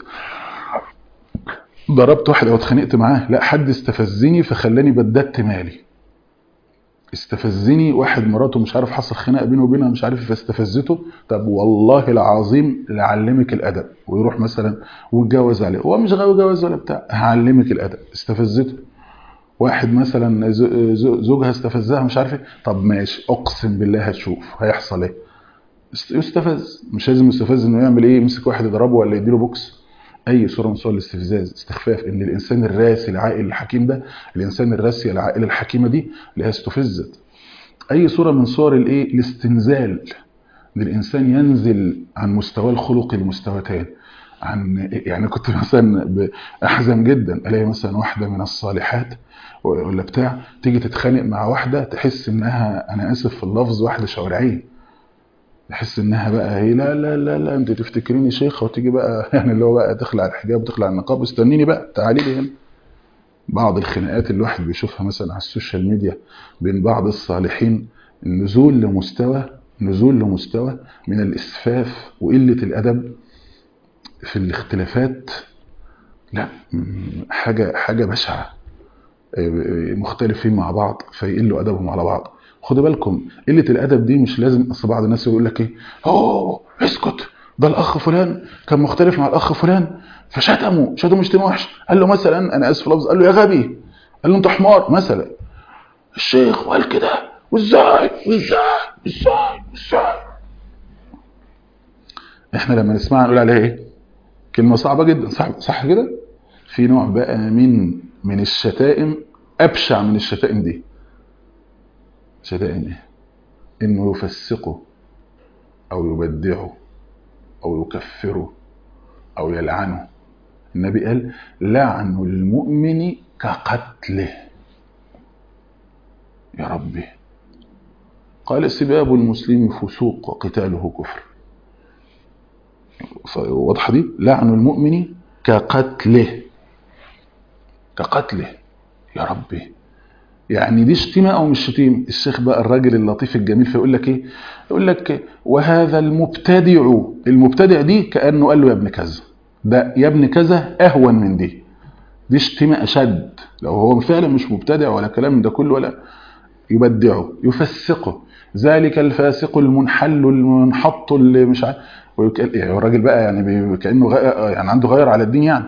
ضربت واحد او اتخانقت معاه لا حد استفزني فخلاني بددت مالي استفزني واحد مراته مش عارف حصل خناقه بينه وبينها مش عارف فاستفزته طب والله العظيم لعلمك الادب ويروح مثلا ويتجوز عليه هو مش غاوي جواز ولا بتاع هعلمك الادب استفزته واحد مثلا زوجها استفزها مش عارف ايه طب ماشي اقسم بالله هتشوف هيحصل ايه يستفز مش لازم يستفز انه يعمل ايه يمسك واحد يضربه ولا يديله بوكس اي صوره من صور الاستفزاز استخفاف ان الانسان الراسي العاقل الحكيم ده الانسان الراسي العاقل الحكيمه دي اللي هي استفزت اي صوره من صور الايه الاستنزال ان الانسان ينزل عن مستواه الخلقي لمستوى تاني عن يعني كنت مثلا احزن جدا الاقي مثلا واحده من الصالحات ولا بتاع تيجي تتخانق مع واحده تحس انها انا اسف في اللفظ واحده شوارعيه تحس انها بقى هي لا لا لا لا انت تفتكريني شيخه وتيجي بقى يعني اللي هو بقى تخلع الحجاب وتخلع النقاب واستنيني بقى تعالي لي هنا بعض الخناقات اللي الواحد بيشوفها مثلا على السوشيال ميديا بين بعض الصالحين النزول لمستوى نزول لمستوى من الاسفاف وقله الادب في الاختلافات لا حاجه حاجه بشعه مختلفين مع بعض فيقلوا ادبهم على بعض خدوا بالكم قله الادب دي مش لازم اصل بعض الناس يقول لك ايه اوه اسكت ده الاخ فلان كان مختلف مع الاخ فلان فشتمه شتمه شتيمه وحش قال له مثلا انا اسف لفظ قال له يا غبي قال له انت حمار مثلا الشيخ وقال كده وازاي وازاي ازاي ازاي احنا لما نسمعها نقول عليها ايه كلمه صعبه جدا صح صح كده في نوع بقى من من الشتائم ابشع من الشتائم دي شتائم ايه انه يفسقه او يبدعه او يكفره او يلعنه النبي قال لعن المؤمن كقتله يا ربي قال سباب المسلم فسوق وقتاله كفر واضحه دي لعن المؤمن كقتله كقتله يا ربي يعني دي شتيمه او مش شتيمه الشيخ بقى الراجل اللطيف الجميل فيقول لك ايه يقول لك وهذا المبتدع المبتدع دي كانه قال له يا ابن كذا ده يا ابن كذا اهون من دي دي شتيمه اشد لو هو فعلا مش مبتدع ولا كلام ده كله ولا يبدعه يفسقه ذلك الفاسق المنحل المنحط اللي مش عارف يعني الراجل بقى يعني كانه غ... يعني عنده غير على الدين يعني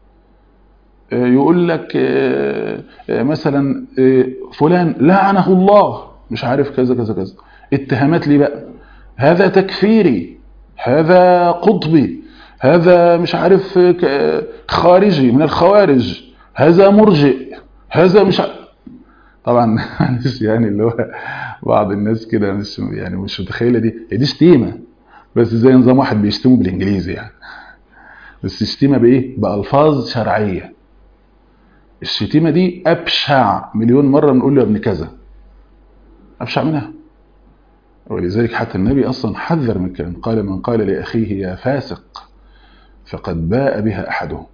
يقول لك مثلا فلان لعنه الله مش عارف كذا كذا كذا اتهامات ليه بقى هذا تكفيري هذا قطبي هذا مش عارف ك- خارجي من الخوارج هذا مرجئ هذا مش ع... طبعا معلش يعني اللي هو بعض الناس كده مش يعني مش متخيله دي هي دي شتيمه بس زي نظام واحد بيشتمه بالانجليزي يعني بس شتيمه بايه؟ بالفاظ شرعيه الشتيمه دي ابشع مليون مره نقول له يا ابن كذا ابشع منها ولذلك حتى النبي اصلا حذر من الكلام قال من قال لاخيه يا فاسق فقد باء بها احدهم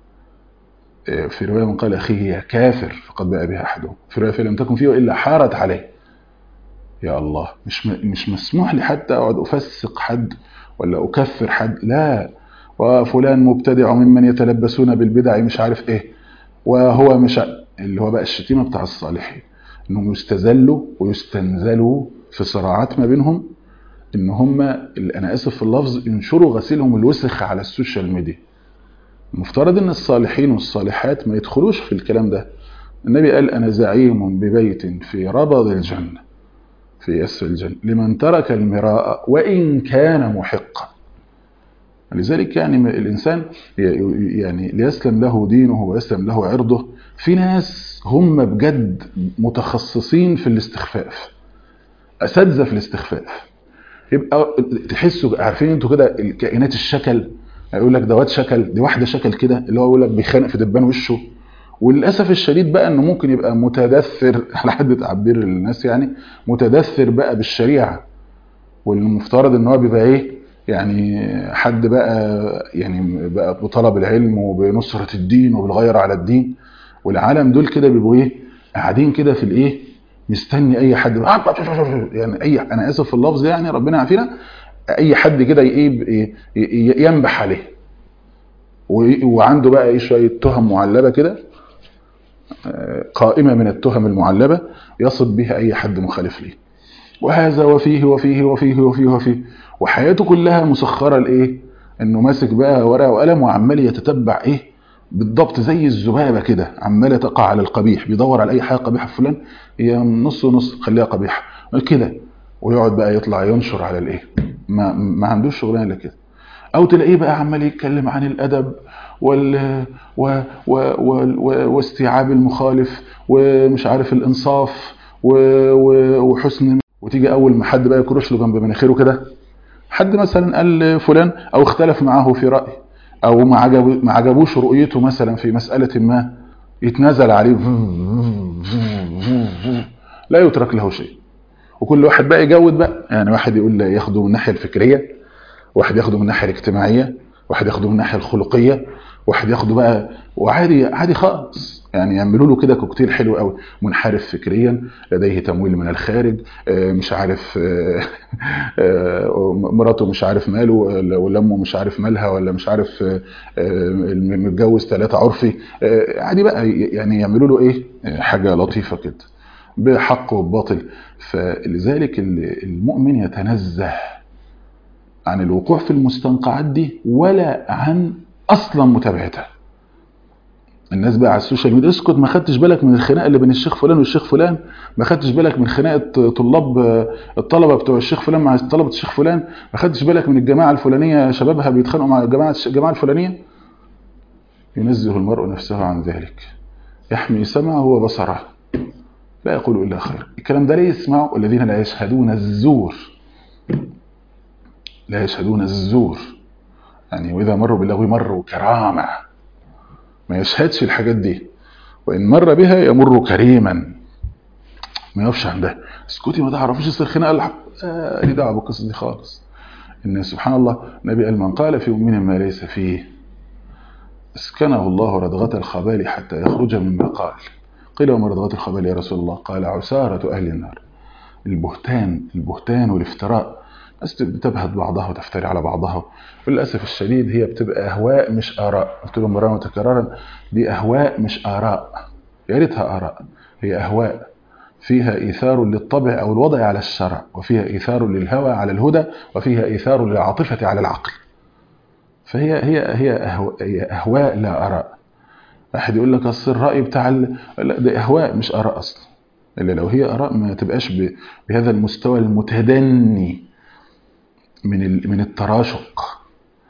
في روايه من قال اخيه يا كافر فقد باء بها احدهم في روايه لم تكن فيه الا حارت عليه يا الله مش م- مش مسموح لي حتى اقعد افسق حد ولا اكفر حد لا وفلان مبتدع ممن يتلبسون بالبدع مش عارف ايه وهو مش ع- اللي هو بقى الشتيمه بتاع الصالحين انهم يستذلوا ويستنزلوا في صراعات ما بينهم ان هم اللي انا اسف في اللفظ ينشروا غسيلهم الوسخ على السوشيال ميديا المفترض ان الصالحين والصالحات ما يدخلوش في الكلام ده النبي قال انا زعيم ببيت في ربض الجنه في اسفل الجنه لمن ترك المراء وان كان محقا لذلك يعني الانسان ي- يعني ليسلم له دينه ويسلم له عرضه في ناس هم بجد متخصصين في الاستخفاف اساتذه في الاستخفاف يبقى تحسوا عارفين انتوا كده الكائنات الشكل يقول لك ده واد شكل دي واحده شكل كده اللي هو يقول لك بيخانق في دبان وشه وللاسف الشديد بقى انه ممكن يبقى متدثر على حد تعبير الناس يعني متدثر بقى بالشريعه والمفترض ان هو بيبقى ايه يعني حد بقى يعني بقى بطلب العلم وبنصرة الدين وبالغير على الدين والعالم دول كده بيبقوا ايه قاعدين كده في الايه مستني اي حد يعني اي انا اسف في اللفظ يعني ربنا يعافينا اي حد كده ايه ينبح عليه و- وعنده بقى ايه شويه تهم معلبه كده آه، قائمه من التهم المعلبه يصب بها اي حد مخالف ليه وهذا وفيه وفيه وفيه وفيه وفيه وحياته كلها مسخره لايه انه ماسك بقى ورقه وقلم وعمال يتتبع ايه بالضبط زي الذبابه كده عماله تقع على القبيح بيدور على اي حاجه قبيحه في فلان هي نص ونص خليها قبيحه كده ويقعد بقى يطلع ينشر على الايه ما, ما عندوش شغلانه الا كده او تلاقيه بقى عمال يتكلم عن الادب وال و و و و واستيعاب المخالف ومش عارف الانصاف و و وحسن وتيجي اول ما حد بقى يكرش له جنب مناخيره كده حد مثلا قال فلان او اختلف معه في راي او ما عجب ما عجبوش رؤيته مثلا في مساله ما يتنازل عليه لا يترك له شيء وكل واحد بقى يجود بقى يعني واحد يقول ياخده من الناحيه الفكريه واحد ياخده من الناحيه الاجتماعيه واحد ياخده من الناحيه الخلقيه واحد ياخده بقى وعادي عادي خالص يعني يعملوا له كده كوكتيل حلو قوي منحرف فكريا لديه تمويل من الخارج آه، مش عارف آه، آه، مراته مش عارف ماله ولا ولا امه مش عارف مالها ولا مش عارف آه، آه، متجوز ثلاثه عرفي آه، عادي بقى يعني يعملوا له ايه آه، حاجه لطيفه كده بحق وباطل فلذلك المؤمن يتنزه عن الوقوع في المستنقعات دي ولا عن اصلا متابعتها الناس بقى على السوشيال ميديا اسكت ما خدتش بالك من الخناقه اللي بين الشيخ فلان والشيخ فلان ما خدتش بالك من خناقه طلاب الطلبه بتوع الشيخ فلان مع طلبه الشيخ فلان ما خدتش بالك من الجماعه الفلانيه شبابها بيتخانقوا مع الجماعه الجماعه الفلانيه ينزه المرء نفسه عن ذلك يحمي سمعه وبصره لا يقول الا خير الكلام ده لا يسمعه الذين لا يشهدون الزور لا يشهدون الزور يعني واذا مروا باللغو مروا كرامه ما يشهدش الحاجات دي وان مر بها يمر كريما ما يقفش عندها اسكتي ما تعرفيش اصل الخناقه اللي آه لي دعوه بالقصه دي خالص ان سبحان الله النبي قال من قال في مؤمن ما ليس فيه اسكنه الله ردغه الخبال حتى يخرج مما قال قيل وما ردغه الخبال يا رسول الله قال عساره اهل النار البهتان البهتان والافتراء الناس بتبهت بعضها وتفتري على بعضها وللاسف الشديد هي بتبقى اهواء مش اراء قلت لهم مره متكررا دي اهواء مش اراء يا ريتها اراء هي اهواء فيها ايثار للطبع او الوضع على الشرع وفيها ايثار للهوى على الهدى وفيها ايثار للعاطفه على العقل فهي هي هي أهواء, هي أهواء لا اراء احد يقول لك اصل الراي بتاع ال... لا ده اهواء مش اراء اصلا الا لو هي اراء ما تبقاش ب... بهذا المستوى المتدني من من التراشق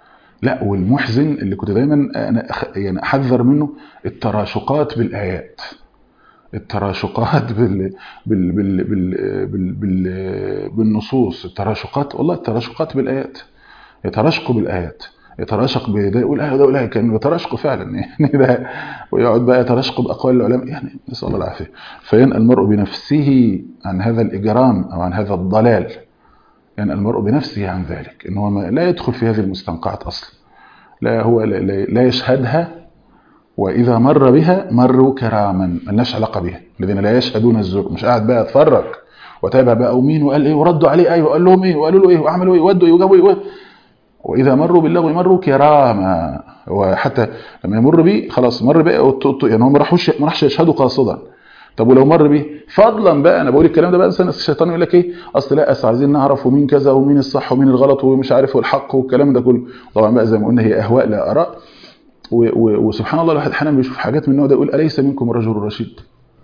لا والمحزن اللي كنت دايما انا أخ- يعني احذر منه التراشقات بالايات التراشقات بال بال بال بال بال بال بالنصوص التراشقات والله التراشقات بالايات يتراشقوا بالايات يتراشق بده يقول ايه وده يقول ايه كانه يتراشقوا فعلا يعني ده ويقعد بقى يتراشقوا باقوال العلماء يعني نسال الله العافيه فينأى المرء بنفسه عن هذا الاجرام او عن هذا الضلال ينأى المرء بنفسه عن ذلك ان هو ما- لا يدخل في هذه المستنقعات اصلا لا هو لا, لا لا يشهدها واذا مر بها مروا كراما ملناش علاقه بها الذين لا يشهدون الزور مش قاعد بقى اتفرج وتابع بقى ومين وقال ايه وردوا عليه ايوه وقال لهم ايه وقالوا له ايه وعملوا ايه ودوا ايه وجابوا ايه واذا مروا باللغو مروا كراما وحتى لما يمر بيه خلاص مر بقى وط- وط- يعني هو ما راحوش ما راحش يشهدوا قاصدا طب ولو مر بيه فضلا بقى انا بقول الكلام ده بقى مثلا الشيطان يقول لك ايه اصل لا اصل عايزين نعرف ومين كذا ومين الصح ومين الغلط ومش عارف والحق والكلام ده كله طبعا بقى زي ما قلنا هي اهواء لا اراء و- و- وسبحان الله الواحد احيانا بيشوف حاجات من النوع ده يقول اليس منكم رجل رشيد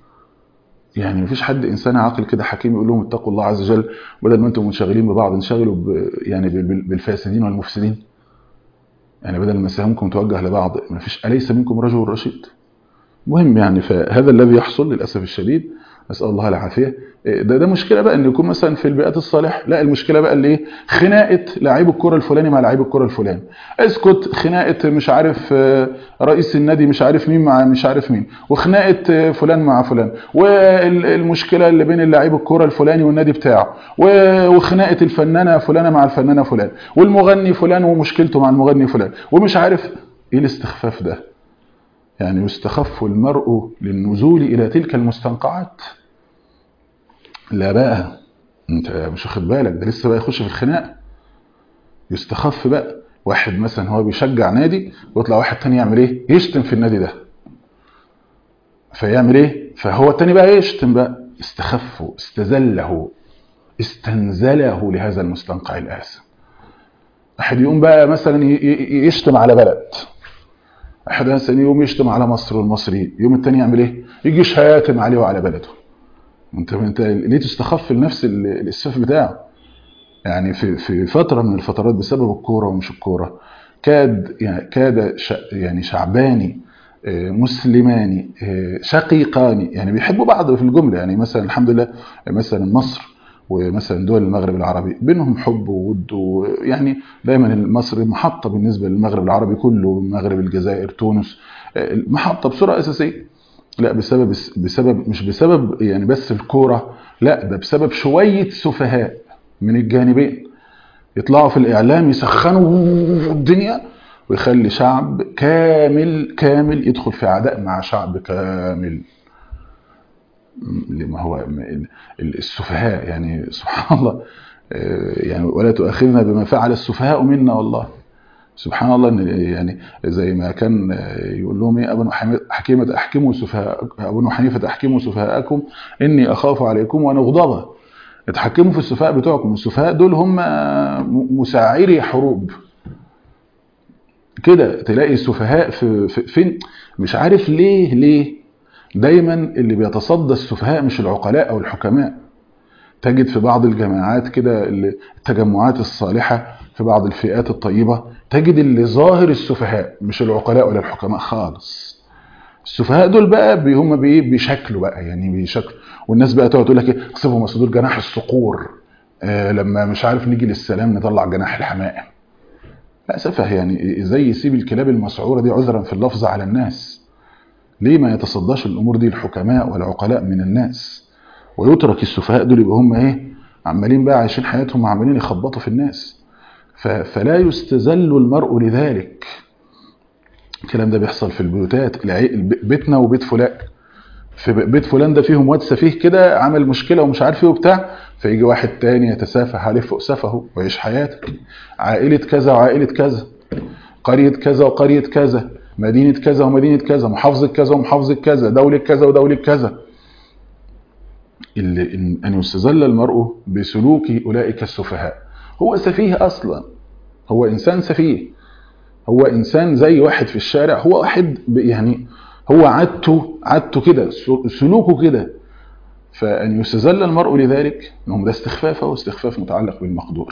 يعني مفيش حد انسان عاقل كده حكيم يقول لهم اتقوا الله عز وجل بدل ما انتم منشغلين ببعض انشغلوا ب- يعني بال- بال- بالفاسدين والمفسدين يعني بدل ما سهمكم توجه لبعض مفيش اليس منكم رجل رشيد مهم يعني فهذا الذي يحصل للاسف الشديد نسال الله العافيه إيه ده ده مشكله بقى ان يكون مثلا في البيئات الصالحه لا المشكله بقى اللي ايه خناقه لعيب الكره الفلاني مع لعيب الكره الفلاني اسكت خناقه مش عارف آه، رئيس النادي مش عارف مين مع مش عارف مين وخناقه آه، فلان مع فلان والمشكله اللي بين اللعيب الكره الفلاني والنادي بتاعه و- وخناقه الفنانه فلانه مع الفنانه فلان والمغني فلان ومشكلته مع المغني فلان ومش عارف ايه الاستخفاف ده يعني يستخف المرء للنزول إلى تلك المستنقعات لا بقى انت مش واخد بالك ده لسه بقى يخش في الخناق يستخف بقى واحد مثلا هو بيشجع نادي ويطلع واحد تاني يعمل ايه يشتم في النادي ده فيعمل ايه فهو التاني بقى يشتم بقى استخفه استذله استنزله لهذا المستنقع الآثم واحد يقوم بقى مثلا ي- ي- يشتم على بلد واحد مثلا يقوم يشتم على مصر والمصريين يوم التاني يعمل ايه يجي شاتم عليه وعلى بلده انت انت ليه تستخف لنفس ال- الاسفاف بتاعه يعني في في فتره من الفترات بسبب الكوره ومش الكوره كاد يعني كاد ش يعني شعباني آه، مسلماني آه، شقيقاني يعني بيحبوا بعض في الجمله يعني مثلا الحمد لله مثلا مصر ومثلا دول المغرب العربي بينهم حب وود ويعني دايما مصر محطه بالنسبه للمغرب العربي كله المغرب الجزائر تونس آه، محطه بصوره اساسيه لا بسبب بسبب مش بسبب يعني بس الكوره لا ده بسبب شويه سفهاء من الجانبين يطلعوا في الاعلام يسخنوا الدنيا ويخلي شعب كامل كامل يدخل في عداء مع شعب كامل لما هو ال- ال- السفهاء يعني سبحان الله آه، يعني ولا تؤاخذنا بما فعل السفهاء منا والله سبحان الله إن يعني زي ما كان آه، يقول لهم ايه ابن حكيمة احكموا سفهاء ابن حنيفة احكموا سفهاءكم اني اخاف عليكم وان اغضب اتحكموا في السفهاء بتوعكم السفهاء دول هم مساعري حروب كده تلاقي السفهاء في, في فين مش عارف ليه ليه دايما اللي بيتصدى السفهاء مش العقلاء او الحكماء تجد في بعض الجماعات كده اللي- التجمعات الصالحة في بعض الفئات الطيبة تجد اللي ظاهر السفهاء مش العقلاء ولا الحكماء خالص السفهاء دول بقى بي- هم بايه بيشكلوا بقى يعني بيشكلوا والناس بقى تقعد تقول لك ايه اصيبهم اصل دول جناح الصقور آه لما مش عارف نيجي للسلام نطلع جناح الحمائم لا سفه يعني ازاي يسيب الكلاب المسعوره دي عذرا في اللفظ على الناس ليه ما يتصداش الامور دي الحكماء والعقلاء من الناس ويترك السفهاء دول يبقى هم ايه عمالين بقى عايشين حياتهم عمالين يخبطوا في الناس ف- فلا يستذل المرء لذلك الكلام ده بيحصل في البيوتات العي- الب- بيتنا وبيت فلان في ب- بيت فلان ده فيهم واد سفيه كده عمل مشكله ومش عارف ايه وبتاع فيجي واحد تاني يتسافه عليه فوق سفهه ويعيش حياتك عائله كذا وعائله كذا قريه كذا وقريه كذا مدينه كذا ومدينه كذا محافظه كذا ومحافظه كذا دوله كذا ودوله كذا اللي إن- ان يستذل المرء بسلوك اولئك السفهاء هو سفيه اصلا هو انسان سفيه هو انسان زي واحد في الشارع هو واحد ب- يعني هو عادته عادته كده س- سلوكه كده فان يستذل المرء لذلك انهم ده استخفاف هو استخفاف متعلق بالمقدور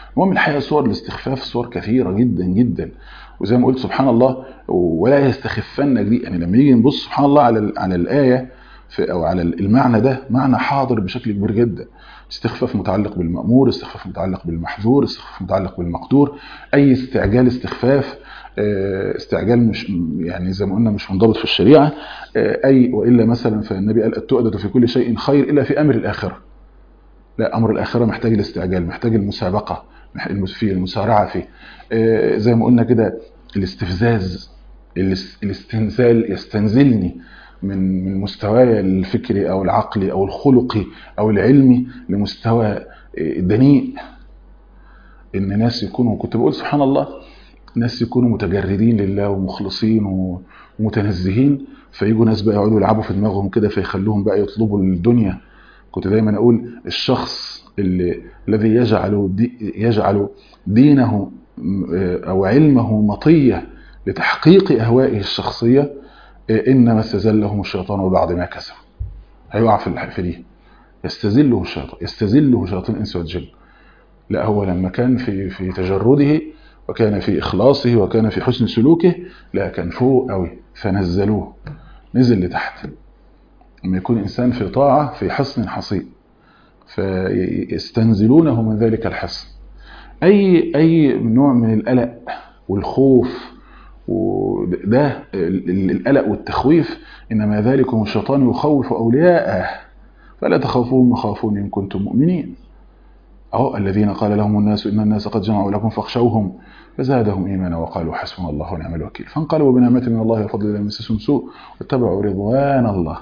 المهم الحقيقه صور الاستخفاف صور كثيره جدا جدا وزي ما قلت سبحان الله ولا يستخفنك دي يعني لما يجي نبص سبحان الله على على الايه في او على المعنى ده معنى حاضر بشكل كبير جدا استخفاف متعلق بالمأمور استخفاف متعلق بالمحظور استخفاف متعلق بالمقدور اي استعجال استخفاف استعجال مش يعني زي ما قلنا مش منضبط في الشريعه اي والا مثلا فالنبي قال التؤدة في كل شيء خير الا في امر الاخره لا امر الاخره محتاج الاستعجال محتاج المسابقه في المسارعه فيه زي ما قلنا كده الاستفزاز الاستنزال يستنزلني من من مستواي الفكري او العقلي او الخلقي او العلمي لمستوى دنيء ان ناس يكونوا كنت بقول سبحان الله ناس يكونوا متجردين لله ومخلصين ومتنزهين فيجوا ناس بقى يقعدوا يلعبوا في دماغهم كده فيخلوهم بقى يطلبوا الدنيا كنت دايما اقول الشخص اللي الذي يجعل دي يجعل دينه او علمه مطيه لتحقيق اهوائه الشخصيه انما استزلهم الشيطان ببعض ما كسب هيقع في في دي يستزله الشيطان يستزله شياطين الانس والجن لا هو لما كان في في تجرده وكان في إخلاصه وكان في حسن سلوكه لا كان فوق قوي فنزلوه نزل لتحت لما يكون إنسان في طاعة في حصن حصين فيستنزلونه من ذلك الحصن أي أي نوع من القلق والخوف وده القلق والتخويف إنما ذلكم الشيطان يخوف أولياءه فلا تخافون مخافون إن كنتم مؤمنين أهو الذين قال لهم الناس إن الناس قد جمعوا لكم فاخشوهم فزادهم إيمانا وقالوا حسبنا الله ونعم الوكيل فانقلبوا بنعمة من الله وفضل لم يمسسهم سوء واتبعوا رضوان الله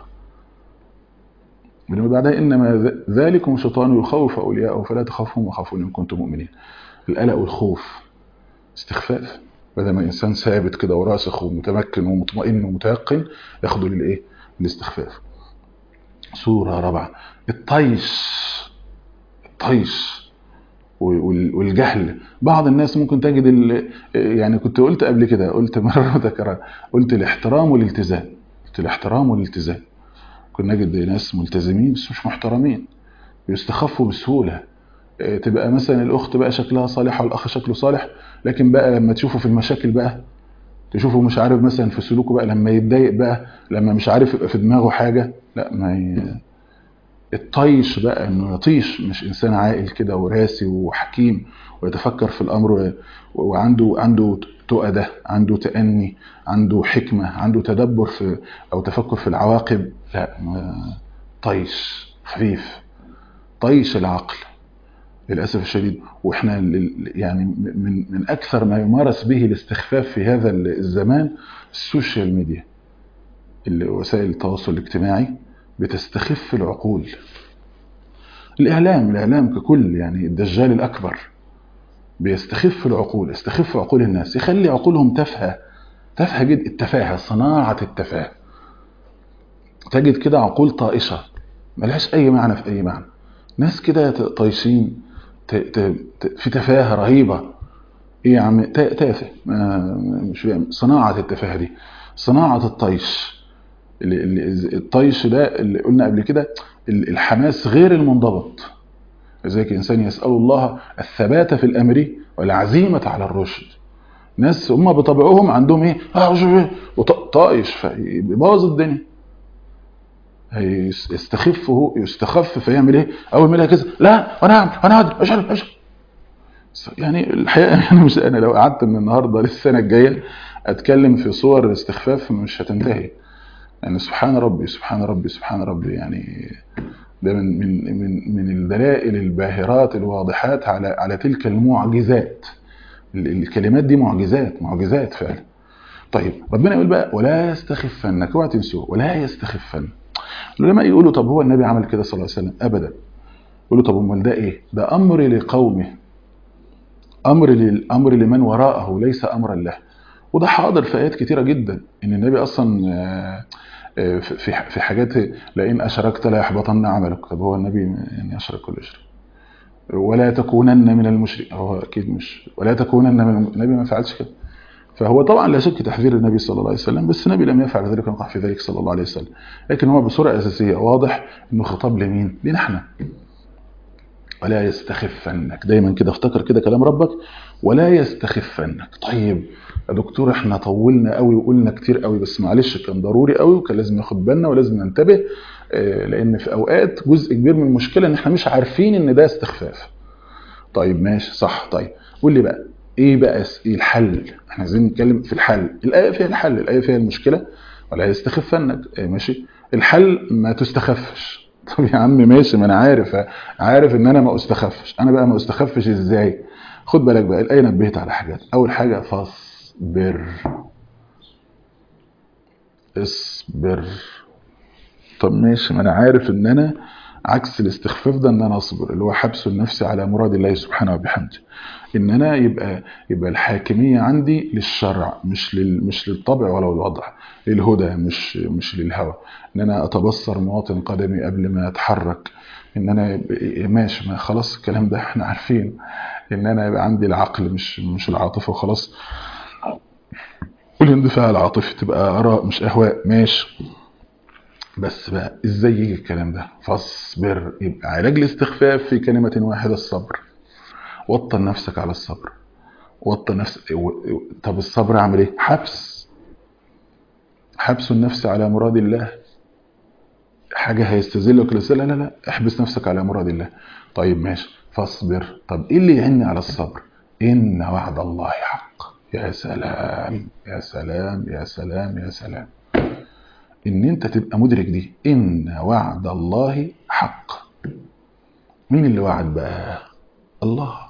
بعدها إنما ذلكم الشيطان يخوف أولياءه فلا تخافهم وخافون إن كنتم مؤمنين القلق والخوف استخفاف بدل ما إنسان ثابت كده وراسخ ومتمكن ومطمئن ومتيقن ياخده للإيه؟ الاستخفاف صورة رابعة الطيش الطيش والجهل بعض الناس ممكن تجد يعني كنت قلت قبل كده قلت مرة متكرر قلت الاحترام والالتزام قلت الاحترام والالتزام كنا نجد ناس ملتزمين بس مش محترمين يستخفوا بسهولة تبقى مثلا الأخت بقى شكلها صالحة والأخ شكله صالح لكن بقى لما تشوفه في المشاكل بقى تشوفه مش عارف مثلا في سلوكه بقى لما يتضايق بقى لما مش عارف يبقى في دماغه حاجة لا ما ي... الطيش بقى انه يطيش مش انسان عاقل كده وراسي وحكيم ويتفكر في الامر وعنده عنده تؤدة عنده تأني عنده حكمة عنده تدبر في او تفكر في العواقب لا طيش خفيف طيش العقل للاسف الشديد واحنا يعني من من اكثر ما يمارس به الاستخفاف في هذا الزمان السوشيال ميديا وسائل التواصل الاجتماعي بتستخف العقول الإعلام الإعلام ككل يعني الدجال الأكبر بيستخف العقول يستخف عقول الناس يخلي عقولهم تافهة تافهة جدا التفاهة صناعة التفاهة تجد كده عقول طائشة ملهاش أي معنى في أي معنى ناس كده طايشين في تفاهة رهيبة ايه يا عم تافه مش فاهم صناعة التفاهة دي صناعة الطيش الطيش ده اللي قلنا قبل كده الحماس غير المنضبط لذلك الإنسان يسأل الله الثبات في الأمر والعزيمة على الرشد ناس هم بطبعهم عندهم ايه اه طائش فيبوظ الدنيا يستخفه يستخف فيعمل ايه اول ما يلاقي كذا لا انا هعمل انا هقدر اشعل اشعل يعني الحقيقه انا مش انا لو قعدت من النهارده للسنه الجايه اتكلم في صور الاستخفاف مش هتنتهي يعني سبحان ربي سبحان ربي سبحان ربي يعني ده من من من من الدلائل الباهرات الواضحات على على تلك المعجزات الكلمات دي معجزات معجزات فعلا طيب ربنا يقول بقى ولا يستخفنك اوعى تنسوه ولا يستخفن العلماء يقولوا طب هو النبي عمل كده صلى الله عليه وسلم ابدا يقولوا طب امال ده ايه ده امر لقومه امر للامر لمن وراءه ليس امرا له وده حاضر في ايات كتيره جدا ان النبي اصلا في في حاجات لئن اشركت لا يحبطن عملك طب هو النبي يعني اشرك ولا يشرك ولا تكونن من المشرك هو اكيد مش ولا تكونن من النبي ما فعلش كده فهو طبعا لا شك تحذير النبي صلى الله عليه وسلم بس النبي لم يفعل ذلك وقع في ذلك صلى الله عليه وسلم لكن هو بصوره اساسيه واضح انه خطاب لمين لنا احنا ولا يستخفنك دايما كده افتكر كده كلام ربك ولا يستخفنك طيب يا دكتور احنا طولنا قوي وقلنا كتير قوي بس معلش كان ضروري قوي وكان لازم ناخد بالنا ولازم ننتبه آه، لان في اوقات جزء كبير من المشكله ان احنا مش عارفين ان ده استخفاف طيب ماشي صح طيب قول لي بقى ايه بقى س- ايه الحل احنا عايزين نتكلم في الحل الايه فيها الحل الايه فيها المشكله ولا يستخفنك إيه ماشي الحل ما تستخفش طب يا عم ماشي ما انا عارف عارف ان انا ما استخفش انا بقى ما استخفش ازاي خد بالك بقى الايه نبهت على حاجات اول حاجه فاصبر اصبر طب ماشي ما انا عارف ان انا عكس الاستخفاف ده ان انا اصبر اللي هو حبس النفس على مراد الله سبحانه وبحمده ان انا يبقى يبقى الحاكميه عندي للشرع مش لل مش للطبع ولا الوضع للهدى مش مش للهوى ان انا اتبصر مواطن قدمي قبل ما اتحرك ان انا يبقى- ماشي ما خلاص الكلام ده احنا عارفين ان انا يبقى عندي العقل مش مش العاطفه وخلاص والاندفاع العاطفي تبقى اراء مش اهواء ماشي بس بقى ازاي يجي الكلام ده فاصبر يبقى علاج الاستخفاف في كلمه واحده الصبر وطن نفسك على الصبر وطن نفسك و- و- طب الصبر اعمل ايه حبس حبس النفس على مراد الله حاجه هيستذلك لسه لا لا لا احبس نفسك على مراد الله طيب ماشي فاصبر طب ايه اللي يعني على الصبر ان وعد الله حق يا سلام يا سلام يا سلام يا سلام ان انت تبقى مدرك دي ان وعد الله حق مين اللي وعد بقى الله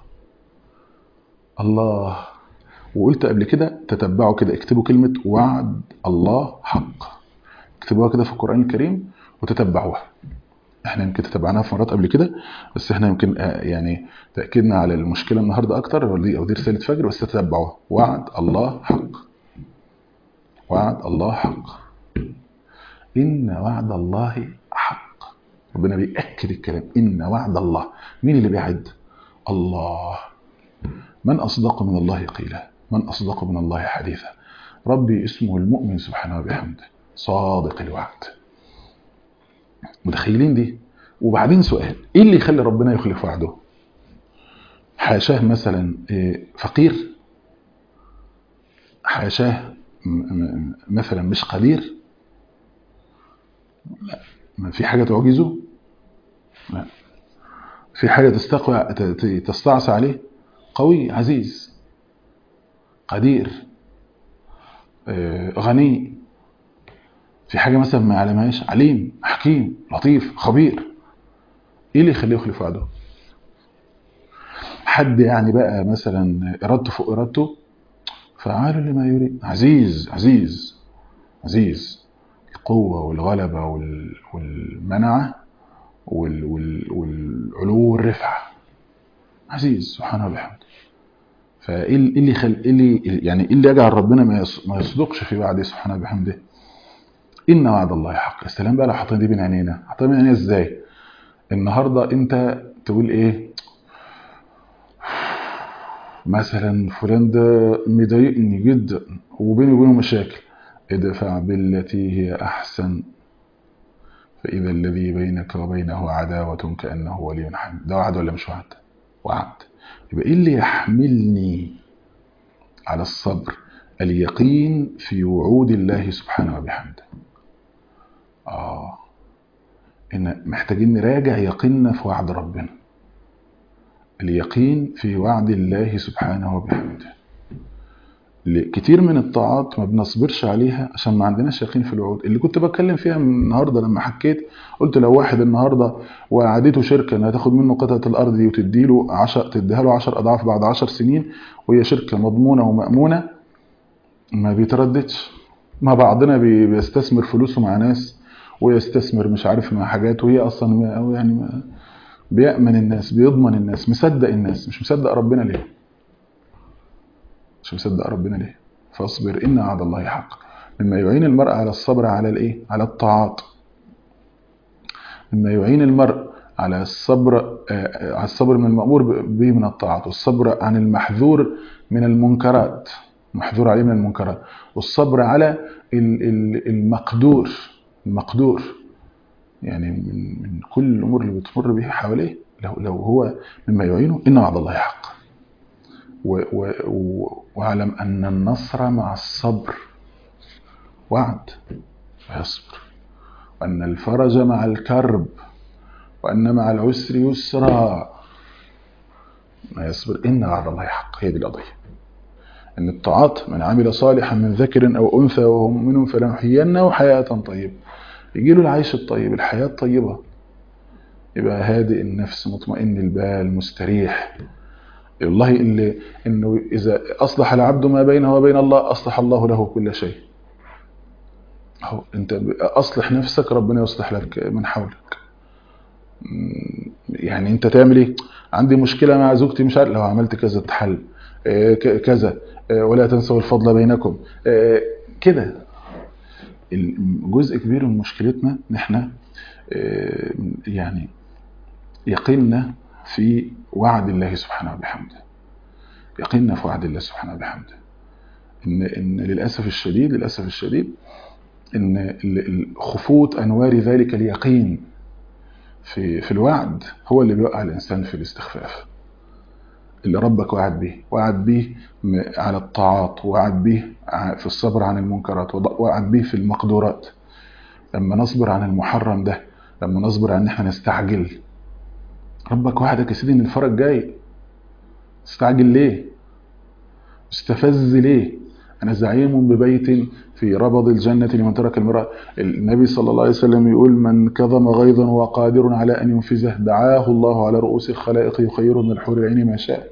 الله وقلت قبل كده تتبعوا كده اكتبوا كلمة وعد الله حق اكتبوها كده في القرآن الكريم وتتبعوها احنا يمكن تتبعناها في مرات قبل كده بس احنا يمكن آه، يعني تأكيدنا على المشكلة النهاردة اكتر او دي أو دي رسالة فجر بس تتبعوها وعد الله حق وعد الله حق إن وعد الله حق ربنا بيأكد الكلام إن وعد الله مين اللي بيعد الله من أصدق من الله قيلا من أصدق من الله حديثا ربي اسمه المؤمن سبحانه وبحمده صادق الوعد متخيلين دي وبعدين سؤال ايه اللي يخلي ربنا يخلف وعده حاشاه مثلا إيه، فقير حاشاه م- م- مثلا مش قدير لا ما في حاجه تعجزه لا في حاجه تستقوى ت- ت- تستعصى عليه قوي عزيز قدير آه، غني في حاجه مثلا ما يعلمهاش عليم حكيم لطيف خبير ايه اللي يخليه يخلف وعده حد يعني بقى مثلا ارادته فوق ارادته فعال لما يريد عزيز عزيز عزيز القوة والغلبة وال- والمنعة وال- وال- والعلو والرفعة عزيز سبحانه وبحمده فايه ال- إيه اللي خل... إيه اللي يعني ايه اللي يجعل ربنا ما يص- ما يصدقش في وعده سبحانه وبحمده ان وعد الله حق يا سلام بقى لو حاطين دي بين عينينا حاطين بين عينينا ازاي النهارده انت تقول ايه مثلا فلان ده مضايقني جدا وبيني وبينه مشاكل ادفع بالتي هي احسن فاذا الذي بينك وبينه عداوه كانه ولي حميم ده وعد ولا مش وعد وعد يبقى ايه اللي يحملني على الصبر اليقين في وعود الله سبحانه وبحمده اه ان محتاجين نراجع يقيننا في وعد ربنا اليقين في وعد الله سبحانه وبحمده ل- كتير من الطاعات ما بنصبرش عليها عشان ما عندناش يقين في الوعود اللي كنت بتكلم فيها من النهارده لما حكيت قلت لو واحد النهارده وعدته شركه انها تاخد منه قطعه الارض دي وتديله 10 تديها له 10 اضعاف بعد 10 سنين وهي شركه مضمونه ومامونه ما بيترددش ما بعضنا بي- بيستثمر فلوسه مع ناس ويستثمر مش عارف مع حاجات وهي اصلا ما- أو يعني ما بيأمن الناس بيضمن الناس مصدق الناس مش مصدق ربنا ليه مش مصدق ربنا ليه فاصبر ان وعد الله حق مما يعين المرء على الصبر على الايه على الطاعات مما يعين المرء على الصبر آه، آه، على الصبر من المأمور به من الطاعات والصبر عن المحذور من المنكرات محذور عليه من المنكرات والصبر على ال- ال- المقدور المقدور يعني من من كل الامور اللي بتمر به حواليه لو, لو هو مما يعينه إن وعد الله حق و و و واعلم أن النصر مع الصبر وعد ويصبر وأن الفرج مع الكرب وأن مع العسر يسرا ما يصبر إن وعد الله حق هي دي القضية أن الطاعات من عمل صالحا من ذكر أو أنثى وهو مؤمن فلنحيينه حياة طيبة يجي له العيش الطيب الحياة الطيبة يبقى هادئ النفس مطمئن البال مستريح والله اللي انه اذا اصلح العبد ما بينه وبين الله اصلح الله له كل شيء اهو انت اصلح نفسك ربنا يصلح لك من حولك يعني انت تعمل ايه عندي مشكله مع زوجتي مش عارف لو عملت كذا تحل كذا ولا تنسوا الفضل بينكم كده جزء كبير من مشكلتنا ان احنا يعني يقيننا في وعد الله سبحانه وبحمده يقيننا في وعد الله سبحانه وبحمده ان ان للاسف الشديد للاسف الشديد ان خفوت انوار ذلك اليقين في في الوعد هو اللي بيوقع الانسان في الاستخفاف اللي ربك وعد به وعد به على الطاعات وعد به في الصبر عن المنكرات وعد به في المقدورات لما نصبر عن المحرم ده لما نصبر عن ان احنا نستعجل ربك وعدك يا سيدي ان الفرج جاي استعجل ليه استفز ليه انا زعيم ببيت في ربض الجنة لمن ترك المرأة النبي صلى الله عليه وسلم يقول من كظم غيظا وقادر على أن ينفذه دعاه الله على رؤوس الخلائق يخير من الحور العين ما شاء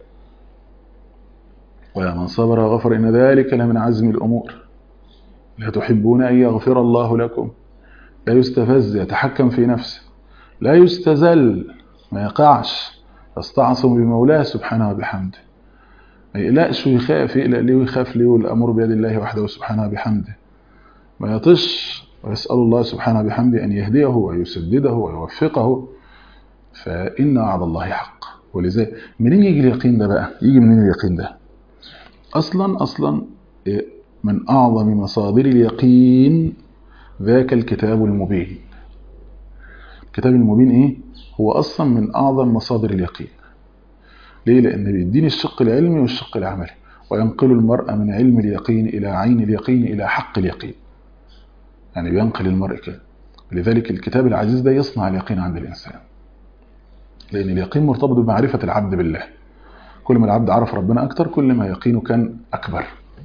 ويا من صبر وغفر إن ذلك لمن عزم الأمور لا تحبون أن يغفر الله لكم لا يستفز يتحكم في نفسه لا يستزل ما يقعش يستعصم بمولاه سبحانه وبحمده ما يقلقش ويخاف يقلق ليه ويخاف ليه والأمر بيد الله وحده سبحانه بحمده ما يطش ويسأل الله سبحانه بحمده أن يهديه ويسدده ويوفقه فإن وعد الله حق ولذلك منين يجي اليقين ده بقى يجي منين اليقين ده أصلا أصلا من أعظم مصادر اليقين ذاك الكتاب المبين الكتاب المبين إيه هو أصلا من أعظم مصادر اليقين ليه؟ لأن بيديني الشق العلمي والشق العملي وينقل المرء من علم اليقين إلى عين اليقين إلى حق اليقين يعني بينقل المرء كده لذلك الكتاب العزيز ده يصنع اليقين عند الإنسان لأن اليقين مرتبط بمعرفة العبد بالله كل ما العبد عرف ربنا أكتر كل ما يقينه كان أكبر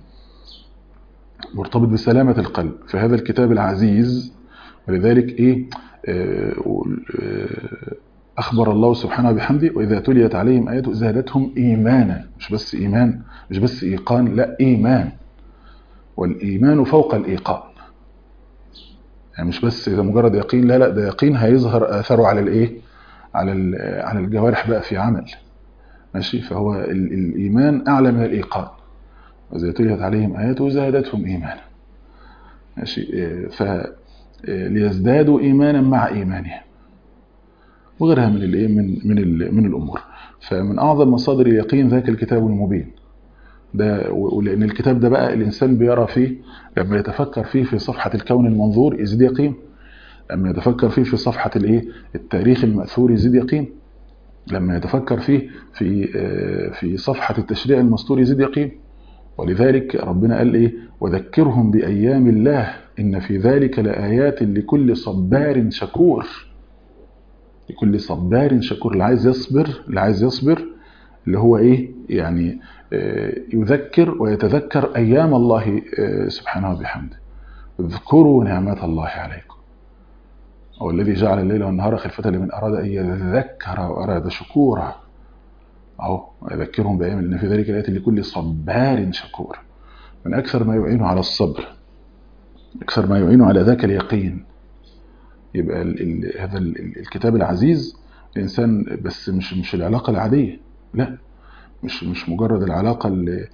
مرتبط بسلامة القلب فهذا الكتاب العزيز ولذلك إيه آه آه أخبر الله سبحانه بحمده وإذا تليت عليهم آياته زادتهم إيمانا مش بس إيمان مش بس إيقان لا إيمان والإيمان فوق الإيقان يعني مش بس إذا مجرد يقين لا لا ده يقين هيظهر آثاره على الإيه على على الجوارح بقى في عمل ماشي فهو الإيمان أعلى من الإيقان وإذا تليت عليهم آياته زادتهم إيمانا ماشي ف ليزدادوا إيمانا مع إيمانهم وغيرها من الايه من من من الامور فمن اعظم مصادر اليقين ذاك الكتاب المبين ده ولان الكتاب ده بقى الانسان بيرى فيه لما يتفكر فيه في صفحه الكون المنظور يزيد يقين لما يتفكر فيه في صفحه الايه التاريخ الماثور يزيد يقين لما يتفكر فيه في في صفحه التشريع المستور يزيد يقين ولذلك ربنا قال ايه وذكرهم بايام الله ان في ذلك لايات لكل صبار شكور لكل صبار شكور اللي عايز يصبر اللي عايز يصبر اللي هو ايه يعني يذكر ويتذكر ايام الله سبحانه وبحمده اذكروا نعمات الله عليكم هو الذي جعل الليل والنهار خلفة لمن اراد ان يذكر واراد شكورا اهو يذكرهم بايام ان في ذلك الايات لكل صبار شكور من اكثر ما يعين على الصبر اكثر ما يعين على ذاك اليقين يبقى ال ال هذا ال الكتاب العزيز الانسان بس مش مش العلاقه العاديه لا مش مش مجرد العلاقه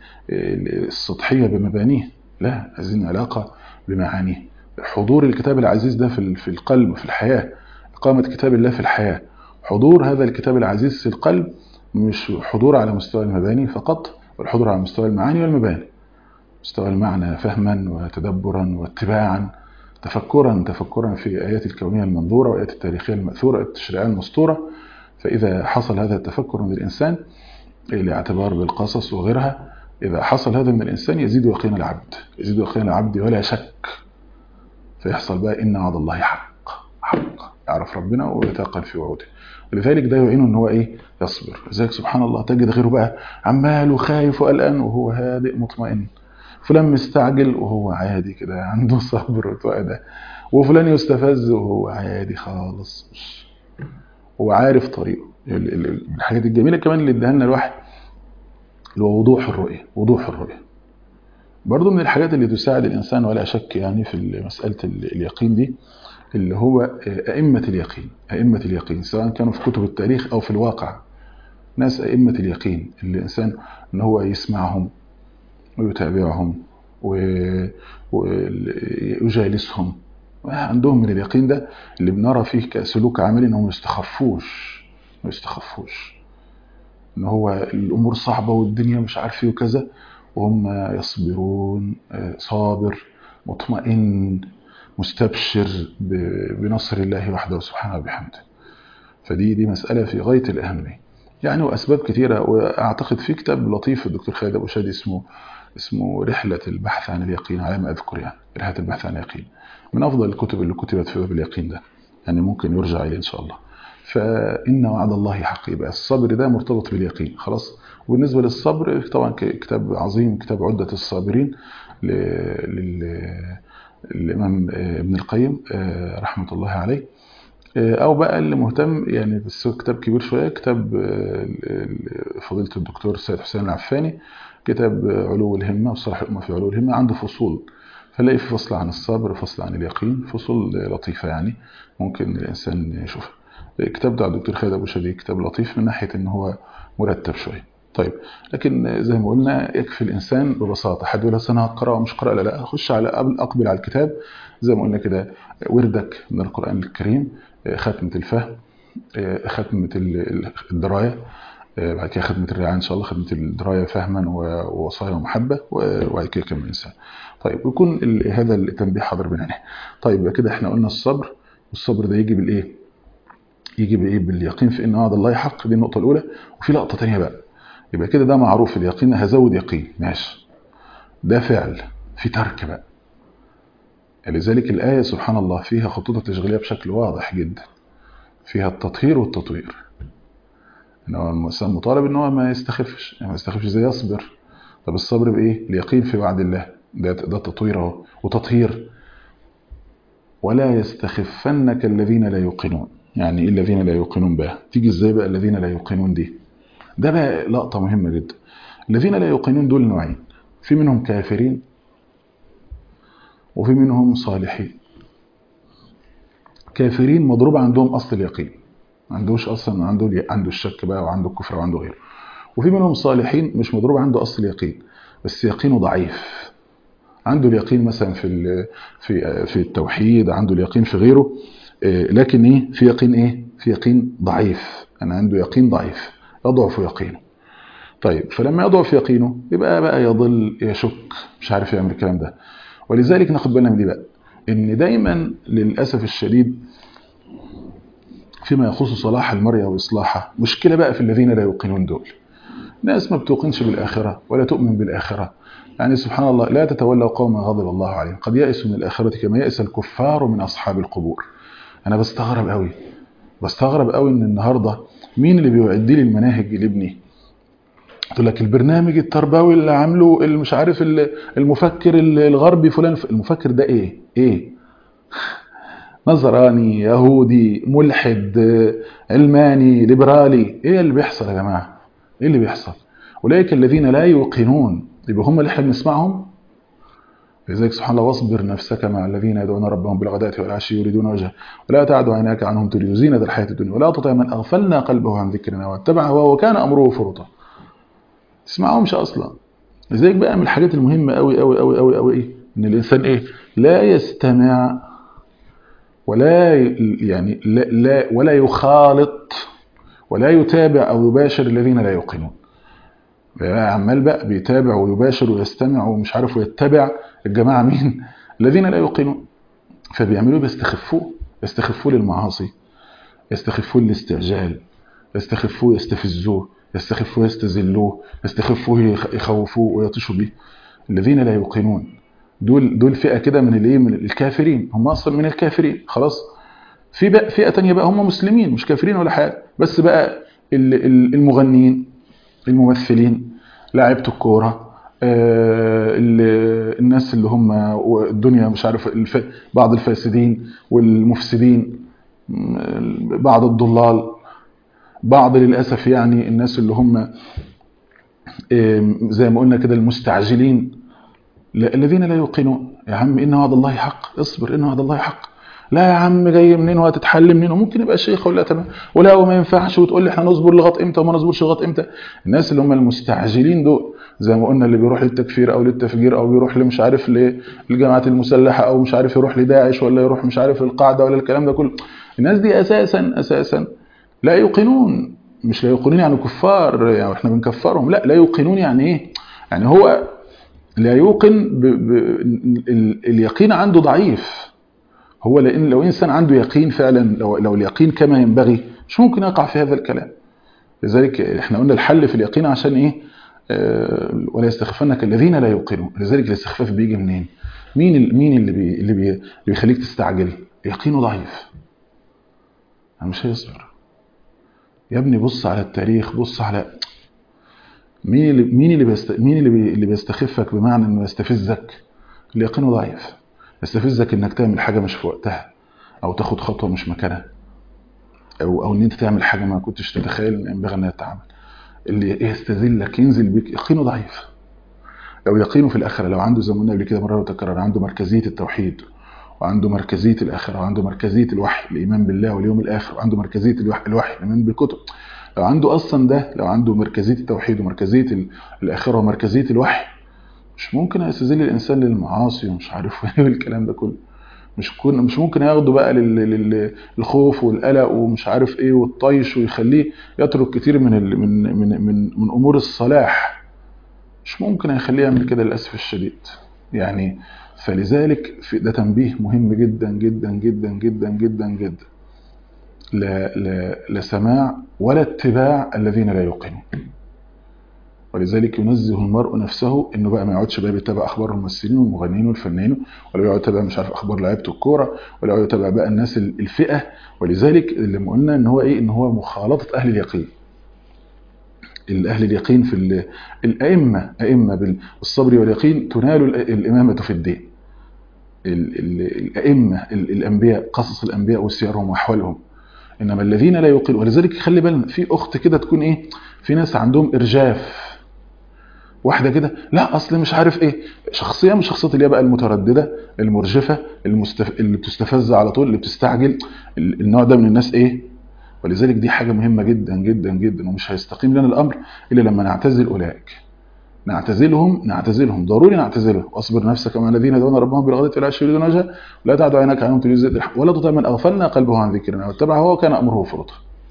السطحيه بمبانيه لا عايزين علاقه بمعانيه حضور الكتاب العزيز ده في في القلب في الحياه اقامه كتاب الله في الحياه حضور هذا الكتاب العزيز في القلب مش حضور على مستوى المباني فقط والحضور على مستوى المعاني والمباني مستوى المعنى فهما وتدبرا واتباعا تفكرا تفكرا في آيات الكونية المنظورة وآيات التاريخية المأثورة التشريعية المسطورة فإذا حصل هذا التفكر من الإنسان الاعتبار بالقصص وغيرها إذا حصل هذا من الإنسان يزيد يقين العبد يزيد يقين العبد ولا شك فيحصل بقى إن وعد الله حق حق يعرف ربنا ويتيقن في وعوده ولذلك ده يعينه ان هو ايه يصبر لذلك سبحان الله تجد غيره بقى عمال وخايف وقلقان وهو هادئ مطمئن فلان مستعجل وهو عادي كده عنده صبر وتوأده وفلان يستفز وهو عادي خالص هو عارف طريقه الحاجات الجميله كمان اللي اداها لنا الواحد اللي هو وضوح الرؤيه وضوح الرؤيه برضه من الحاجات اللي تساعد الانسان ولا شك يعني في مساله اليقين دي اللي هو أئمة اليقين أئمة اليقين سواء كانوا في كتب التاريخ أو في الواقع ناس أئمة اليقين اللي الإنسان أن هو يسمعهم ويتابعهم ويجالسهم عندهم من اليقين ده اللي بنرى فيه كسلوك عملي انهم ما يستخفوش ما يستخفوش ان هو الامور صعبه والدنيا مش عارف ايه وكذا وهم يصبرون صابر مطمئن مستبشر بنصر الله وحده سبحانه وبحمده فدي دي مسألة في غاية الأهمية يعني وأسباب كثيرة وأعتقد في كتاب لطيف الدكتور خالد أبو شادي اسمه اسمه رحلة البحث عن اليقين على ما أذكر يعني رحلة البحث عن اليقين من أفضل الكتب اللي كتبت في باب اليقين ده يعني ممكن يرجع إليه إن شاء الله فإن وعد الله حق يبقى الصبر ده مرتبط باليقين خلاص وبالنسبة للصبر طبعا كتاب عظيم كتاب عدة الصابرين لل الإمام ابن القيم رحمة الله عليه أو بقى اللي مهتم يعني بس كتاب كبير شوية كتاب فضيلة الدكتور سيد حسين العفاني كتاب علو الهمة وصلاح الأمة في علو الهمة عنده فصول فلاقي في فصل عن الصبر فصل عن اليقين فصول لطيفة يعني ممكن الإنسان يشوفها الكتاب ده الدكتور خالد أبو شديد كتاب لطيف من ناحية إن هو مرتب شوية طيب لكن زي ما قلنا يكفي الانسان ببساطه حد يقول انا هقرا ومش قرأ لا لا خش على قبل اقبل على الكتاب زي ما قلنا كده وردك من القران الكريم ختمه الفهم ختمه الدرايه بعد كده ختمه الرعايه ان شاء الله ختمه الدرايه فهما ووصايا ومحبه وبعد كده كم انسان طيب ويكون هذا التنبيه حاضر بيننا طيب يبقى كده احنا قلنا الصبر والصبر ده يجي بالايه يجي بايه باليقين في ان وعد الله حق دي النقطه الاولى وفي لقطه ثانيه بقى يبقى كده ده معروف اليقين هزود يقين ماشي ده فعل في ترك بقى لذلك الآية سبحان الله فيها خطوط تشغيلية بشكل واضح جدا فيها التطهير والتطوير ان هو الانسان مطالب ان هو ما يستخفش يعني ما يستخفش زي يصبر طب الصبر بايه اليقين في وعد الله ده ده تطوير اهو وتطهير ولا يستخفنك الذين لا يوقنون يعني ايه الذين لا يوقنون بقى تيجي ازاي بقى الذين لا يوقنون دي ده بقى لقطة مهمة جدا الذين لا يوقنون دول نوعين في منهم كافرين وفي منهم صالحين كافرين مضروب عندهم أصل اليقين ما عندوش أصلا عنده عنده الشك بقى وعنده الكفر وعنده غيره وفي منهم صالحين مش مضروب عنده أصل اليقين بس يقينه ضعيف عنده اليقين مثلا في في في التوحيد عنده اليقين في غيره لكن ايه في يقين ايه في يقين ضعيف انا عنده يقين ضعيف يضعف يقينه طيب فلما يضعف يقينه يبقى بقى يضل يشك مش عارف يعمل الكلام ده ولذلك ناخد بالنا من دي بقى ان دايما للاسف الشديد فيما يخص صلاح المرء واصلاحه مشكله بقى في الذين لا يوقنون دول ناس ما بتوقنش بالاخره ولا تؤمن بالاخره يعني سبحان الله لا تتولوا قوما غضب الله عليهم قد يئسوا من الاخره كما يئس الكفار من اصحاب القبور انا بستغرب قوي بستغرب قوي ان النهارده مين اللي بيعد لي المناهج لابني تقول لك البرنامج التربوي اللي عامله اللي مش عارف المفكر الغربي فلان المفكر ده ايه ايه نظراني يهودي ملحد علماني ليبرالي ايه اللي بيحصل يا جماعه ايه اللي بيحصل اولئك الذين لا يوقنون يبقى هم اللي احنا بنسمعهم لذلك سبحان الله واصبر نفسك مع الذين يدعون ربهم بالغداة والعشي يريدون وجهه ولا تعد عيناك عنهم تريد زينة الحياة الدنيا ولا تطع من أغفلنا قلبه عن ذكرنا واتبع هواه وكان أمره فرطا تسمعهمش أصلا لذلك بقى من الحاجات المهمة أوي أوي أوي أوي أوي إيه إن الإنسان إيه لا يستمع ولا يعني لا, لا ولا يخالط ولا يتابع أو يباشر الذين لا يوقنون عمال بقى بيتابع ويباشر ويستمع ومش عارف ويتبع الجماعة مين الذين لا يوقنون فبيعملوا بيستخفوه يستخفوه للمعاصي يستخفوه للاستعجال يستخفوه يستفزوه يستخفوه يستذلوه يستخفوه يخ- يخوفوه ويطيشوا به الذين لا يوقنون دول دول فئه كده من الايه من الكافرين هم اصلا من الكافرين خلاص في بقى فئه تانية بقى هم مسلمين مش كافرين ولا حاجه بس بقى ال- ال- المغنيين الممثلين لاعيبه الكوره آه، ال- الناس اللي هم الدنيا مش عارف الف... بعض الفاسدين والمفسدين م- بعض الضلال بعض للاسف يعني الناس اللي هم آه، زي ما قلنا كده المستعجلين لا- الذين لا يوقنون يا عم ان وعد الله حق اصبر ان وعد الله حق لا يا عم جاي منين وهتتحل منين وممكن يبقى شيخ ولا تمام ولا وما ينفعش وتقول لي احنا نصبر لغايه امتى وما نصبرش لغايه امتى الناس اللي هم المستعجلين دول زي ما قلنا اللي بيروح للتكفير او للتفجير او بيروح لمش عارف للجماعات المسلحه او مش عارف يروح لداعش ولا يروح مش عارف القاعده ولا الكلام ده كله الناس دي اساسا اساسا لا يوقنون مش لا يوقنون يعني كفار يعني احنا بنكفرهم لا لا يوقنون يعني ايه يعني هو لا يوقن ب... ب... ال... اليقين عنده ضعيف هو لان لو انسان عنده يقين فعلا لو, لو اليقين كما ينبغي مش ممكن يقع في هذا الكلام لذلك احنا قلنا الحل في اليقين عشان ايه آه، ولا يستخفنك الذين لا يوقنون لذلك الاستخفاف بيجي منين مين ال... مين اللي بي... اللي, بي... اللي بيخليك تستعجل يقينه ضعيف مش هيصبر يا ابني بص على التاريخ بص على مين اللي مين اللي بيست... مين اللي, بي... اللي بيستخفك بمعنى انه يستفزك اللي يقينه ضعيف يستفزك انك تعمل حاجه مش في وقتها او تاخد خطوه مش مكانها او او ان انت تعمل حاجه ما كنتش تتخيل ان ينبغي انها تتعمل اللي يستذلك ينزل بيك يقينه ضعيف لو يقينه في الاخره لو عنده زي ما قلنا قبل كده مره وتكرر عنده مركزيه التوحيد وعنده مركزيه الاخره وعنده مركزيه الوحي الايمان بالله واليوم الاخر وعنده مركزيه الوحي, الوحي الايمان بالكتب لو عنده اصلا ده لو عنده مركزيه التوحيد ومركزيه ال- الاخره ومركزيه الوحي مش ممكن يستذل الانسان للمعاصي ومش عارف ايه والكلام ده كله مش كون مش ممكن ياخده بقى لل- لل- للخوف والقلق ومش عارف ايه والطيش ويخليه يترك كتير من ال- من من من, من امور الصلاح مش ممكن يخليه يعمل كده للاسف الشديد يعني فلذلك في ده تنبيه مهم جدا جدا جدا جدا جدا جدا لا لا لا سماع ولا اتباع الذين لا يوقنون ولذلك ينزه المرء نفسه انه بقى ما يقعدش بقى يتابع اخبار الممثلين والمغنيين والفنانين ولا يقعد يتابع مش عارف اخبار لعيبه الكوره ولا يقعد يتابع بقى الناس ال- الفئه ولذلك اللي ما قلنا ان هو ايه ان هو مخالطه اهل اليقين الاهل اليقين في ال- الائمه ائمه بالصبر واليقين تنال ال- الامامه في الدين ال- ال- الائمه ال- الانبياء قصص الانبياء وسيرهم واحوالهم انما الذين لا يوقنون ولذلك خلي بالنا في اخت كده تكون ايه في ناس عندهم ارجاف واحده كده لا اصل مش عارف ايه شخصيه من شخصيات اللي هي بقى المتردده المرجفه المستف... اللي بتستفز على طول اللي بتستعجل ال- النوع ده من الناس ايه ولذلك دي حاجه مهمه جدا جدا جدا ومش هيستقيم لنا الامر الا لما نعتزل اولئك نعتزلهم نعتزلهم ضروري نعتزلهم واصبر نفسك مع الذين يدعون ربهم بالغداة والعشي يريدون وجهه ولا تعد عينك عنهم تريد زيادة الحق ولا تطع من اغفلنا قلبه عن ذكرنا واتبع هو كان امره فرطا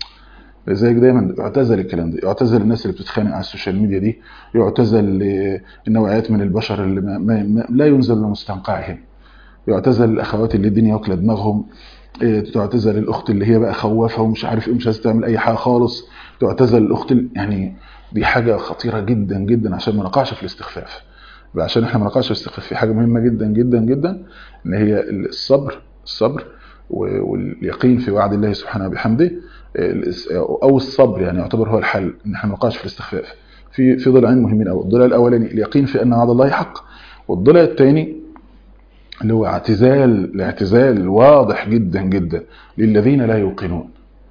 لذلك دايما يعتزل الكلام ده يعتزل الناس اللي بتتخانق على السوشيال ميديا دي يعتزل آه، النوعيات من البشر اللي ما ما ما لا ينزل لمستنقعهم يعتزل الاخوات اللي الدنيا واكله دماغهم آه، تعتزل الاخت اللي هي بقى خوافه ومش عارف ايه مش عايزه تعمل اي حاجه خالص تعتزل الاخت ال- يعني دي حاجه خطيره جدا جدا عشان ما نقعش في الاستخفاف يبقى عشان احنا ما نقعش في الاستخفاف في حاجه مهمه جدا جدا جدا ان هي الصبر الصبر و- واليقين في وعد الله سبحانه وبحمده الاس- او الصبر يعني يعتبر هو الحل ان احنا ما نقعش في الاستخفاف في في ضلعين مهمين قوي الضلع الاولاني اليقين في ان وعد الله حق والضلع الثاني اللي هو اعتزال الاعتزال واضح جدا جدا للذين لا يوقنون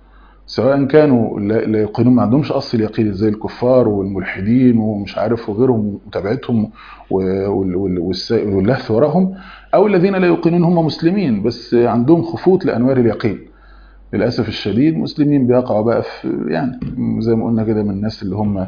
سواء كانوا لا لا يوقنون ما عندهمش اصل يقين زي الكفار والملحدين ومش عارف وغيرهم متابعتهم و- وال- وال- والس- واللهث وراهم او الذين لا يوقنون هم مسلمين بس عندهم خفوت لانوار اليقين للاسف الشديد مسلمين بيقعوا بقى في يعني زي ما قلنا كده من الناس اللي هم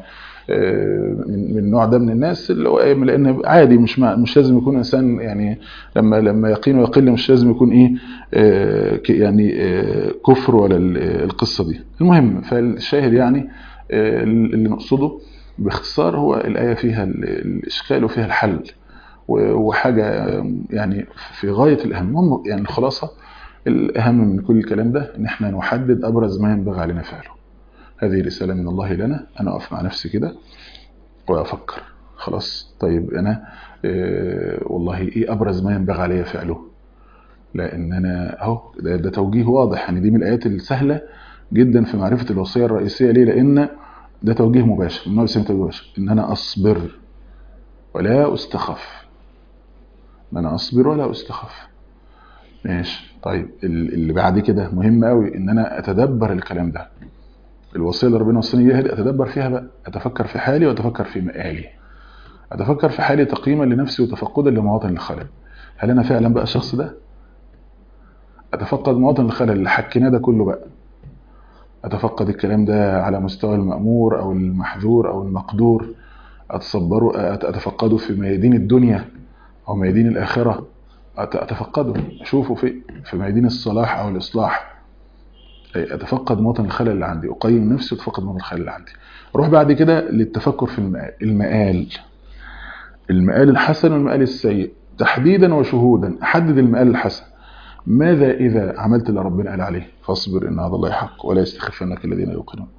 آه، من من النوع ده من الناس اللي هو ايه لان عادي مش مع مش لازم يكون انسان يعني لما لما يقينه يقل مش لازم يكون ايه آه، ك- يعني آه، كفر ولا ال- القصه دي المهم فالشاهد يعني آه، اللي نقصده باختصار هو الايه فيها ال- الاشكال وفيها الحل و- وحاجه آه، يعني في غايه الاهم هم يعني الخلاصه الاهم من كل الكلام ده ان احنا نحدد ابرز ما ينبغي علينا فعله هذه رسالة من الله لنا أنا أقف مع نفسي كده وأفكر خلاص طيب أنا آه والله إيه أبرز ما ينبغي علي فعله لأن أنا أهو ده, ده توجيه واضح يعني دي من الآيات السهلة جدا في معرفة الوصية الرئيسية ليه لأن ده توجيه مباشر النبي صلى الله عليه وسلم إن أنا أصبر ولا أستخف إن أنا أصبر ولا أستخف ماشي طيب اللي بعد كده مهم قوي إن أنا أتدبر الكلام ده الوصية اللي ربنا وصاني بيها دي أتدبر فيها بقى أتفكر في حالي وأتفكر في مآلي أتفكر في حالي تقييما لنفسي وتفقدا لمواطن الخلل هل أنا فعلا بقى الشخص ده أتفقد مواطن الخلل اللي حكيناه ده كله بقى أتفقد الكلام ده على مستوى المأمور أو المحذور أو المقدور أتصبره أتفقده في ميادين الدنيا أو ميادين الآخرة أتفقده أشوفه في في ميادين الصلاح أو الإصلاح أتفقد مواطن الخلل اللي عندي أقيم نفسي وأتفقد مواطن الخلل اللي عندي أروح بعد كده للتفكر في المآل المآل المآل الحسن والمآل السيء تحديدا وشهودا أحدد المآل الحسن ماذا إذا عملت اللي ربنا قال عليه فاصبر إن هذا الله حق ولا يستخفنك الذين يوقنون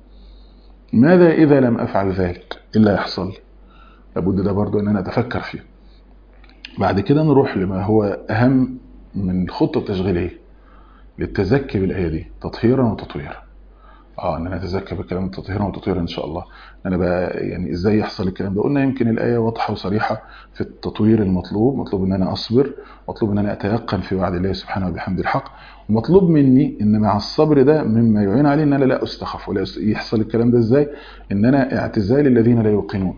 ماذا إذا لم أفعل ذلك إلا يحصل لابد ده برضو أن أنا أتفكر فيه بعد كده نروح لما هو أهم من الخطة التشغيلية للتزكي بالآية دي تطهيرا وتطويرا اه ان انا اتزكى بالكلام تطهيرا وتطويرا ان شاء الله ان انا بقى يعني ازاي يحصل الكلام ده قلنا يمكن الايه واضحه وصريحه في التطوير المطلوب مطلوب ان انا اصبر مطلوب ان انا اتيقن في وعد الله سبحانه وبحمد الحق ومطلوب مني ان مع الصبر ده مما يعين عليه ان انا لا استخف ولا يحصل الكلام ده ازاي ان انا اعتزال الذين لا يوقنون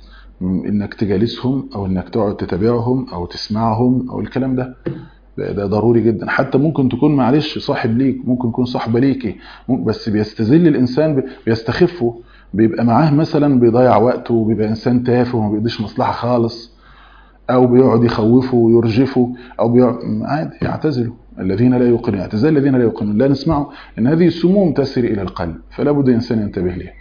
انك تجالسهم او انك تقعد تتابعهم او تسمعهم او الكلام ده ده ضروري جدا حتى ممكن تكون معلش صاحب ليك ممكن يكون صاحبه ليكي بس بيستذل الانسان بيستخفه بيبقى معاه مثلا بيضيع وقته وبيبقى انسان تافه وما بيقضيش مصلحه خالص او بيقعد يخوفه ويرجفه او بيقعد عادي يعتزله الذين لا يوقنون اعتزال الذين لا يوقنون لا نسمعه ان هذه السموم تسري الى القلب فلا بد الانسان ينتبه ليها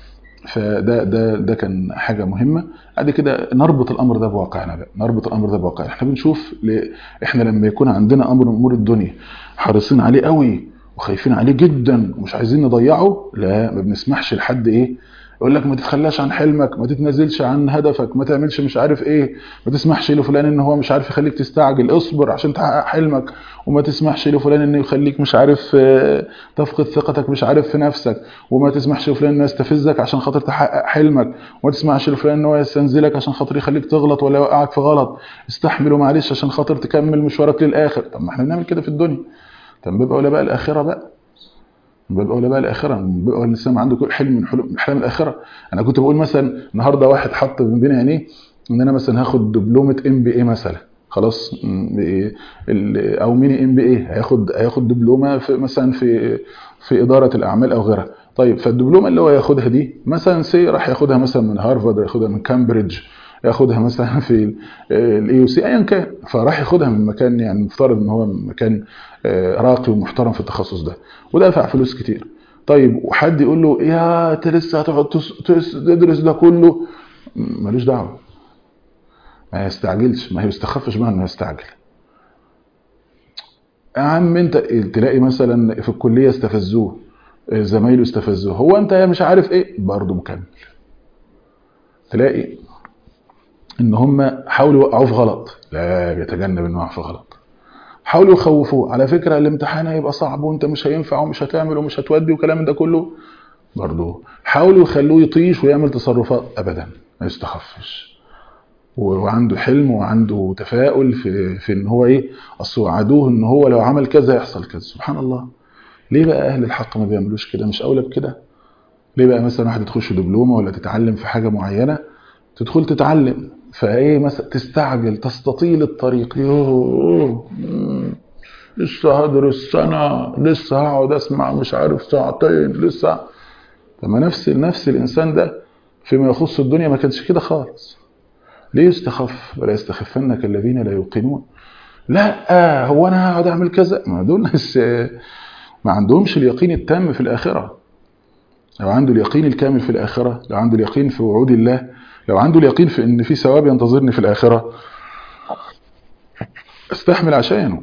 فده ده ده كان حاجه مهمه بعد كده نربط الامر ده بواقعنا بقى نربط الامر ده بواقعنا احنا بنشوف ل... احنا لما يكون عندنا امر من امور الدنيا حريصين عليه قوي وخايفين عليه جدا ومش عايزين نضيعه لا ما بنسمحش لحد ايه يقول لك ما تتخلاش عن حلمك ما تتنازلش عن هدفك ما تعملش مش عارف ايه ما تسمحش لفلان ان هو مش عارف يخليك تستعجل اصبر عشان تحقق حلمك وما تسمحش لفلان انه يخليك مش عارف تفقد ثقتك مش عارف في نفسك وما تسمحش لفلان انه يستفزك عشان خاطر تحقق حلمك وما تسمحش لفلان ان هو يستنزلك عشان خاطر يخليك تغلط ولا يوقعك في غلط استحمل ومعلش عشان خاطر تكمل مشوارك للاخر طب ما احنا بنعمل كده في الدنيا طب بيبقى ولا بقى الاخره بقى من باب اولى بقى الاخره من باب اولى الانسان عنده كل حلم من حلم من احلام الاخره انا كنت بقول مثلا النهارده واحد حط من بين عينيه ان انا مثلا هاخد دبلومه ام بي اي مثلا خلاص او ميني ام بي اي هياخد هياخد دبلومه في مثلا في في اداره الاعمال او غيرها طيب فالدبلومه اللي هو ياخدها دي مثلا سي راح ياخدها مثلا من هارفارد ياخدها من كامبريدج ياخدها مثلا في الاي سي ايا كان فراح ياخدها من مكان يعني مفترض ان هو مكان راقي ومحترم في التخصص ده ودافع فلوس كتير طيب وحد يقول له يا انت لسه هتقعد تدرس ده كله ملوش دعوه ما يستعجلش ما يستخفش بقى انه يستعجل يا عم انت تلاقي مثلا في الكليه استفزوه زمايله استفزوه هو انت مش عارف ايه برضه مكمل تلاقي ان هم حاولوا يوقعوه في غلط لا بيتجنب انه يقع في غلط حاولوا يخوفوه على فكره الامتحان هيبقى صعب وانت مش هينفع ومش هتعمل ومش هتودي وكلام ده كله برضه حاولوا يخلوه يطيش ويعمل تصرفات ابدا ما يستخفش وعنده حلم وعنده تفاؤل في في ان هو ايه اصل وعدوه ان هو لو عمل كذا يحصل كذا سبحان الله ليه بقى اهل الحق ما بيعملوش كده مش اولى بكده ليه بقى مثلا واحد تخش دبلومه ولا تتعلم في حاجه معينه تدخل تتعلم فايه مثلا تستعجل تستطيل الطريق يوه لسه هدرس سنة لسه هقعد اسمع مش عارف ساعتين لسه لما نفس نفس الانسان ده فيما يخص الدنيا ما كانش كده خالص ليه يستخف ولا يستخفنك الذين لا يوقنون لا آه هو انا هقعد اعمل كذا ما دول ناس ما عندهمش اليقين التام في الاخره لو عنده اليقين الكامل في الاخره لو عنده اليقين في وعود الله لو عنده اليقين في ان في ثواب ينتظرني في الاخره استحمل عشانه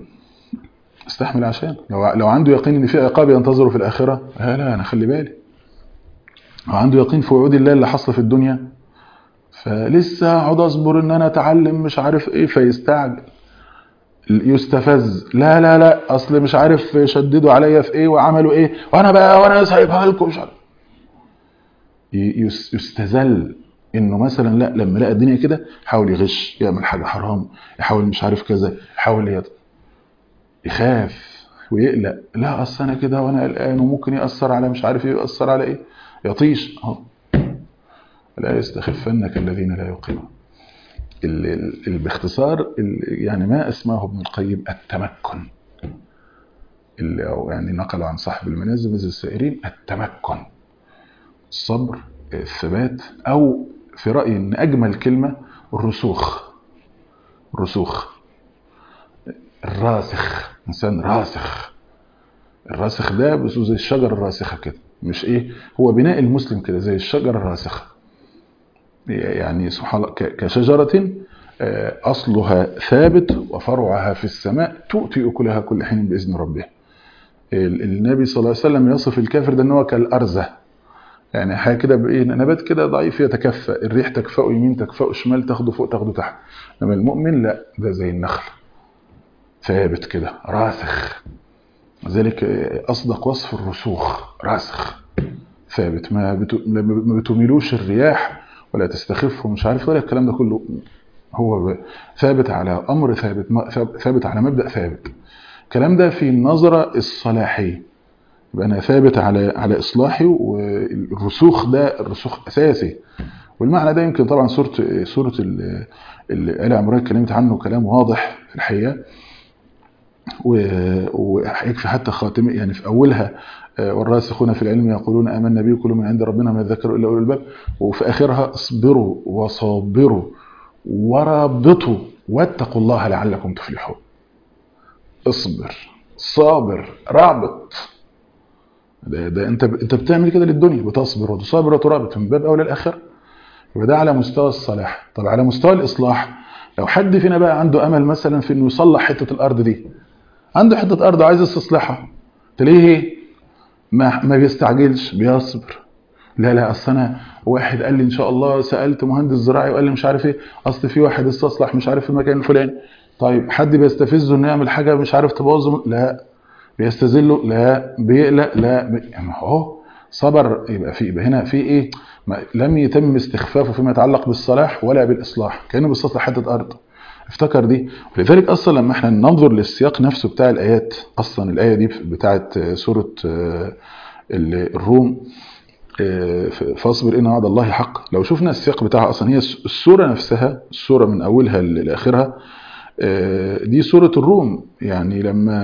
استحمل عشان لو لو عنده يقين ان في عقاب ينتظره في الاخره لا لا انا خلي بالي وعنده يقين في وعود الله اللي حصل في الدنيا فلسه اقعد اصبر ان انا اتعلم مش عارف ايه فيستعجل يستفز لا لا لا اصل مش عارف شددوا عليا في ايه وعملوا ايه وانا بقى وانا سايبها لكم مش عارف يس- يستذل انه مثلا لا لما لقى الدنيا كده يحاول يغش يعمل حاجه حرام يحاول مش عارف كذا يحاول يط... يخاف ويقلق لا اصل انا كده وانا قلقان وممكن ياثر على مش عارف ايه ياثر على ايه يطيش اهو لا يستخفنك الذين لا يوقنون ال- ال- ال- باختصار ال- يعني ما اسماه ابن القيم التمكن اللي أو يعني نقل عن صاحب المنازل مثل السائرين التمكن الصبر الثبات او في رايي ان اجمل كلمه الرسوخ الرسوخ الراسخ انسان راسخ الراسخ ده بس زي الشجره الراسخه كده مش ايه هو بناء المسلم كده زي الشجره الراسخه يعني سبحان الله ك- كشجره آه، اصلها ثابت وفرعها في السماء تؤتي اكلها كل حين باذن ربها ال- النبي صلى الله عليه وسلم يصف الكافر ده ان هو كالارزه يعني حاجه كده بايه نبات كده ضعيف يتكفى الريح تكفأه يمين تكفأه شمال تاخده فوق تاخده تحت انما المؤمن لا ده زي النخل ثابت كده راسخ ذلك اصدق وصف الرسوخ راسخ ثابت ما بت- ما بتميلوش الرياح ولا تستخفه مش عارف ولا الكلام ده كله هو ب- ثابت على امر ثابت ما- ثابت على مبدأ ثابت الكلام ده في النظرة الصلاحية يبقى انا ثابت على على اصلاحي والرسوخ ده الرسوخ اساسي والمعنى ده يمكن طبعا سوره سوره ال- ال- ال عمران اتكلمت عنه كلام واضح في الحقيقه و- ويكفي حتى خاتمه يعني في اولها آه، والراسخون في العلم يقولون امنا به كل من عند ربنا ما ذكروا الا اولو الباب وفي اخرها اصبروا وصابروا ورابطوا واتقوا الله لعلكم تفلحون اصبر صابر رابط ده, ده انت انت بتعمل كده للدنيا بتصبر وتصابر وترابط من باب اولى الاخره يبقى ده على مستوى الصلاح طب على مستوى الاصلاح لو حد فينا بقى عنده امل مثلا في انه يصلح حته الارض دي عنده حته ارض عايز يستصلحها تلاقيه ايه ما ما بيستعجلش بيصبر لا لا اصل انا واحد قال لي ان شاء الله سالت مهندس زراعي وقال لي مش عارف ايه اصل في واحد استصلح مش عارف في المكان الفلاني طيب حد بيستفزه انه يعمل حاجه مش عارف تبوظه لا بيستذله لا بيقلق لا بي... يعني اهو صبر يبقى في يبقى هنا في ايه ما لم يتم استخفافه فيما يتعلق بالصلاح ولا بالاصلاح كانه بيستصلح حته ارض افتكر دي ولذلك اصلا لما احنا ننظر للسياق نفسه بتاع الايات اصلا الايه دي بتاعت سوره آه، ال- الروم آه، فاصبر ان وعد الله حق لو شفنا السياق بتاعها اصلا هي السوره نفسها السوره من اولها لاخرها آه، دي سوره الروم يعني لما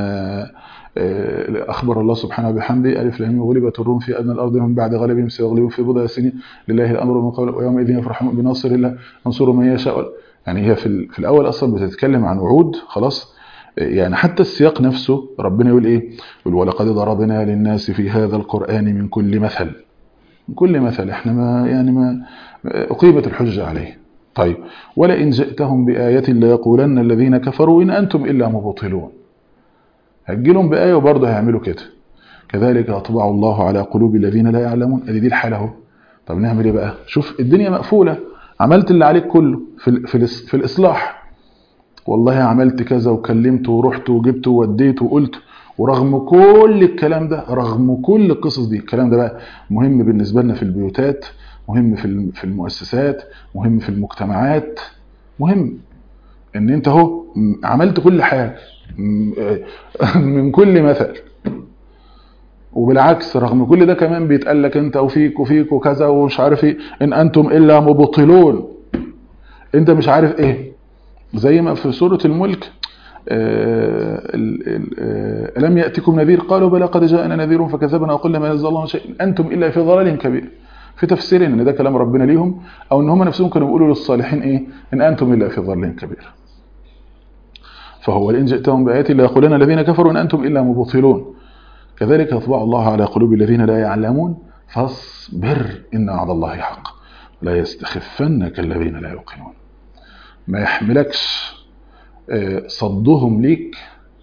آه، اخبر الله سبحانه بحمده الف لام غلبت الروم في ادنى الارض من بعد غلبهم سيغلبون في بضع سنين لله الامر من قبل ويومئذ يفرحون بنصر الله ينصر من يشاء يعني هي في ال- في الاول اصلا بتتكلم عن وعود خلاص يعني حتى السياق نفسه ربنا يقول ايه يقول ولقد ضربنا للناس في هذا القران من كل مثل من كل مثل احنا ما يعني ما اقيمت الحجه عليه طيب ولئن جئتهم بايه ليقولن الذين كفروا ان انتم الا مبطلون هتجيلهم بايه وبرضه هيعملوا كده كذلك يطبع الله على قلوب الذين لا يعلمون ادي دي الحاله اهو طب نعمل ايه بقى شوف الدنيا مقفوله عملت اللي عليك كله في ال- في, الإص- في الاصلاح والله عملت كذا وكلمت ورحت وجبت ووديت وقلت ورغم كل الكلام ده رغم كل القصص دي الكلام ده بقى مهم بالنسبه لنا في البيوتات مهم في الم- في المؤسسات مهم في المجتمعات مهم ان انت اهو م- عملت كل حاجه م- آه، من كل مثل وبالعكس رغم كل ده كمان بيتقال لك انت وفيك وفيك وكذا ومش عارف ايه ان انتم الا مبطلون انت مش عارف ايه زي ما في سوره الملك آه، ال- ال- آه، ألم يأتكم نذير قالوا بلى قد جاءنا نذير فكذبنا وقلنا ما نزل الله من شيء إن أنتم إلا في ضلال كبير في تفسيرين ان ده كلام ربنا ليهم او ان هم نفسهم كانوا بيقولوا للصالحين ايه ان انتم الا في ضلال كبير فهو لئن جئتهم بآيات لا يقولن الذين كفروا ان انتم الا مبطلون كذلك يطبع الله على قلوب الذين لا يعلمون فاصبر ان وعد الله حق لا يستخفنك الذين لا يوقنون ما يحملكش آه، صدهم ليك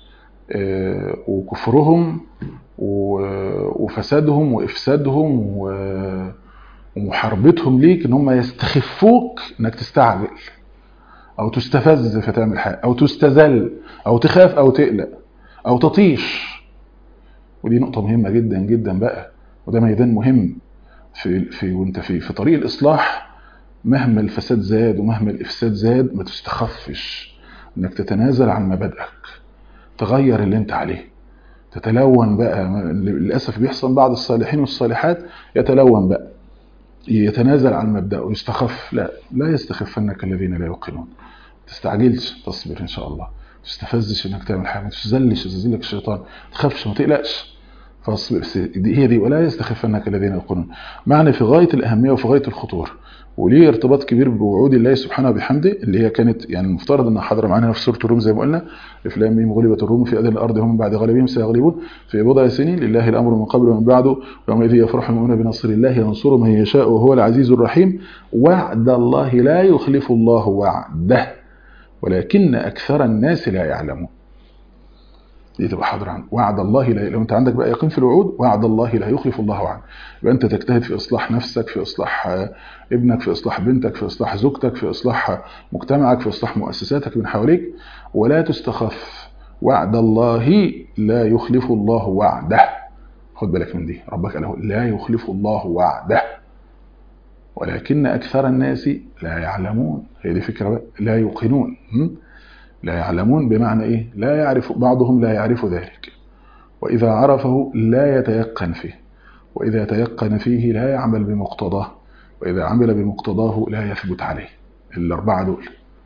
آه، وكفرهم و- وفسادهم وافسادهم و- ومحاربتهم ليك ان هم يستخفوك انك تستعجل او تستفز فتعمل حاجه او تستذل او تخاف او تقلق او تطيش ودي نقطه مهمه جدا جدا بقى وده ميدان مهم في في وانت في في طريق الاصلاح مهما الفساد زاد ومهما الافساد زاد ما تستخفش انك تتنازل عن مبادئك تغير اللي انت عليه تتلون بقى للاسف بيحصل بعض الصالحين والصالحات يتلون بقى يتنازل عن مبدأه ويستخف لا لا يستخفنك الذين لا يوقنون تستعجلش تصبر ان شاء الله تستفزش انك تعمل حاجه ما تزلش يزلك الشيطان ما تخافش ما تقلقش فاصبر دي هي دي ولا يستخفنك الذين يوقنون معنى في غايه الاهميه وفي غايه الخطوره وليه ارتباط كبير بوعود الله سبحانه وبحمده اللي هي كانت يعني المفترض انها حاضره معانا في سوره الروم زي ما قلنا افلام ميم غلبت الروم في اذن الارض هم بعد غلبهم سيغلبون في بضع سنين لله الامر من قبل ومن بعده يومئذ يفرح المؤمنون بنصر الله ينصر من يشاء وهو العزيز الرحيم وعد الله لا يخلف الله وعده ولكن اكثر الناس لا يعلمون دي تبقى حاضره عنه وعد الله لا لو انت عندك بقى يقين في الوعود وعد الله لا يخلف الله وعده يبقى انت تجتهد في اصلاح نفسك في اصلاح ابنك في اصلاح بنتك في اصلاح زوجتك في اصلاح مجتمعك في اصلاح مؤسساتك من حواليك ولا تستخف وعد الله لا يخلف الله وعده خد بالك من دي ربك قال لا يخلف الله وعده ولكن اكثر الناس لا يعلمون هي دي فكره بقى لا يوقنون لا يعلمون بمعنى ايه لا يعرف بعضهم لا يعرف ذلك واذا عرفه لا يتيقن فيه واذا تيقن فيه لا يعمل بمقتضاه واذا عمل بمقتضاه لا يثبت عليه الاربعه دول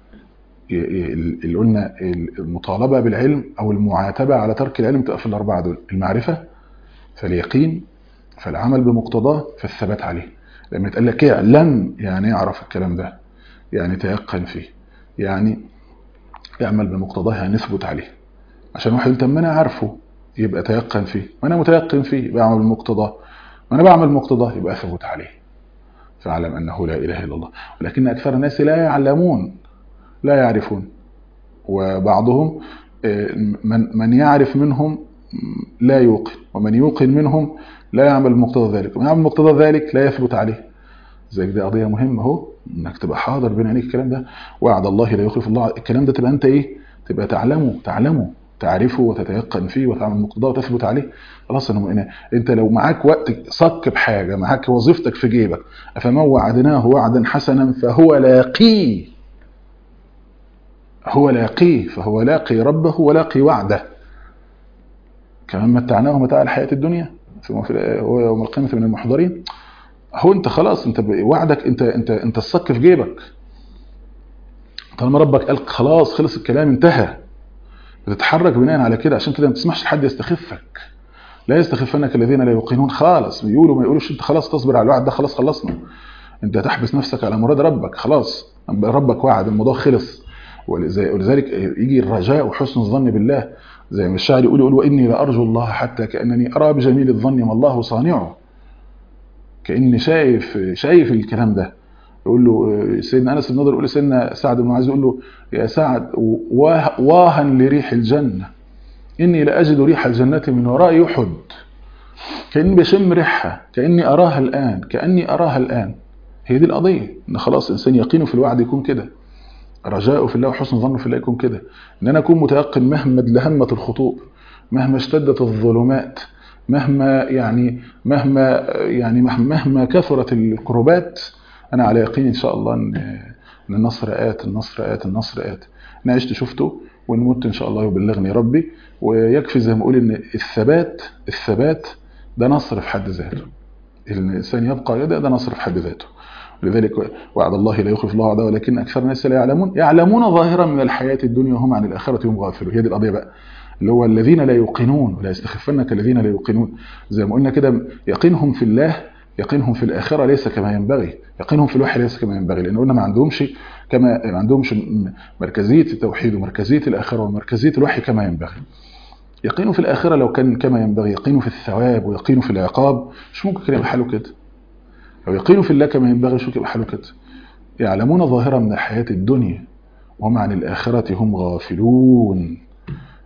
اللي قلنا المطالبه بالعلم او المعاتبه على ترك العلم تبقى في الاربعه دول المعرفه فاليقين فالعمل بمقتضاه فالثبات عليه لما يتقال لك اعلم يعني يعرف الكلام ده يعني تيقن فيه يعني يعمل بمقتضاه يعني نثبت عليه عشان واحد انت ما انا عارفه يبقى تيقن فيه وانا متيقن فيه يبقى اعمل بمقتضاه وانا بعمل بمقتضاه يبقى اثبت عليه فاعلم انه لا اله الا الله ولكن اكثر الناس لا يعلمون لا يعرفون وبعضهم من من يعرف منهم لا يوقن ومن يوقن منهم لا يعمل بمقتضى ذلك ومن يعمل بمقتضى ذلك لا يثبت عليه زي دي قضيه مهمه اهو انك تبقى حاضر بين عينيك الكلام ده وعد الله لا يخلف الله الكلام ده تبقى انت ايه تبقى تعلمه تعلمه تعرفه وتتيقن فيه وتعمل مقتضاه وتثبت عليه خلاص انا انت لو معاك وقت صك بحاجه معاك وظيفتك في جيبك افمن وعدناه وعدا حسنا فهو لاقيه هو لاقيه فهو لاقي ربه ولاقي وعده كمان متعناه متاع الحياه الدنيا ثم في هو يوم القيامه من المحضرين هو انت خلاص انت وعدك انت انت انت الصك في جيبك طالما ربك قال خلاص خلص الكلام انتهى بتتحرك بناء على كده عشان كده ما تسمحش لحد يستخفك لا يستخفنك الذين لا يوقنون خالص بيقولوا ما يقولوش انت خلاص تصبر على الوعد ده خلاص خلصنا انت تحبس نفسك على مراد ربك خلاص ربك وعد الموضوع خلص ولذلك يجي الرجاء وحسن الظن بالله زي ما الشاعر يقول يقول واني لارجو الله حتى كانني ارى بجميل الظن ما الله صانعه كاني شايف شايف الكلام ده يقول له سيدنا انس بن نضر يقول لسيدنا سعد بن معاذ يقول له يا سعد واها لريح الجنه اني لاجد ريح الجنه من وراء احد كاني بشم ريحها كاني اراها الان كاني اراها الان هي دي القضيه ان خلاص انسان يقينه في الوعد يكون كده رجاءه في الله وحسن ظنه في الله يكون كده ان انا اكون متيقن مهما لهمت الخطوب مهما اشتدت الظلمات مهما يعني مهما يعني مهما كثرت الكروبات انا على يقين ان شاء الله ان ان النصر ات النصر ات النصر ات انا عشت شفته ونموت ان شاء الله يبلغني ربي ويكفي زي ما اقول ان الثبات الثبات ده نصر في حد ذاته الانسان يبقى يده ده نصر في حد ذاته لذلك وعد الله لا يخلف الله وعده ولكن اكثر الناس لا يعلمون يعلمون ظاهرا من الحياه الدنيا وهم عن الاخره هم غافلون هي دي القضيه بقى اللي هو الذين لا يوقنون ولا يستخفنك الذين لا يوقنون زي ما قلنا كده يقينهم في الله يقينهم في الاخره ليس كما ينبغي يقينهم في الوحي ليس كما ينبغي لان قلنا ما عندهمش كما ما عندهمش مركزيه التوحيد ومركزيه الاخره ومركزيه الوحي كما ينبغي يقينه في الاخره لو كان كما ينبغي يقينه في الثواب ويقينه في العقاب مش ممكن كان يبقى حاله كده لو يقينوا في الله كما ينبغي شو يبقى حاله كده يعلمون ظاهرا من الحياة الدنيا وهم عن الآخرة هم غافلون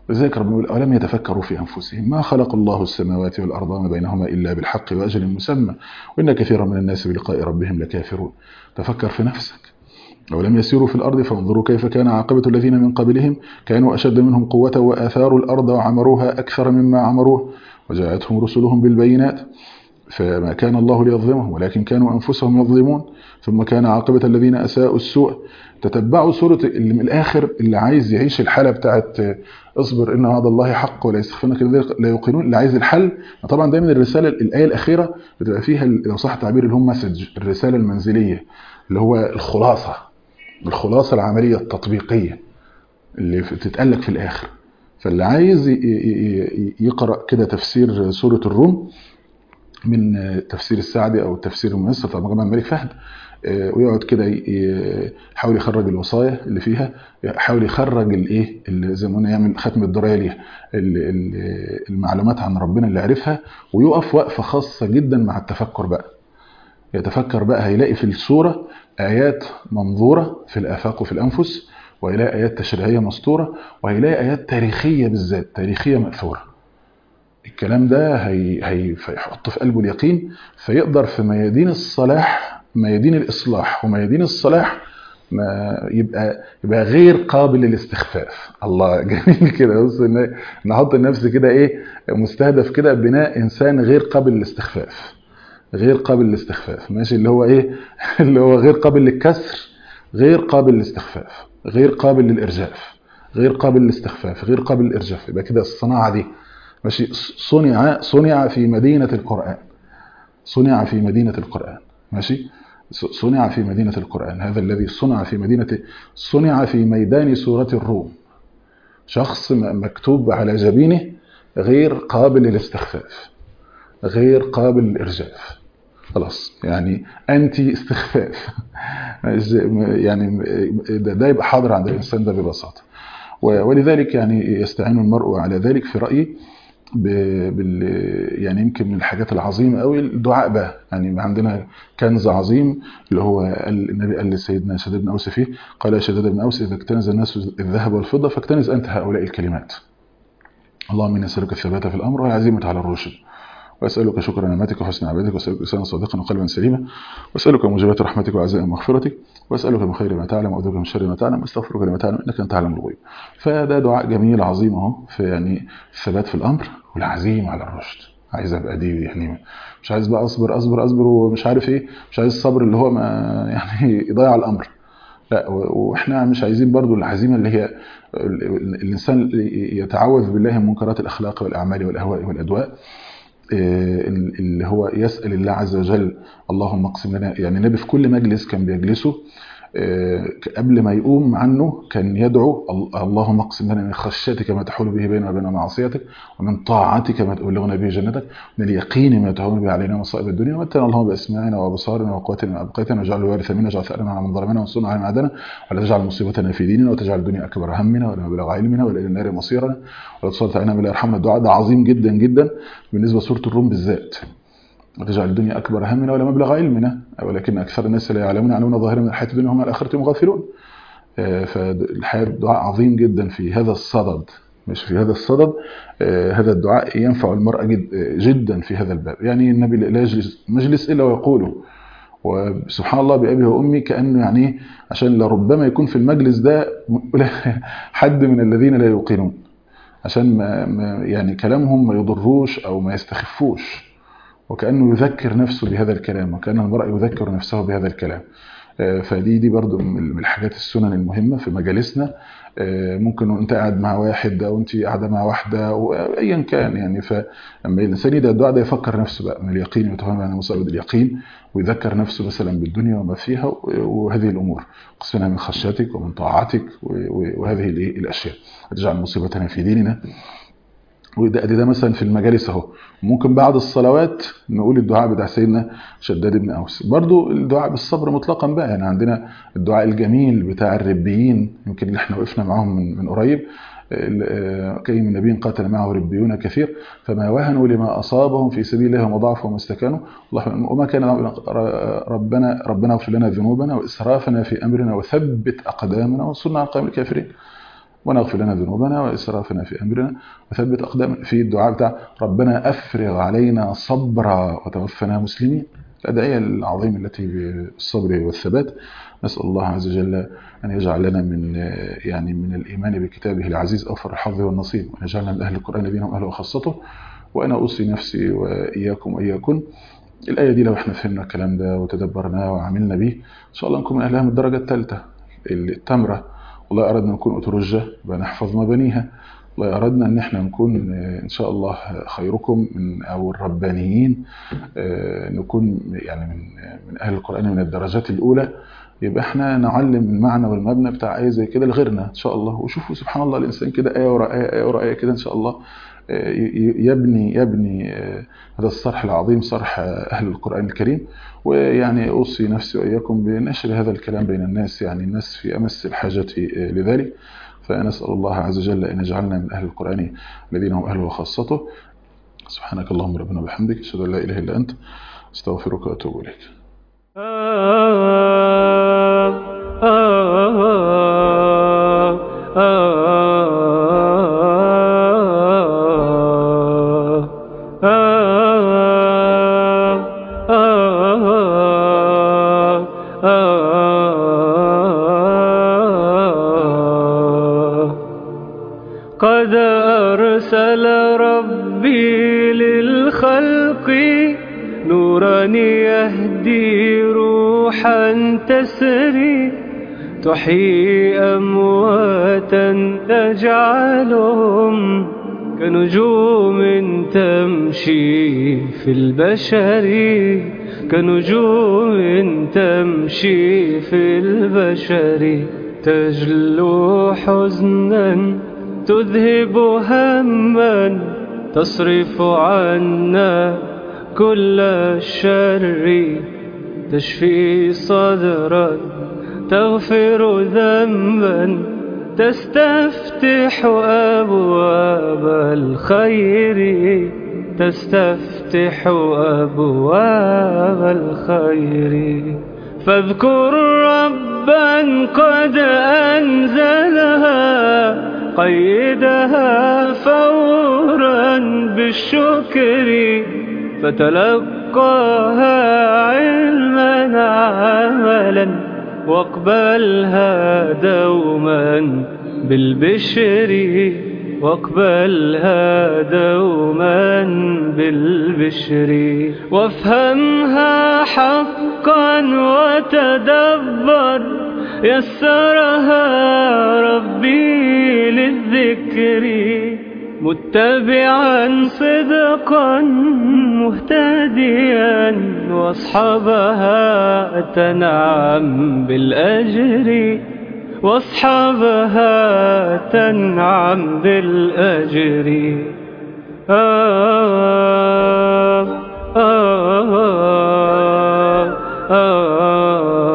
لذلك ربنا يقول أولم يتفكروا في أنفسهم ما خلق الله السماوات والأرض وما بينهما إلا بالحق وأجل مسمى وإن كثيرا من الناس بلقاء ربهم لكافرون تفكر في نفسك أولم يسيروا في الأرض فانظروا كيف كان عاقبة الذين من قبلهم كانوا أشد منهم قوة وآثاروا الأرض وعمروها أكثر مما عمروه وجاءتهم رسلهم بالبينات فما كان الله ليظلمهم ولكن كانوا أنفسهم يظلمون ثم كان عاقبة الذين أساءوا السوء تتبعوا سورة اللي من الآخر اللي عايز يعيش الحالة بتاعت اصبر إن وعد الله حق ولا يستخفونك لا يوقنون اللي عايز الحل طبعا دايما الرسالة الآية الأخيرة بتبقى فيها لو صح تعبير اللي هم مسج الرسالة المنزلية اللي هو الخلاصة الخلاصة العملية التطبيقية اللي بتتقلك في الآخر فاللي عايز يقرأ كده تفسير سورة الروم من تفسير السعدي او التفسير الميسر طبعا جمال الملك فهد ويقعد كده يحاول يخرج الوصايا اللي فيها يحاول يخرج الايه زي ما قلنا يعمل ختم الدرايه ليها المعلومات عن ربنا اللي عرفها ويقف وقفه خاصه جدا مع التفكر بقى يتفكر بقى هيلاقي في السوره ايات منظوره في الافاق وفي الانفس وهيلاقي ايات تشريعيه مسطوره وهيلاقي ايات تاريخيه بالذات تاريخيه ماثوره الكلام ده هي هيحط في قلبه اليقين فيقدر في ميادين الصلاح ميادين الإصلاح وميادين الصلاح ما يبقى يبقى غير قابل للاستخفاف الله جميل كده بص نحط النفس كده ايه مستهدف كده بناء انسان غير قابل للاستخفاف غير قابل للاستخفاف ماشي اللي هو ايه اللي هو غير قابل للكسر غير قابل للاستخفاف غير قابل للارجاف غير قابل للاستخفاف غير قابل للارجاف يبقى كده الصناعه دي ماشي صنع صنع في مدينة القرآن صنع في مدينة القرآن ماشي صنع في مدينة القرآن هذا الذي صنع في مدينة صنع في ميدان سورة الروم شخص مكتوب على جبينه غير قابل للاستخفاف غير قابل للإرجاف خلاص يعني أنتي استخفاف يعني ده يبقى حاضر عند الإنسان ده ببساطة ولذلك يعني يستعين المرء على ذلك في رأيي بال يعني يمكن من الحاجات العظيمه قوي الدعاء بقى يعني عندنا كنز عظيم اللي هو قال النبي قال لسيدنا شداد بن اوس فيه قال يا شداد بن اوس اذا اكتنز الناس الذهب والفضه فاكتنز انت هؤلاء الكلمات اللهم اني اسالك الثبات في الامر والعزيمه على الرشد واسالك شكر نعمتك وحسن عبادتك واسالك لسانا صادقا وقلبا سليما واسالك موجبات رحمتك وعزاء مغفرتك واسالك من خير ما تعلم واعوذ بك من شر ما تعلم واستغفرك لما تعلم انك انت تعلم الغيب فده دعاء جميل عظيم اهو في يعني الثبات في الامر والعزيمه على الرشد عايز ابقى دي يعني مش عايز بقى اصبر اصبر اصبر ومش عارف ايه مش عايز الصبر اللي هو ما يعني يضيع الامر لا واحنا مش عايزين برضو العزيمه اللي هي الانسان يتعوذ بالله من منكرات الاخلاق والاعمال والاهواء والادواء اللي هو يسأل الله عز وجل اللهم اقسم لنا يعني النبي في كل مجلس كان بيجلسه قبل ما يقوم عنه كان يدعو اللهم اقسم لنا من خشيتك ما تحول به بيننا وبين معصيتك ومن طاعتك ما تبلغنا به جنتك ومن اليقين ما تهون به علينا مصائب الدنيا ومتنا اللهم باسماعنا وابصارنا وقوتنا وابقيتنا واجعل الوارث منا واجعل ثارنا على من ظلمنا وانصرنا على من عادنا ولا تجعل مصيبتنا في ديننا وتجعل الدنيا اكبر همنا ولا مبلغ علمنا ولا الى النار مصيرنا ولا تسلط علينا بالله يرحمنا الدعاء ده عظيم جدا جدا بالنسبه لسوره الروم بالذات وتجعل الدنيا أكبر همنا ولا مبلغ علمنا ولكن أكثر الناس لا يعلمون يعلمون ظاهرا من الحياة الدنيا هم الآخرة مغافلون فالحياة دعاء عظيم جدا في هذا الصدد مش في هذا الصدد هذا الدعاء ينفع المرأة جد جدا في هذا الباب يعني النبي لا يجلس مجلس إلا ويقوله وسبحان الله بأبي وأمي كأنه يعني عشان لربما يكون في المجلس ده حد من الذين لا يوقنون عشان ما يعني كلامهم ما يضروش أو ما يستخفوش وكأنه يذكر نفسه بهذا الكلام وكأن المرء يذكر نفسه بهذا الكلام فدي دي برضو من الحاجات السنن المهمة في مجالسنا ممكن انت قاعد مع واحد او انت قاعده مع واحده او ايا كان يعني فلما الانسان يدعي الدعاء ده يفكر نفسه بقى من اليقين يتهم عن مصائب اليقين ويذكر نفسه مثلا بالدنيا وما فيها وهذه الامور قسمنا من خشيتك ومن طاعتك وهذه الاشياء تجعل مصيبتنا في ديننا وده ده مثلا في المجالس اهو ممكن بعد الصلوات نقول الدعاء بتاع سيدنا شداد بن اوس برضو الدعاء بالصبر مطلقا بقى يعني عندنا الدعاء الجميل بتاع الربيين يمكن اللي احنا وقفنا معاهم من, من قريب كي من نبي قاتل معه ربيون كثير فما وهنوا لما اصابهم في سبيل الله وما ضعفوا وما استكانوا وما كان ربنا ربنا اغفر لنا ذنوبنا واسرافنا في امرنا وثبت اقدامنا وانصرنا على القوم الكافرين ربنا اغفر لنا ذنوبنا واسرافنا في امرنا وثبت اقدامنا في الدعاء بتاع ربنا افرغ علينا صبرا وتوفنا مسلمين الادعيه العظيمه التي بالصبر والثبات نسال الله عز وجل ان يجعل لنا من يعني من الايمان بكتابه العزيز اوفر الحظ والنصيب وان يجعلنا من اهل القران الذين هم اهله وخاصته وانا اوصي نفسي واياكم واياكم الآية دي لو احنا فهمنا الكلام ده وتدبرناه وعملنا بيه إن شاء الله نكون من أهلها من الدرجة الثالثة التمرة والله أردنا نكون أترجة يبقى نحفظ مبانيها والله أردنا إن احنا نكون إن شاء الله خيركم من أو الربانيين نكون يعني من من أهل القرآن من الدرجات الأولى يبقى احنا نعلم المعنى والمبنى بتاع آية زي كده لغيرنا إن شاء الله وشوفوا سبحان الله الإنسان كده آية ورا آية آية ورا آية كده إن شاء الله يبني يبني هذا الصرح العظيم صرح أهل القرآن الكريم ويعني أوصي نفسي وإياكم بنشر هذا الكلام بين الناس يعني الناس في أمس الحاجة لذلك فنسأل الله عز وجل أن يجعلنا من أهل القرآن الذين هم أهله وخاصته سبحانك اللهم ربنا وبحمدك أشهد أن لا إله إلا أنت أستغفرك وأتوب إليك قد أرسل ربي للخلق نورا يهدي روحا تسري تحيي أمواتا تجعلهم كنجوم تمشي في البشر كنجوم تمشي في البشر تجلو حزنا تذهب هما تصرف عنا كل الشر تشفي صدرا تغفر ذنبا تستفتح أبواب الخير تستفتح أبواب الخير فاذكر ربا قد أنزلها قيدها فورا بالشكر فتلقاها علما عملا واقبلها دوما بالبشر واقبلها دوما بالبشر وافهمها حقا وتدبر يسرها ربي للذكر متبعا صدقا مهتديا واصحابها تنعم بالأجر واصحابها تنعم بالأجر آه آه آه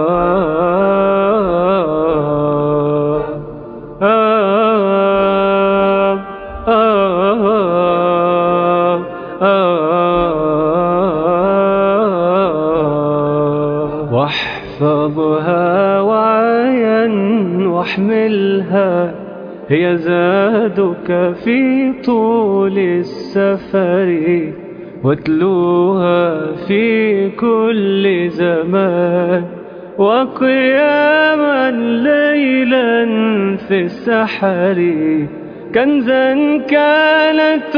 واحفظها وعيا واحملها هي زادك في طول السفر واتلوها في كل زمان وقياما ليلا في السحر كنزا كانت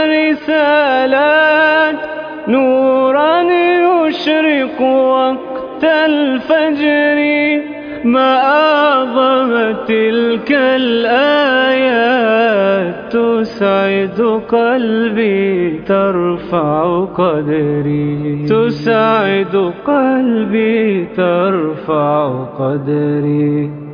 ورسالات نورا يشرق وقت الفجر ما أعظم تلك الآيات تسعد قلبي ترفع قدري تسعد قلبي ترفع قدري